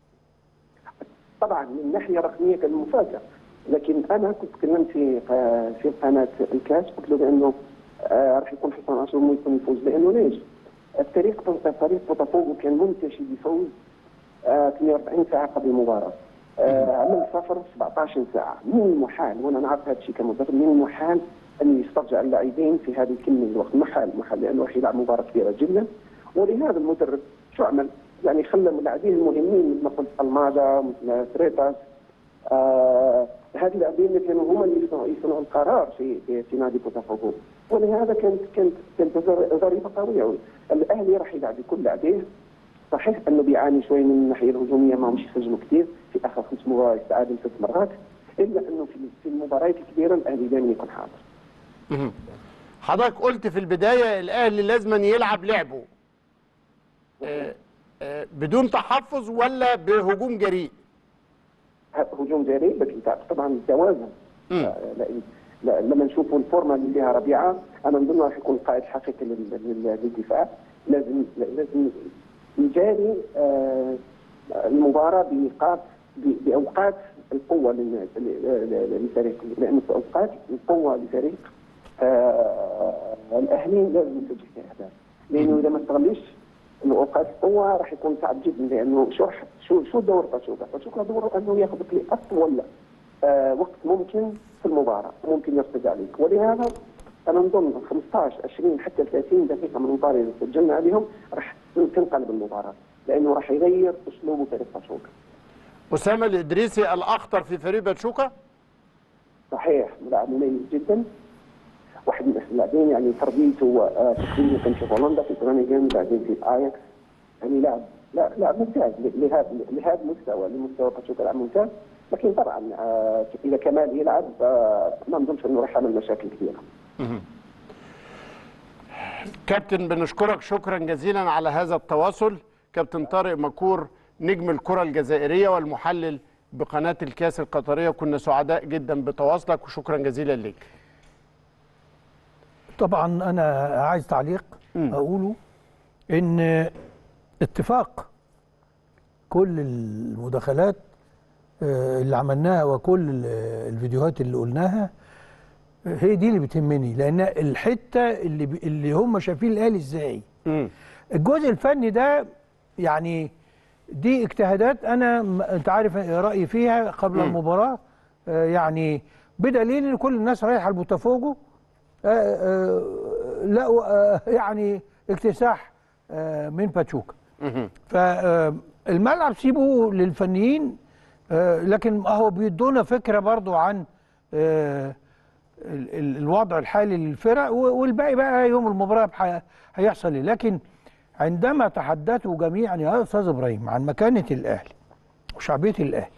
طبعا من ناحيه رقميه كان مفاجاه لكن انا كنت تكلمت في في قناه الكاس قلت له بانه آه راح يكون حسن عاشور ممكن يفوز لانه ليش؟ الفريق فريق بوتافوجو كان منتشي بفوز آه 48 ساعه قبل المباراه آه عمل سفر 17 ساعه من المحال وانا نعرف هذا الشيء كمدرب من المحال ان يسترجع اللاعبين في هذه الكميه من الوقت محال محال لانه راح يلعب مباراه كبيره جدا ولهذا المدرب شو عمل؟ يعني خلى اللاعبين المهمين مثل ما قلت المادا مثل فريتاس آه هذه اللاعبين اللي كانوا هم اللي يصنعوا, يصنعوا القرار في في, في نادي بوتافوغو ولهذا كانت كانت كانت ضريبه قويه الاهلي راح يلعب بكل لاعبيه صحيح انه بيعاني شوي من الناحيه الهجوميه ما مش يسجلوا كثير في اخر خمس مباريات تعادل ست مرات الا انه في في المباريات الكبيره الاهلي دائما يكون حاضر
مهم. حضرتك قلت في البدايه الاهلي لازم يلعب لعبه آه، آه، بدون تحفظ ولا بهجوم جريء
هجوم جريء بس انت طبعا توازن آه، لأن لا- لما نشوفوا الفورمه اللي فيها ربيعه انا نظن راح يكون قائد حقيقي لل- لل- للدفاع لازم لازم يجاري آه، المباراه بايقاف ب- باوقات القوه لل- لل- لل- للفريق لانه في اوقات القوه لفريق آه، الاهلي لازم يسجل فيها اهداف لانه اذا ما استغلش انه اوقات القوه راح يكون صعب جدا لانه شو رح- شو شو دور باتشوكا؟ باتشوكا دوره انه ياخذك لاطول آه وقت ممكن في المباراه ممكن يرصد عليك ولهذا انا نظن 15 20 حتى 30 دقيقه من المباراه اذا سجلنا عليهم راح تنقلب المباراه لانه راح يغير اسلوبه فريق باتشوكا
اسامه الادريسي الاخطر في فريق باتشوكا
صحيح لاعب مميز جدا واحد من احسن اللاعبين يعني تربيته آه، تقريبا كان في هولندا في برانيجن بعدين في اياكس يعني لاعب لا لاعب ممتاز ل- لهذا لهذا المستوى لمستوى باتشوكا لاعب ممتاز لكن طبعا آه، اذا كمال يلعب آه، ما نظنش انه راح يعمل مشاكل كثيره
مهم. كابتن بنشكرك شكرا جزيلا على هذا التواصل كابتن طارق مكور نجم الكرة الجزائرية والمحلل بقناة الكاس القطرية كنا سعداء جدا بتواصلك وشكرا جزيلا لك
طبعا انا عايز تعليق اقوله ان اتفاق كل المداخلات آه، اللي عملناها وكل ال- الفيديوهات اللي قلناها آه، هي دي اللي بتهمني لان الحته اللي ب- اللي هم شايفين الاهلي ازاي الجزء الفني ده يعني دي اجتهادات انا م- انت عارف رايي فيها قبل
مم.
المباراه آه، يعني بدليل ان كل الناس رايحه البوتافوجو آه، آه، لقوا آه، يعني اكتساح آه، من باتشوكا فالملعب سيبه للفنيين آه، لكن هو بيدونا فكره برضو عن آه، ال- ال- الوضع الحالي للفرق و- والباقي بقى يوم المباراه بح- هيحصل ايه لكن عندما تحدثوا جميعا يا استاذ ابراهيم عن مكانه الاهلي وشعبيه الاهلي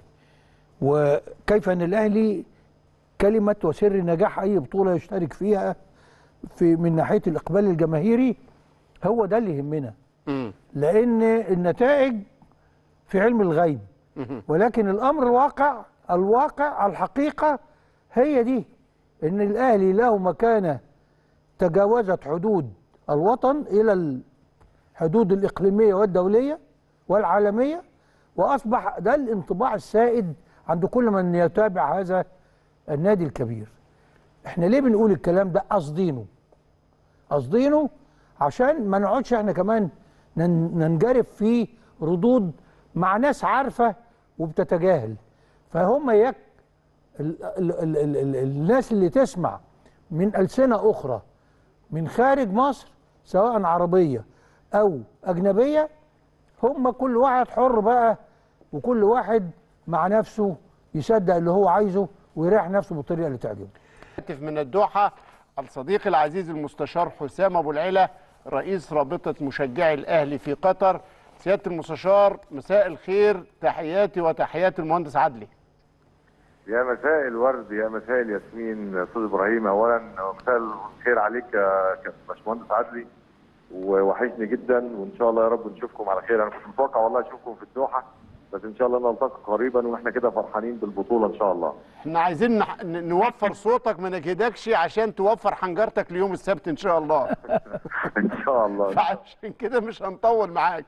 وكيف ان الاهلي كلمه وسر نجاح اي بطوله يشترك فيها في من ناحيه الاقبال الجماهيري هو ده اللي يهمنا لان النتائج في علم الغيب ولكن الامر الواقع الواقع الحقيقه هي دي ان الاهلي له مكانه تجاوزت حدود الوطن الى الحدود الاقليميه والدوليه والعالميه واصبح ده الانطباع السائد عند كل من يتابع هذا النادي الكبير احنا ليه بنقول الكلام ده قاصدينه قاصدينه عشان ما نقعدش احنا كمان نن- ننجرف في ردود مع ناس عارفه وبتتجاهل فهم اياك ال ال ال ال ال الناس اللي تسمع من ألسنة أخرى من خارج مصر سواء عربية أو أجنبية هم كل واحد حر بقى وكل واحد مع نفسه يصدق اللي هو عايزه ويريح نفسه بالطريقة اللي تعجبه
هاتف من الدوحة الصديق العزيز المستشار حسام أبو العلا رئيس رابطة مشجعي الأهلي في قطر سيادة المستشار مساء الخير تحياتي وتحيات المهندس عدلي
يا مساء الورد يا مساء الياسمين استاذ ابراهيم اولا ومساء الخير عليك يا كابتن باشمهندس عدلي ووحشني جدا وان شاء الله يا رب نشوفكم على خير انا كنت متوقع والله اشوفكم في الدوحه بس ان شاء الله نلتقي قريبا واحنا كده فرحانين بالبطوله ان شاء الله
احنا عايزين نح- ن- نوفر صوتك ما نجهدكش عشان توفر حنجرتك ليوم السبت ان شاء الله
ان شاء الله
فعشان كده مش هنطول معاك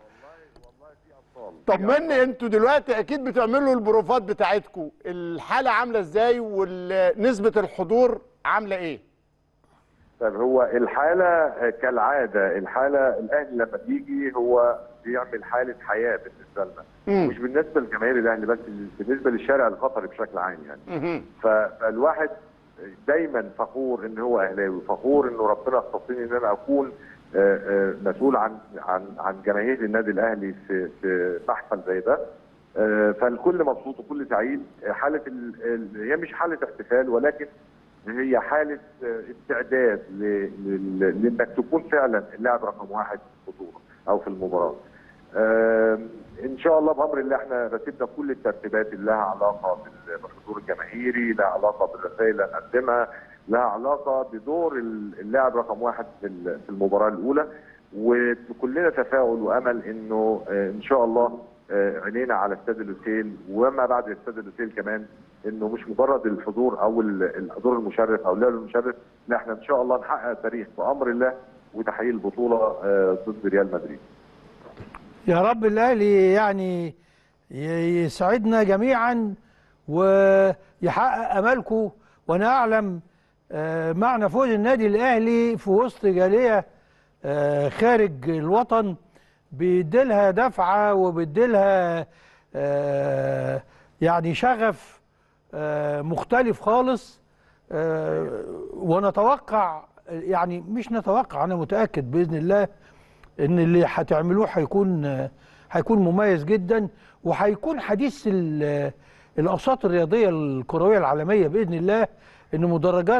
طمني انتوا دلوقتي اكيد بتعملوا البروفات بتاعتكم الحاله عامله ازاي ونسبه الحضور عامله ايه
طيب هو الحاله آه، كالعاده الحاله الاهلي لما بيجي هو بيعمل حاله حياه بالنسبه لنا
مم.
مش بالنسبه لجماهير الاهلي بس بالنسبه للشارع القطري بشكل عام يعني ف- فالواحد دايما فخور ان هو اهلاوي فخور انه ربنا اختصني ان انا اكون آه، آه، مسؤول عن عن عن جماهير النادي الاهلي في في محفل زي ده آه، فالكل مبسوط وكل سعيد آه، حاله ال- ال- هي مش حاله احتفال ولكن هي حاله آه، استعداد ل- لل- لانك تكون فعلا اللاعب رقم واحد في البطوله او في المباراه آم، ان شاء الله بامر الله احنا رتبنا كل الترتيبات اللي لها علاقه بال- بالحضور الجماهيري لها علاقه بالرسائل اللي هنقدمها لها علاقه بدور اللاعب رقم واحد في ال- في المباراه الاولى وكلنا تفاؤل وامل انه آه، ان شاء الله آه، عينينا على استاد اللوسيل وما بعد استاد اللوسيل كمان انه مش مجرد الحضور او ال- الحضور المشرف او اللعب المشرف لا احنا ان شاء الله نحقق تاريخ بامر الله وتحقيق البطوله آه، ضد ريال مدريد
يا رب الاهلي يعني ي- يسعدنا جميعا ويحقق امالكم وانا اعلم آه، معنى فوز النادي الاهلي في وسط جاليه آه، خارج الوطن بيديلها دفعه وبيديلها آه، يعني شغف آه، مختلف خالص آه، ونتوقع يعني مش نتوقع انا متاكد باذن الله ان اللي هتعملوه هيكون هيكون مميز جدا وهيكون حديث ال- الاوساط الرياضيه الكرويه العالميه باذن الله ان مدرجات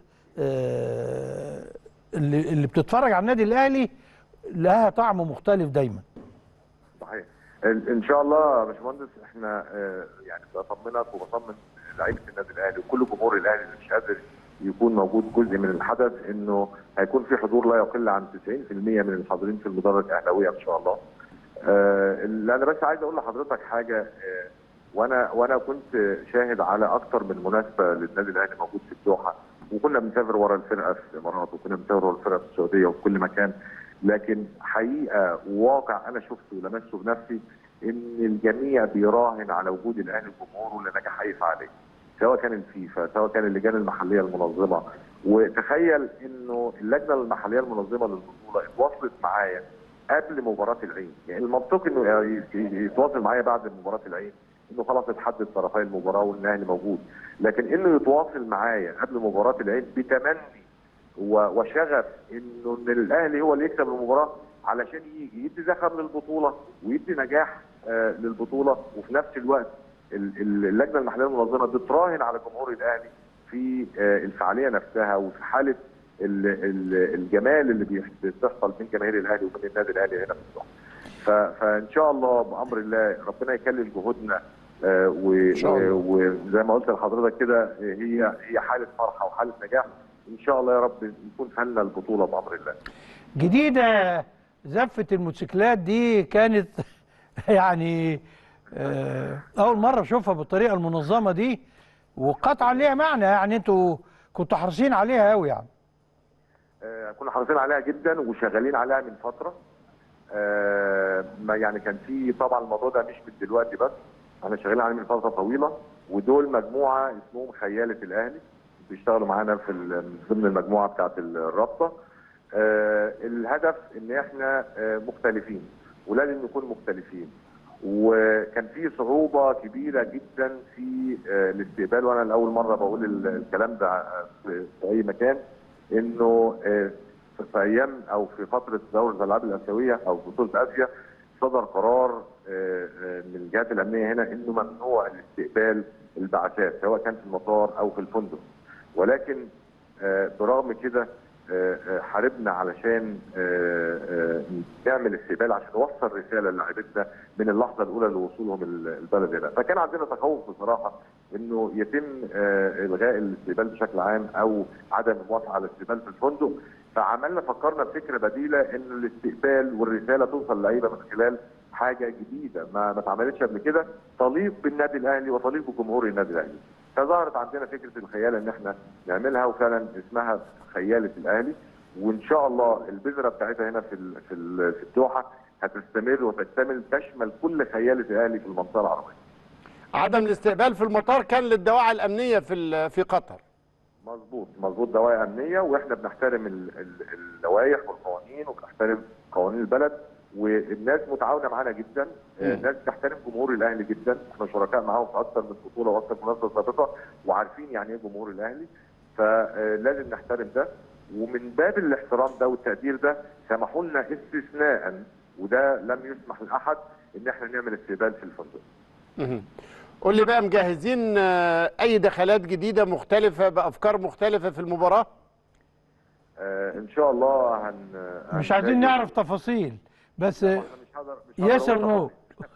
آه، اللي اللي بتتفرج على النادي الاهلي لها طعم مختلف دايما
صحيح ال- ان شاء الله يا باشمهندس احنا آه، يعني بطمنك وبطمن لعيبه النادي الاهلي وكل جمهور الاهلي اللي مش قادر يكون موجود جزء من الحدث انه هيكون في حضور لا يقل عن 90% من الحاضرين في المدرج اهلاويه ان شاء الله. آه، اللي انا بس عايز اقول لحضرتك حاجه آه، وانا وانا كنت شاهد على اكتر من مناسبه للنادي الاهلي موجود في الدوحه وكنا بنسافر ورا الفرقه في الامارات وكنا بنسافر ورا الفرقه في السعوديه وفي كل مكان لكن حقيقه وواقع انا شفته ولمسته بنفسي ان الجميع بيراهن على وجود الاهلي وجمهوره لنجاح اي فعاليه سواء كان الفيفا سواء كان اللجان المحليه المنظمه وتخيل انه اللجنه المحليه المنظمه للبطوله اتواصلت معايا قبل مباراه العين يعني المنطقي انه ي- ي- يتواصل معايا بعد مباراه العين انه خلاص اتحدد طرفي المباراه والاهلي موجود لكن انه يتواصل معايا قبل مباراه العين بتمني و- وشغف انه ان الاهلي هو اللي يكسب المباراه علشان يجي يدي زخم للبطوله ويدي نجاح آه للبطوله وفي نفس الوقت ال- ال- اللجنه المحليه المنظمه بتراهن على جمهور الاهلي في آه الفعاليه نفسها وفي حاله ال- ال- الجمال اللي بيح- بتحصل بين جماهير الاهلي وبين النادي الاهلي هنا في الدوحه. ف- فان شاء الله بامر الله ربنا يكلل جهودنا آه، و-
شاء الله.
و- وزي ما قلت لحضرتك كده هي هي حاله فرحه وحاله نجاح ان شاء الله يا رب يكون فلنا البطوله بامر الله.
جديده زفه الموتوسيكلات دي كانت يعني آه، اول مره اشوفها بالطريقه المنظمه دي وقطعا ليها معنى يعني انتوا كنتوا حريصين عليها قوي يعني
آه، كنا حريصين عليها جدا وشغالين عليها من فتره آه، ما يعني كان في طبعا الموضوع ده مش من دلوقتي بس احنا شغالين عليه من فتره طويله ودول مجموعه اسمهم خياله الاهلي بيشتغلوا معانا في ال- من ضمن المجموعه بتاعه الرابطه آه، الهدف ان احنا آه، مختلفين ولازم نكون مختلفين وكان في صعوبه كبيره جدا في آه، الاستقبال وانا لاول مره بقول ال- الكلام ده آه، في في اي مكان انه آه، في- في ايام او في فتره دوره الالعاب الاسيويه او بطوله اسيا صدر قرار آه، آه، من الجهات الامنيه هنا انه ممنوع الاستقبال البعثات سواء كان في المطار او في الفندق ولكن آه، برغم كده آه، آه، حاربنا علشان آه، آه، نعمل استقبال عشان نوصل رساله للاعيبتنا من اللحظه الاولى لوصولهم ال- البلد هنا، فكان عندنا تخوف بصراحه انه يتم آه، الغاء الاستقبال بشكل عام او عدم الموافقه على الاستقبال في الفندق، فعملنا فكرنا بفكره بديله ان الاستقبال والرساله توصل للعيبه من خلال حاجه جديده ما ما اتعملتش قبل كده تليق بالنادي الاهلي وتليق بجمهور النادي الاهلي. فظهرت عندنا فكره الخيال ان احنا نعملها وفعلا اسمها خياله الاهلي وان شاء الله البذره بتاعتها هنا في ال- في ال- في الدوحه هتستمر وتكتمل تشمل كل خياله الاهلي في المنطقه العربيه.
عدم الاستقبال في المطار كان للدواعي الامنيه في ال- في قطر
مظبوط مظبوط دواعي امنيه واحنا بنحترم ال- ال- اللوائح والقوانين وبنحترم قوانين البلد والناس متعاونه معانا جدا آه، الناس بتحترم جمهور الاهلي جدا احنا شركاء معاهم في اكثر من بطوله واكثر من مناسبه سابقه وعارفين يعني ايه جمهور الاهلي فلازم نحترم ده ومن باب الاحترام ده والتقدير ده سمحوا لنا استثناء وده لم يسمح لاحد ان احنا نعمل استقبال في الفندق
مهم. قول لي بقى مجهزين آه، اي دخلات جديده مختلفه بافكار مختلفه في المباراه
آه ان شاء الله هن
مش
هنلاقي-
عايزين نعرف تفاصيل بس
مش
ياسر نور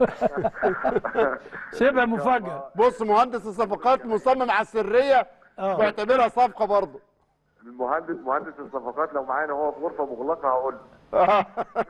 سيبها مفاجاه
بص مهندس الصفقات مصمم على السريه
آه.
واعتبرها صفقه برضه
المهندس مهندس الصفقات لو معانا هو في غرفه مغلقه هقول له.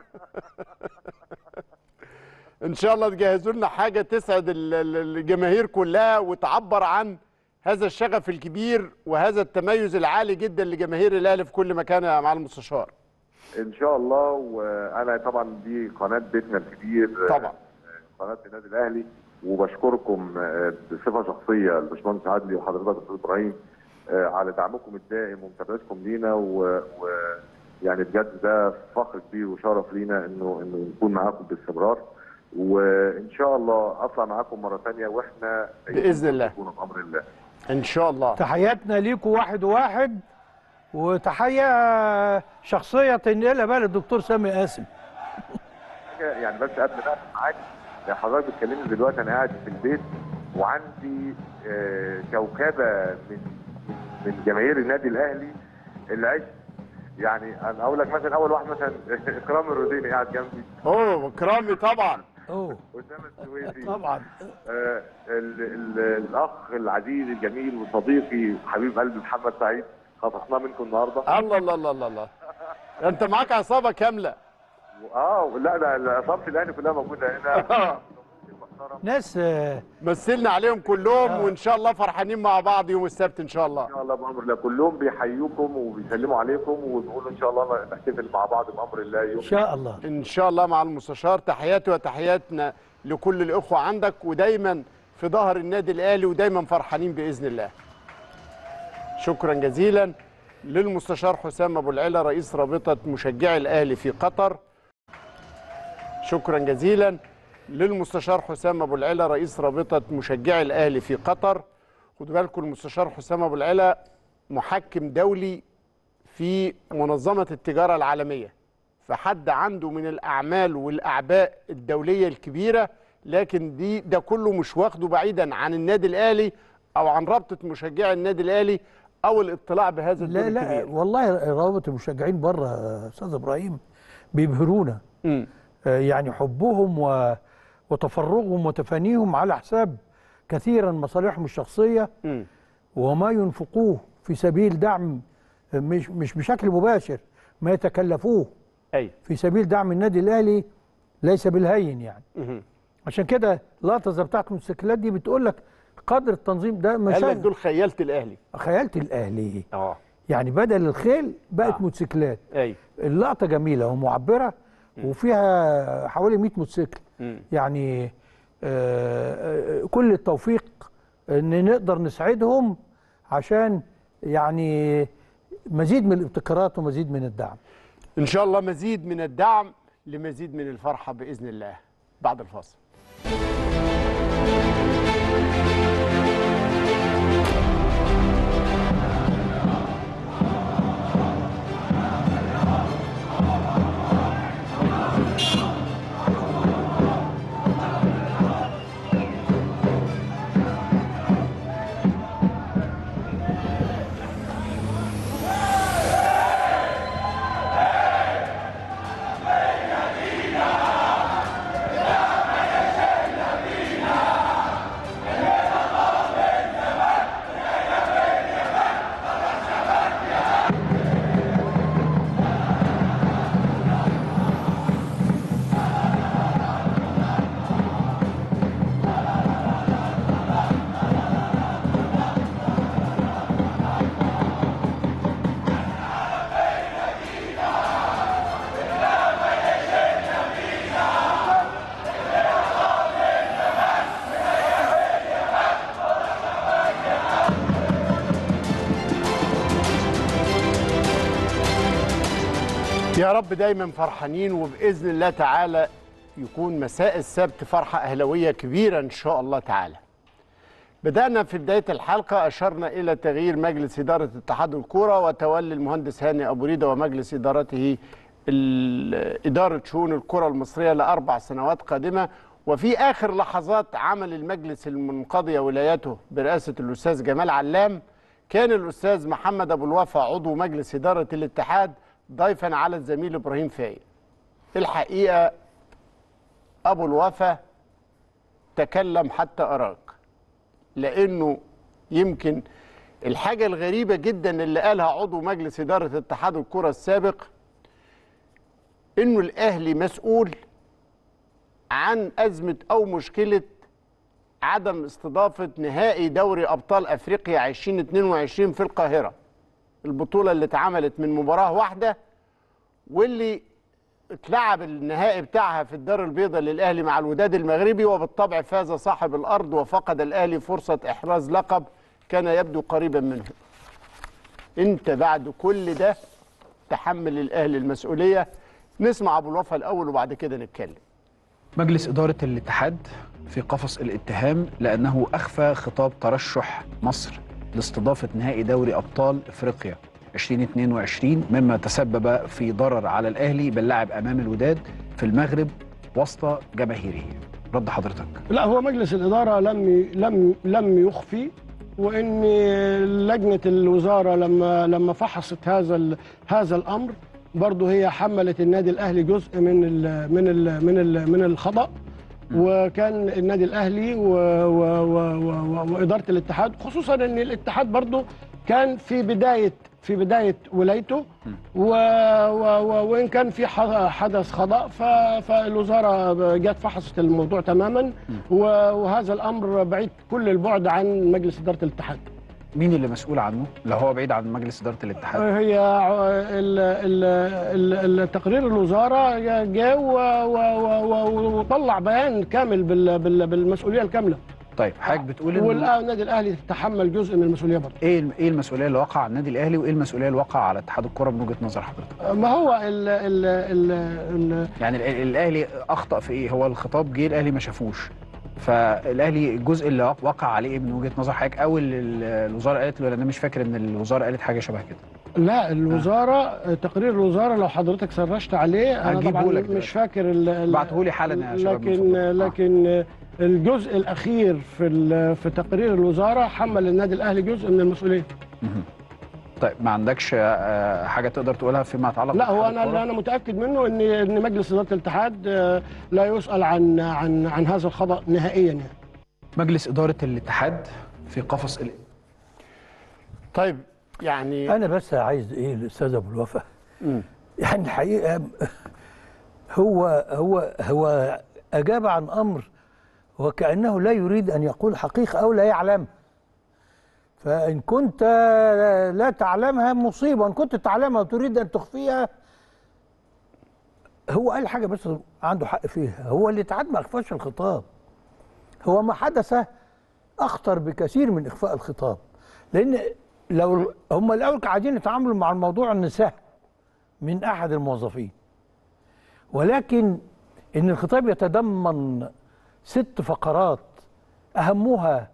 ان شاء الله تجهزوا لنا حاجه تسعد ال- ال- الجماهير كلها وتعبر عن هذا الشغف الكبير وهذا التميز العالي جدا لجماهير الاهلي في كل مكان يا معالي المستشار
ان شاء الله وانا طبعا دي قناه بيتنا الكبير
طبعا
قناه النادي الاهلي وبشكركم آه، بصفه شخصيه الباشمهندس عدلي وحضرتك استاذ ابراهيم آه، على دعمكم الدائم ومتابعتكم لينا و... و... يعني بجد ده فخر كبير وشرف لينا انه انه نكون معاكم باستمرار وان شاء الله اطلع معاكم مره ثانيه واحنا
بإذن الله.
نكون بامر الله
ان شاء الله
تحياتنا ليكم واحد واحد وتحيه شخصيه تنقلها بقى للدكتور سامي قاسم
حاجه يعني بس قبل ما اقفل معاك يعني حضرتك بتكلمني دلوقتي انا قاعد في البيت وعندي آه، كوكبه من من جماهير النادي الاهلي اللي عشت يعني انا اقول لك مثلا اول واحد مثلا اكرام الروديني قاعد جنبي
اوه كرامي طبعا
اوه
اسامه السويسي
طبعا
آه ال ال الاخ العزيز الجميل وصديقي حبيب قلبي محمد سعيد خطفناه منكم النهارده
الله الله الله الله الله انت معاك عصابه كامله
اه لا لا لا عصابه الاهلي كلها موجوده هنا
ناس آه،
مثلنا عليهم كلهم وان شاء الله فرحانين مع بعض يوم السبت ان شاء الله
ان شاء الله بامر الله كلهم بيحيوكم وبيسلموا عليكم وبيقولوا ان شاء الله نحتفل مع بعض بامر الله يوم
ان شاء الله
ان شاء الله مع المستشار تحياتي وتحياتنا لكل الاخوه عندك ودايما في ظهر النادي الاهلي ودايما فرحانين باذن الله شكرا جزيلا للمستشار حسام ابو العلا رئيس رابطه مشجعي الاهلي في قطر شكرا جزيلا للمستشار حسام ابو العلا رئيس رابطه مشجعي الاهلي في قطر خدوا بالكم المستشار حسام ابو العلا محكم دولي في منظمه التجاره العالميه فحد عنده من الاعمال والاعباء الدوليه الكبيره لكن دي ده كله مش واخده بعيدا عن النادي الاهلي او عن رابطه مشجعي النادي الاهلي او الاطلاع بهذا الدور
لا لا
الكبير
والله روابط المشجعين بره يا استاذ ابراهيم بيبهرونا
مم.
آه، يعني حبهم و... وتفرغهم وتفانيهم على حساب كثيرا مصالحهم الشخصيه
مم.
وما ينفقوه في سبيل دعم آه، مش مش بشكل مباشر ما يتكلفوه
اي
في سبيل دعم النادي الاهلي ليس بالهين يعني
مهم.
عشان كده اللقطه زي بتاعت الموتوسيكلات دي بتقول لك قدر التنظيم ده مش
قال لك دول خيالة الاهلي
خيالة الاهلي
اه
يعني بدل الخيل بقت
آه.
موتوسيكلات
اي
اللقطه جميله ومعبره وفيها حوالي 100 موتوسيكل
مم.
يعني آه، آه، كل التوفيق ان نقدر نساعدهم عشان يعني مزيد من الابتكارات ومزيد من الدعم
ان شاء الله مزيد من الدعم لمزيد من الفرحه باذن الله بعد الفاصل يا رب دايما فرحانين وباذن الله تعالى يكون مساء السبت فرحه اهلاويه كبيره ان شاء الله تعالى. بدانا في بدايه الحلقه اشرنا الى تغيير مجلس اداره اتحاد الكوره وتولي المهندس هاني ابو ريده ومجلس ادارته ال- اداره شؤون الكره المصريه لاربع سنوات قادمه وفي اخر لحظات عمل المجلس المنقضيه ولايته برئاسه الاستاذ جمال علام كان الاستاذ محمد ابو الوفا عضو مجلس اداره الاتحاد ضيفا على الزميل ابراهيم فايق. الحقيقه ابو الوفا تكلم حتى اراك لانه يمكن الحاجه الغريبه جدا اللي قالها عضو مجلس اداره اتحاد الكره السابق انه الاهلي مسؤول عن ازمه او مشكله عدم استضافه نهائي دوري ابطال افريقيا 2022 في القاهره البطوله اللي اتعملت من مباراه واحده واللي اتلعب النهائي بتاعها في الدار البيضاء للاهلي مع الوداد المغربي وبالطبع فاز صاحب الارض وفقد الاهلي فرصه احراز لقب كان يبدو قريبا منه. انت بعد كل ده تحمل الاهلي المسؤوليه نسمع ابو الوفا الاول وبعد كده نتكلم.
مجلس إدارة الاتحاد في قفص الاتهام لأنه أخفى خطاب ترشح مصر لاستضافة نهائي دوري أبطال إفريقيا 2022 مما تسبب في ضرر على الأهلي باللعب أمام الوداد في المغرب وسط جماهيره رد حضرتك
لا هو مجلس الإدارة لم لم لم يخفي وإن لجنة الوزارة لما لما فحصت هذا ال- هذا الأمر برضه هي حملت النادي الأهلي جزء من ال من ال من ال من الخطأ وكان النادي الأهلي و و و و وإدارة الاتحاد خصوصا إن الاتحاد برضه كان في بداية في بداية ولايته و و و وإن كان في ح- حدث خطأ ف- فالوزارة جت فحصت الموضوع تماما و- وهذا الأمر بعيد كل البعد عن مجلس إدارة الاتحاد
مين اللي مسؤول عنه لو هو بعيد عن مجلس إدارة الاتحاد
هي ع- ال- ال- ال- التقرير الوزارة جاء و- و- و- وطلع بيان كامل بال- بال- بالمسؤولية الكاملة
طيب حضرتك بتقول إنه
والنادي الأهلي تحمل جزء من المسؤولية برضه
ايه الم- ايه المسؤوليه اللي وقع على النادي الاهلي وايه المسؤوليه اللي وقع على اتحاد الكره من وجهه نظر حضرتك
ما هو ال ال ال ال
يعني ال- الاهلي اخطا في ايه هو الخطاب جه الاهلي ما شافوش فالاهلي الجزء اللي وق- وقع عليه ايه من وجهه نظر حضرتك او اللي ال- الوزاره قالت له لأن انا مش فاكر ان الوزاره قالت حاجه شبه كده
لا الوزارة تقرير الوزارة لو حضرتك سرشت عليه أنا
هجيبه
طبعا
لك دلوقتي.
مش فاكر ال- ال-
بعتهولي حالا يا شباب من
لكن
فضلك.
لكن الجزء الأخير في ال- في تقرير الوزارة حمل النادي الأهلي جزء من المسؤولية
مهم. طيب ما عندكش آه، حاجه تقدر تقولها فيما يتعلق
لا هو
باتحاد
انا
الكرة؟
اللي انا متاكد منه ان ان مجلس اداره الاتحاد آه، لا يسال عن عن عن هذا الخطا نهائيا يعني
مجلس اداره الاتحاد في قفص ال...
طيب يعني
انا بس عايز ايه الاستاذ ابو الوفا يعني الحقيقه هو هو هو اجاب عن امر وكانه لا يريد ان يقول حقيقه او لا يعلم فان كنت لا تعلمها مصيبه ان كنت تعلمها وتريد ان تخفيها هو قال حاجه بس عنده حق فيها هو الاتحاد ما اخفاش الخطاب هو ما حدث اخطر بكثير من اخفاء الخطاب لان لو هم الاول كانوا عايزين يتعاملوا مع الموضوع ان سهل من احد الموظفين ولكن ان الخطاب يتضمن ست فقرات اهمها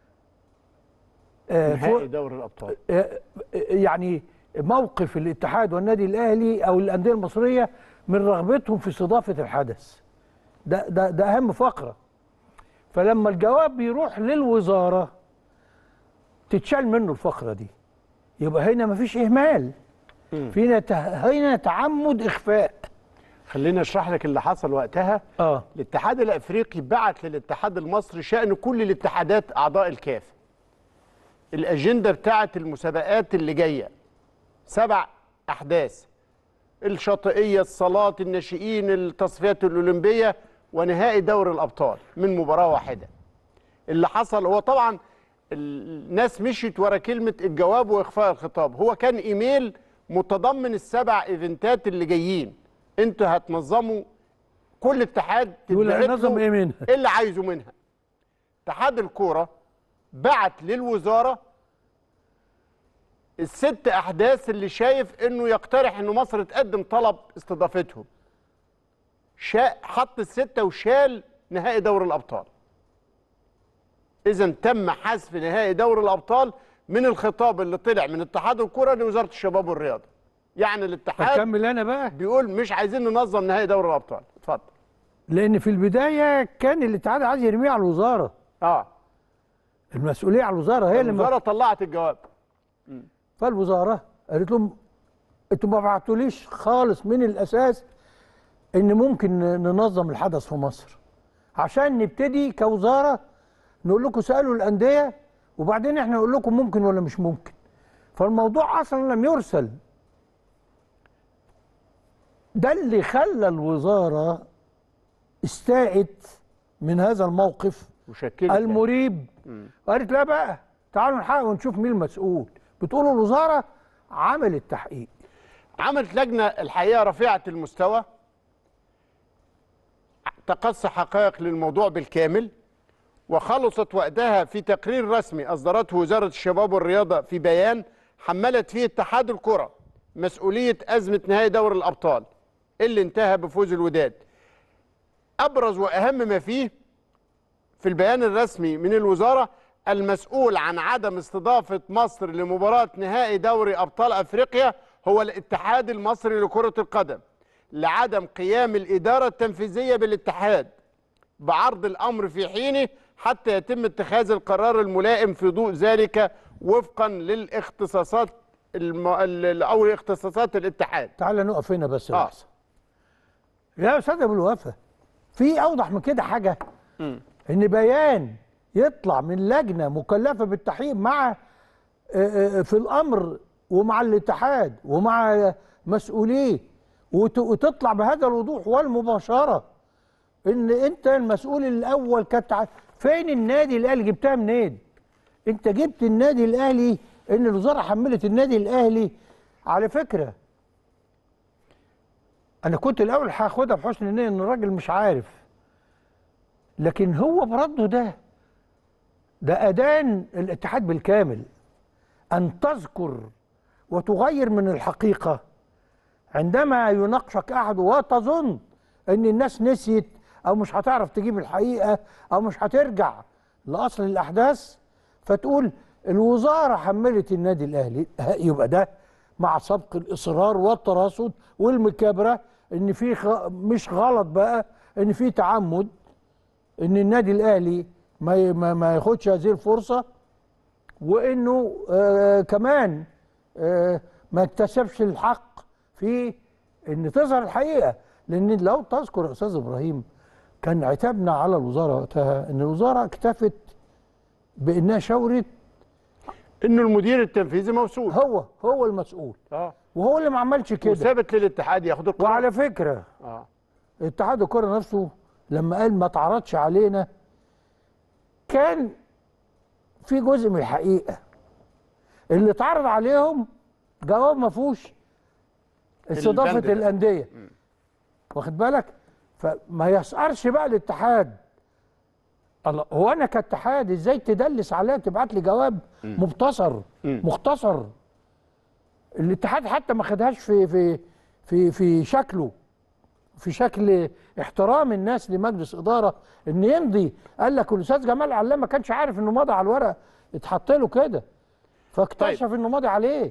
آه،
نهائي
فوق-
دوري الابطال
آه، يعني موقف الاتحاد والنادي الاهلي او الانديه المصريه من رغبتهم في استضافه الحدث ده ده ده اهم فقره فلما الجواب بيروح للوزاره تتشال منه الفقره دي يبقى هنا مفيش اهمال فينا ت- هنا تعمد اخفاء
خليني اشرح لك اللي حصل وقتها
اه
الاتحاد الافريقي بعت للاتحاد المصري شان كل الاتحادات اعضاء الكاف الاجنده بتاعه المسابقات اللي جايه سبع احداث الشاطئيه الصالات الناشئين التصفيات الاولمبيه ونهائي دوري الابطال من مباراه واحده اللي حصل هو طبعا الناس مشيت ورا كلمه الجواب واخفاء الخطاب هو كان ايميل متضمن السبع ايفنتات اللي جايين انتوا هتنظموا كل اتحاد
يقول
تتبعت له
هننظم ايه منها
ايه اللي عايزه منها اتحاد الكوره بعت للوزاره الست احداث اللي شايف انه يقترح انه مصر تقدم طلب استضافتهم شا حط السته وشال نهائي دوري الابطال اذا تم حذف نهائي دوري الابطال من الخطاب اللي طلع من اتحاد الكره لوزاره الشباب والرياضه يعني الاتحاد
اكمل انا بقى
بيقول مش عايزين ننظم نهائي دوري الابطال اتفضل
لان في البدايه كان الاتحاد عايز يرميه على الوزاره
اه
المسؤوليه على الوزاره هي اللي
الوزاره طلعت الجواب
فالوزاره قالت لهم انتوا ما بعتوليش خالص من الاساس ان ممكن ننظم الحدث في مصر عشان نبتدي كوزاره نقول لكم سالوا الانديه وبعدين احنا نقول لكم ممكن ولا مش ممكن فالموضوع اصلا لم يرسل ده اللي خلى الوزاره استاءت من هذا الموقف
وشكلت
المريب
مم.
قالت لا بقى تعالوا نحقق ونشوف مين المسؤول بتقولوا الوزاره عملت تحقيق
عملت لجنه الحقيقه رفيعه المستوى تقصي حقائق للموضوع بالكامل وخلصت وقتها في تقرير رسمي اصدرته وزاره الشباب والرياضه في بيان حملت فيه اتحاد الكره مسؤوليه ازمه نهائي دوري الابطال اللي انتهى بفوز الوداد ابرز واهم ما فيه في البيان الرسمي من الوزاره المسؤول عن عدم استضافه مصر لمباراه نهائي دوري ابطال افريقيا هو الاتحاد المصري لكره القدم لعدم قيام الاداره التنفيذيه بالاتحاد بعرض الامر في حينه حتى يتم اتخاذ القرار الملائم في ضوء ذلك وفقا للاختصاصات الم... ال- او اختصاصات الاتحاد
تعال نقف هنا بس
آه.
لحظه يا استاذ ابو الوفا في اوضح من كده حاجه ان بيان يطلع من لجنه مكلفه بالتحقيق مع آه، آه، في الامر ومع الاتحاد ومع مسؤوليه وت- وتطلع بهذا الوضوح والمباشره ان انت المسؤول الاول كانت ع- فين النادي الاهلي جبتها منين؟ انت جبت النادي الاهلي ان الوزاره حملت النادي الاهلي على فكره انا كنت الاول هاخدها بحسن النيه ان الراجل مش عارف لكن هو برده ده ده اذان الاتحاد بالكامل ان تذكر وتغير من الحقيقه عندما يناقشك احد وتظن ان الناس نسيت او مش هتعرف تجيب الحقيقه او مش هترجع لاصل الاحداث فتقول الوزاره حملت النادي الاهلي يبقى ده مع سبق الاصرار والتراصد والمكابره ان في خ... مش غلط بقى ان في تعمد ان النادي الاهلي ما ي- ما, ما ياخدش هذه الفرصه وانه آه كمان آه ما اكتسبش الحق في ان تظهر الحقيقه لان لو تذكر يا استاذ ابراهيم كان عتابنا على الوزاره وقتها ان الوزاره اكتفت بانها شاورت
انه المدير التنفيذي موصول
هو هو المسؤول
اه
وهو اللي ما عملش كده
وثابت للاتحاد ياخد القرار
وعلى فكره
اه
اتحاد الكره نفسه لما قال ما تعرضش علينا كان في جزء من الحقيقه اللي اتعرض عليهم جواب ما فيهوش استضافه
البند ده.
الانديه واخد بالك فما يسأرش بقى الاتحاد الله هو انا كاتحاد ازاي تدلس عليا تبعت لي جواب مبتصر مختصر الاتحاد حتى ما خدهاش في في في في شكله في شكل احترام الناس لمجلس اداره ان يمضي قال لك الاستاذ جمال علام ما كانش عارف انه مضى على الورق اتحط له كده فاكتشف انه مضى عليه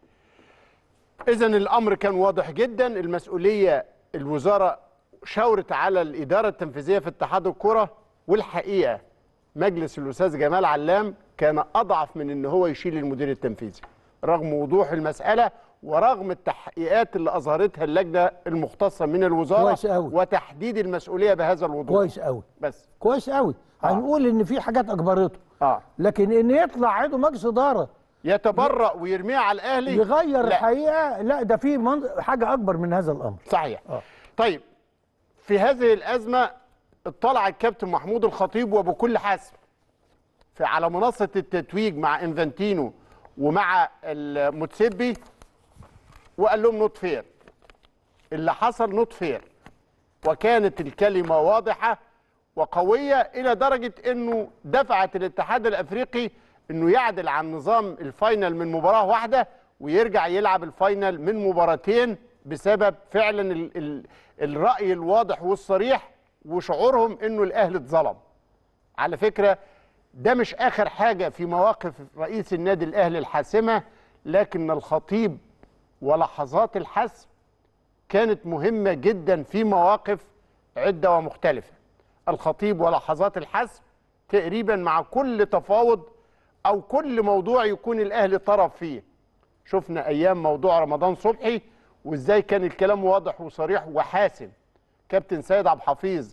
اذا الامر كان واضح جدا المسؤوليه الوزاره شاورت على الاداره التنفيذيه في اتحاد الكره والحقيقه مجلس الاستاذ جمال علام كان اضعف من ان هو يشيل المدير التنفيذي رغم وضوح المساله ورغم التحقيقات اللي اظهرتها اللجنه المختصه من الوزاره
كويس أوي.
وتحديد المسؤوليه بهذا الوضوح
كويس قوي
بس
كويس قوي هنقول ان في حاجات اجبرته
اه
لكن ان يطلع عضو مجلس اداره
يتبرأ ويرميها على الاهلي
يغير
لا.
الحقيقه لا ده في من- حاجه اكبر من هذا الامر
صحيح طيب في هذه الازمه اطلع الكابتن محمود الخطيب وبكل حسم في على منصه التتويج مع انفانتينو ومع الموتسيبي وقال لهم نوت فير اللي حصل نوت فير وكانت الكلمه واضحه وقويه الى درجه انه دفعت الاتحاد الافريقي انه يعدل عن نظام الفاينل من مباراه واحده ويرجع يلعب الفاينل من مباراتين بسبب فعلا ال ال الراي الواضح والصريح وشعورهم انه الاهلي اتظلم على فكره ده مش اخر حاجه في مواقف رئيس النادي الاهلي الحاسمه لكن الخطيب ولحظات الحسم كانت مهمه جدا في مواقف عده ومختلفه الخطيب ولحظات الحسم تقريبا مع كل تفاوض او كل موضوع يكون الاهلي طرف فيه شفنا ايام موضوع رمضان صبحي وازاي كان الكلام واضح وصريح وحاسم كابتن سيد عبد الحفيظ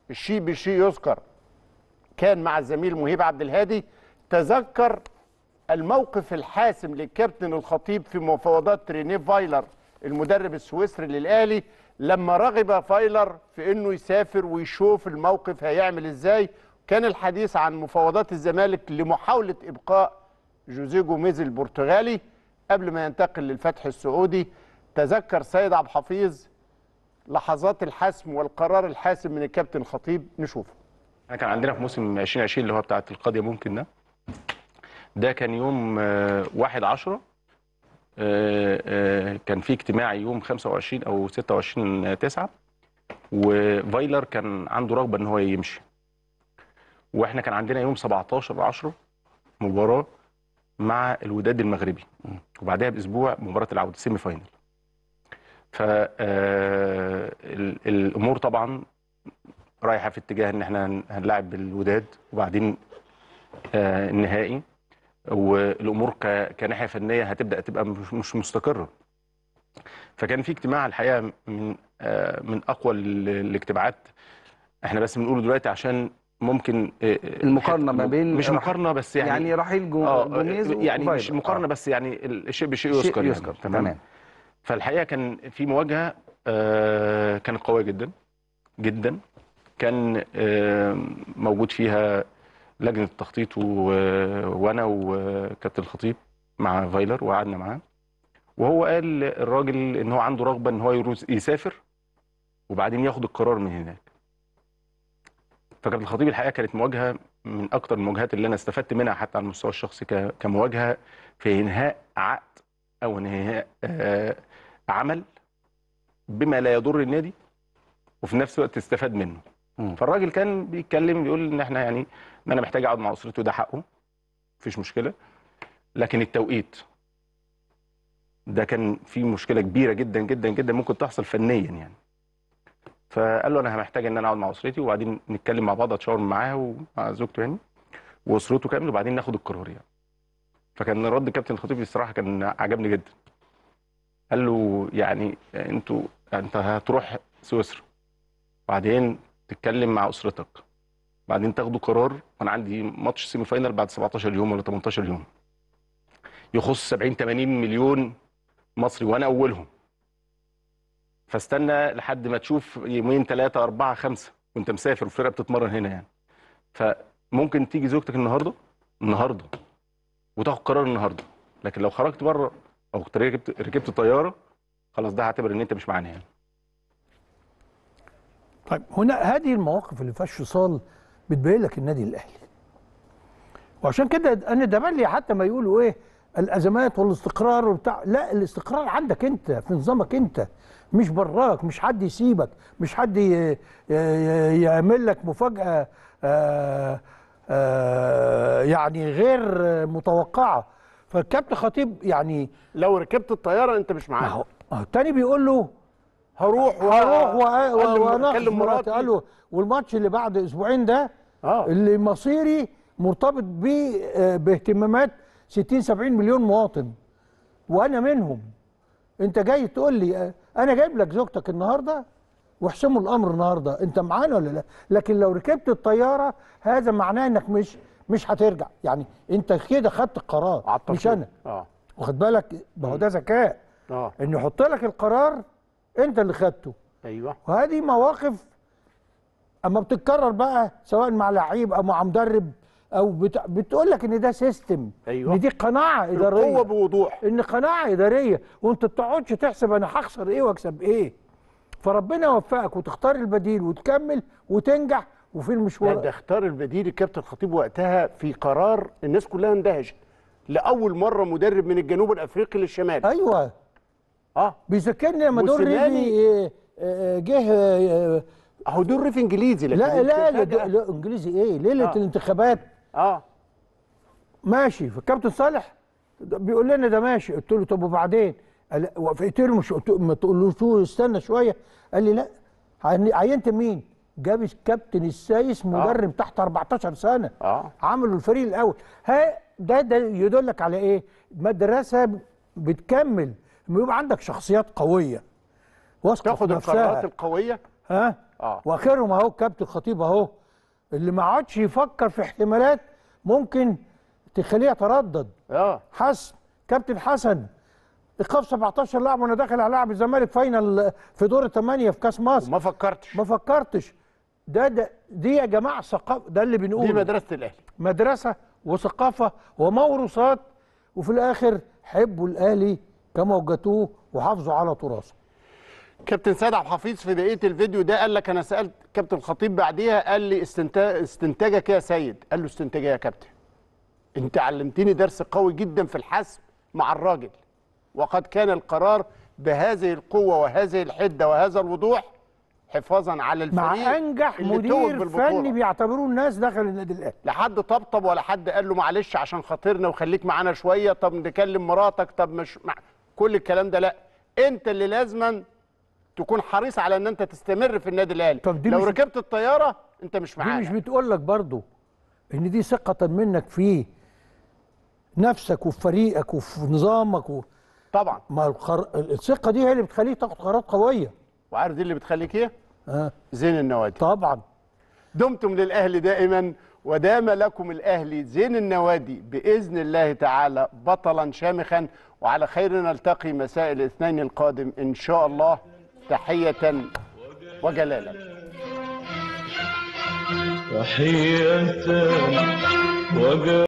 الشيء بالشيء يذكر كان مع الزميل مهيب عبد الهادي تذكر الموقف الحاسم للكابتن الخطيب في مفاوضات رينيه فايلر المدرب السويسري للاهلي لما رغب فايلر في انه يسافر ويشوف الموقف هيعمل ازاي كان الحديث عن مفاوضات الزمالك لمحاوله ابقاء جوزيه جوميز البرتغالي قبل ما ينتقل للفتح السعودي تذكر سيد عبد الحفيظ لحظات الحسم والقرار الحاسم من الكابتن الخطيب نشوفه
احنا كان عندنا في موسم 2020 اللي هو بتاعت القضية ممكن ده ده كان يوم آه، 1 10 كان في اجتماع يوم 25 او 26 9 وفايلر كان عنده رغبة ان هو يمشي واحنا كان عندنا يوم 17 10 مباراة مع الوداد المغربي وبعدها باسبوع مباراة العودة سيمي فاينل فالامور طبعا رايحه في اتجاه ان احنا هن- هنلاعب الوداد وبعدين آه، النهائي والامور ك- كناحيه فنيه هتبدا تبقى مش مش مستقره فكان في اجتماع الحقيقه من آه، من اقوى ال- الاجتماعات احنا بس بنقوله دلوقتي عشان ممكن آه، آه،
المقارنة ما بين
مش
رح-
مقارنه بس يعني
يعني رحيل جو-
آه،
جوميز
يعني مش
وفايلر.
مقارنه
آه.
بس يعني الشيء بشيء
شيء
يذكر
يذكر،
يعني.
تمام.
فالحقيقه كان في مواجهه آه، كانت قويه جدا جدا كان آه، موجود فيها لجنه التخطيط و- وانا وكابتن الخطيب مع فايلر وقعدنا معاه وهو قال الراجل ان هو عنده رغبه ان هو يروز- يسافر وبعدين ياخد القرار من هناك فكابتن الخطيب الحقيقه كانت مواجهه من اكتر المواجهات اللي انا استفدت منها حتى على المستوى الشخصي ك- كمواجهه في انهاء عقد او انهاء آه، عمل بما لا يضر النادي وفي نفس الوقت استفاد منه فالراجل كان بيتكلم بيقول ان احنا يعني ان انا محتاج اقعد مع اسرته ده حقه مفيش مشكله لكن التوقيت ده كان في مشكله كبيره جدا جدا جدا ممكن تحصل فنيا يعني فقال له انا محتاج ان انا اقعد مع اسرتي وبعدين نتكلم مع بعض اتشاور معاه ومع زوجته يعني واسرته كامل وبعدين ناخد القرار يعني فكان رد كابتن الخطيب الصراحه كان عجبني جدا قال له يعني انتوا انت هتروح سويسرا بعدين تتكلم مع اسرتك بعدين تاخدوا قرار وانا عندي ماتش سيمي فاينال بعد 17 يوم ولا 18 يوم يخص 70 80 مليون مصري وانا اولهم فاستنى لحد ما تشوف يومين ثلاثة أربعة خمسة وأنت مسافر والفرقة بتتمرن هنا يعني فممكن تيجي زوجتك النهاردة النهاردة وتاخد قرار النهاردة لكن لو خرجت بره أو ركبت ركبت طيارة خلاص ده هعتبر إن أنت مش معانا يعني
طيب هنا هذه المواقف اللي فيها الفصال بتبين لك النادي الاهلي وعشان كده انا ده لي حتى ما يقولوا ايه الازمات والاستقرار وبتاع لا الاستقرار عندك انت في نظامك انت مش براك مش حد يسيبك مش حد ي- ي- يعمل لك مفاجاه آه، آه، يعني غير متوقعه فالكابتن خطيب يعني
لو ركبت الطياره انت مش معانا
التاني بيقول له
هروح و-
هروح و-
أكلم-
و- واناقش
أكلم
مراتي
مراتي.
قال له والماتش اللي بعد اسبوعين ده
آه.
اللي مصيري مرتبط بيه آه، باهتمامات 60 70 مليون مواطن وانا منهم انت جاي تقول لي آه، انا جايب لك زوجتك النهارده واحسموا الامر النهارده انت معانا ولا لا لكن لو ركبت الطياره هذا معناه انك مش مش هترجع يعني انت كده خدت القرار مش انا
اه
واخد بالك ما هو ده ذكاء
اه
انه يحط لك القرار انت اللي خدته
ايوه
وهذه مواقف اما بتتكرر بقى سواء مع لعيب او مع مدرب او بت... بتقول لك ان ده سيستم
أيوة.
ان دي قناعه اداريه
القوة بوضوح
ان قناعه اداريه وانت بتقعدش تحسب انا هخسر ايه واكسب ايه فربنا يوفقك وتختار البديل وتكمل وتنجح وفي
لا
المشوار
ده اختار البديل الكابتن خطيب وقتها في قرار الناس كلها اندهشت لاول مره مدرب من الجنوب الافريقي للشمال
ايوه
اه
بيذكرني لما دور
موسيماني-
ريفي آه، آه، جه آه،
اهو دور ريفي انجليزي لكن
لا لا لا,
فجأة-
لا انجليزي ايه ليله
آه.
الانتخابات
اه
ماشي فالكابتن صالح ده بيقول لنا ده ماشي قلت له طب وبعدين قال وقفت له مش قلت ما تقولوش استنى شويه قال لي لا عين- عينت مين؟ جاب الكابتن السايس مدرب تحت 14 سنه
اه
عملوا الفريق الاول ها ده ده يدلك على ايه؟ مدرسه بتكمل لما يبقى عندك شخصيات قويه واثقه في
تاخد
نفسها
القرارات القويه
ها
اه
واخرهم اهو الكابتن خطيب اهو اللي ما عادش يفكر في احتمالات ممكن تخليه يتردد
اه
حسن كابتن حسن ايقاف 17 لاعب وانا داخل على لاعب الزمالك فاينل في دور الثمانيه في كاس مصر
ما فكرتش
ما فكرتش ده, ده دي يا جماعه ثقافه ده اللي بنقوله
دي مدرسه الاهلي
مدرسه وثقافه وموروثات وفي الاخر حبوا الاهلي كما وجدتوه وحافظوا على تراثه
كابتن سيد عبد الحفيظ في بقيه الفيديو ده قال لك انا سالت كابتن الخطيب بعديها قال لي استنتاج استنتاجك يا سيد قال له استنتاجيه يا كابتن انت علمتني درس قوي جدا في الحسم مع الراجل وقد كان القرار بهذه القوه وهذه الحده وهذا الوضوح حفاظا على الفريق
مع انجح
اللي توج
مدير
بالبطولة.
فني بيعتبروه الناس داخل النادي الاهلي
لا حد طبطب ولا حد قال له معلش عشان خاطرنا وخليك معانا شويه طب نكلم مراتك طب مش مع كل الكلام ده لا انت اللي لازما تكون حريص على ان انت تستمر في النادي الاهلي
دي
لو
مش-
ركبت الطياره انت مش
دي
معانا
مش بتقول لك برضو ان دي ثقه منك في نفسك وفي فريقك وفي نظامك و...
طبعا
ما القر... الثقه دي هي اللي بتخليك تاخد قرارات قويه
وعارف دي اللي بتخليك ايه
آه.
زين النوادي
طبعا
دمتم للاهلي دائما ودام لكم الاهلي زين النوادي باذن الله تعالى بطلا شامخا وعلى خير نلتقي مساء الاثنين القادم ان شاء الله تحيه وجلالا
تحية وجه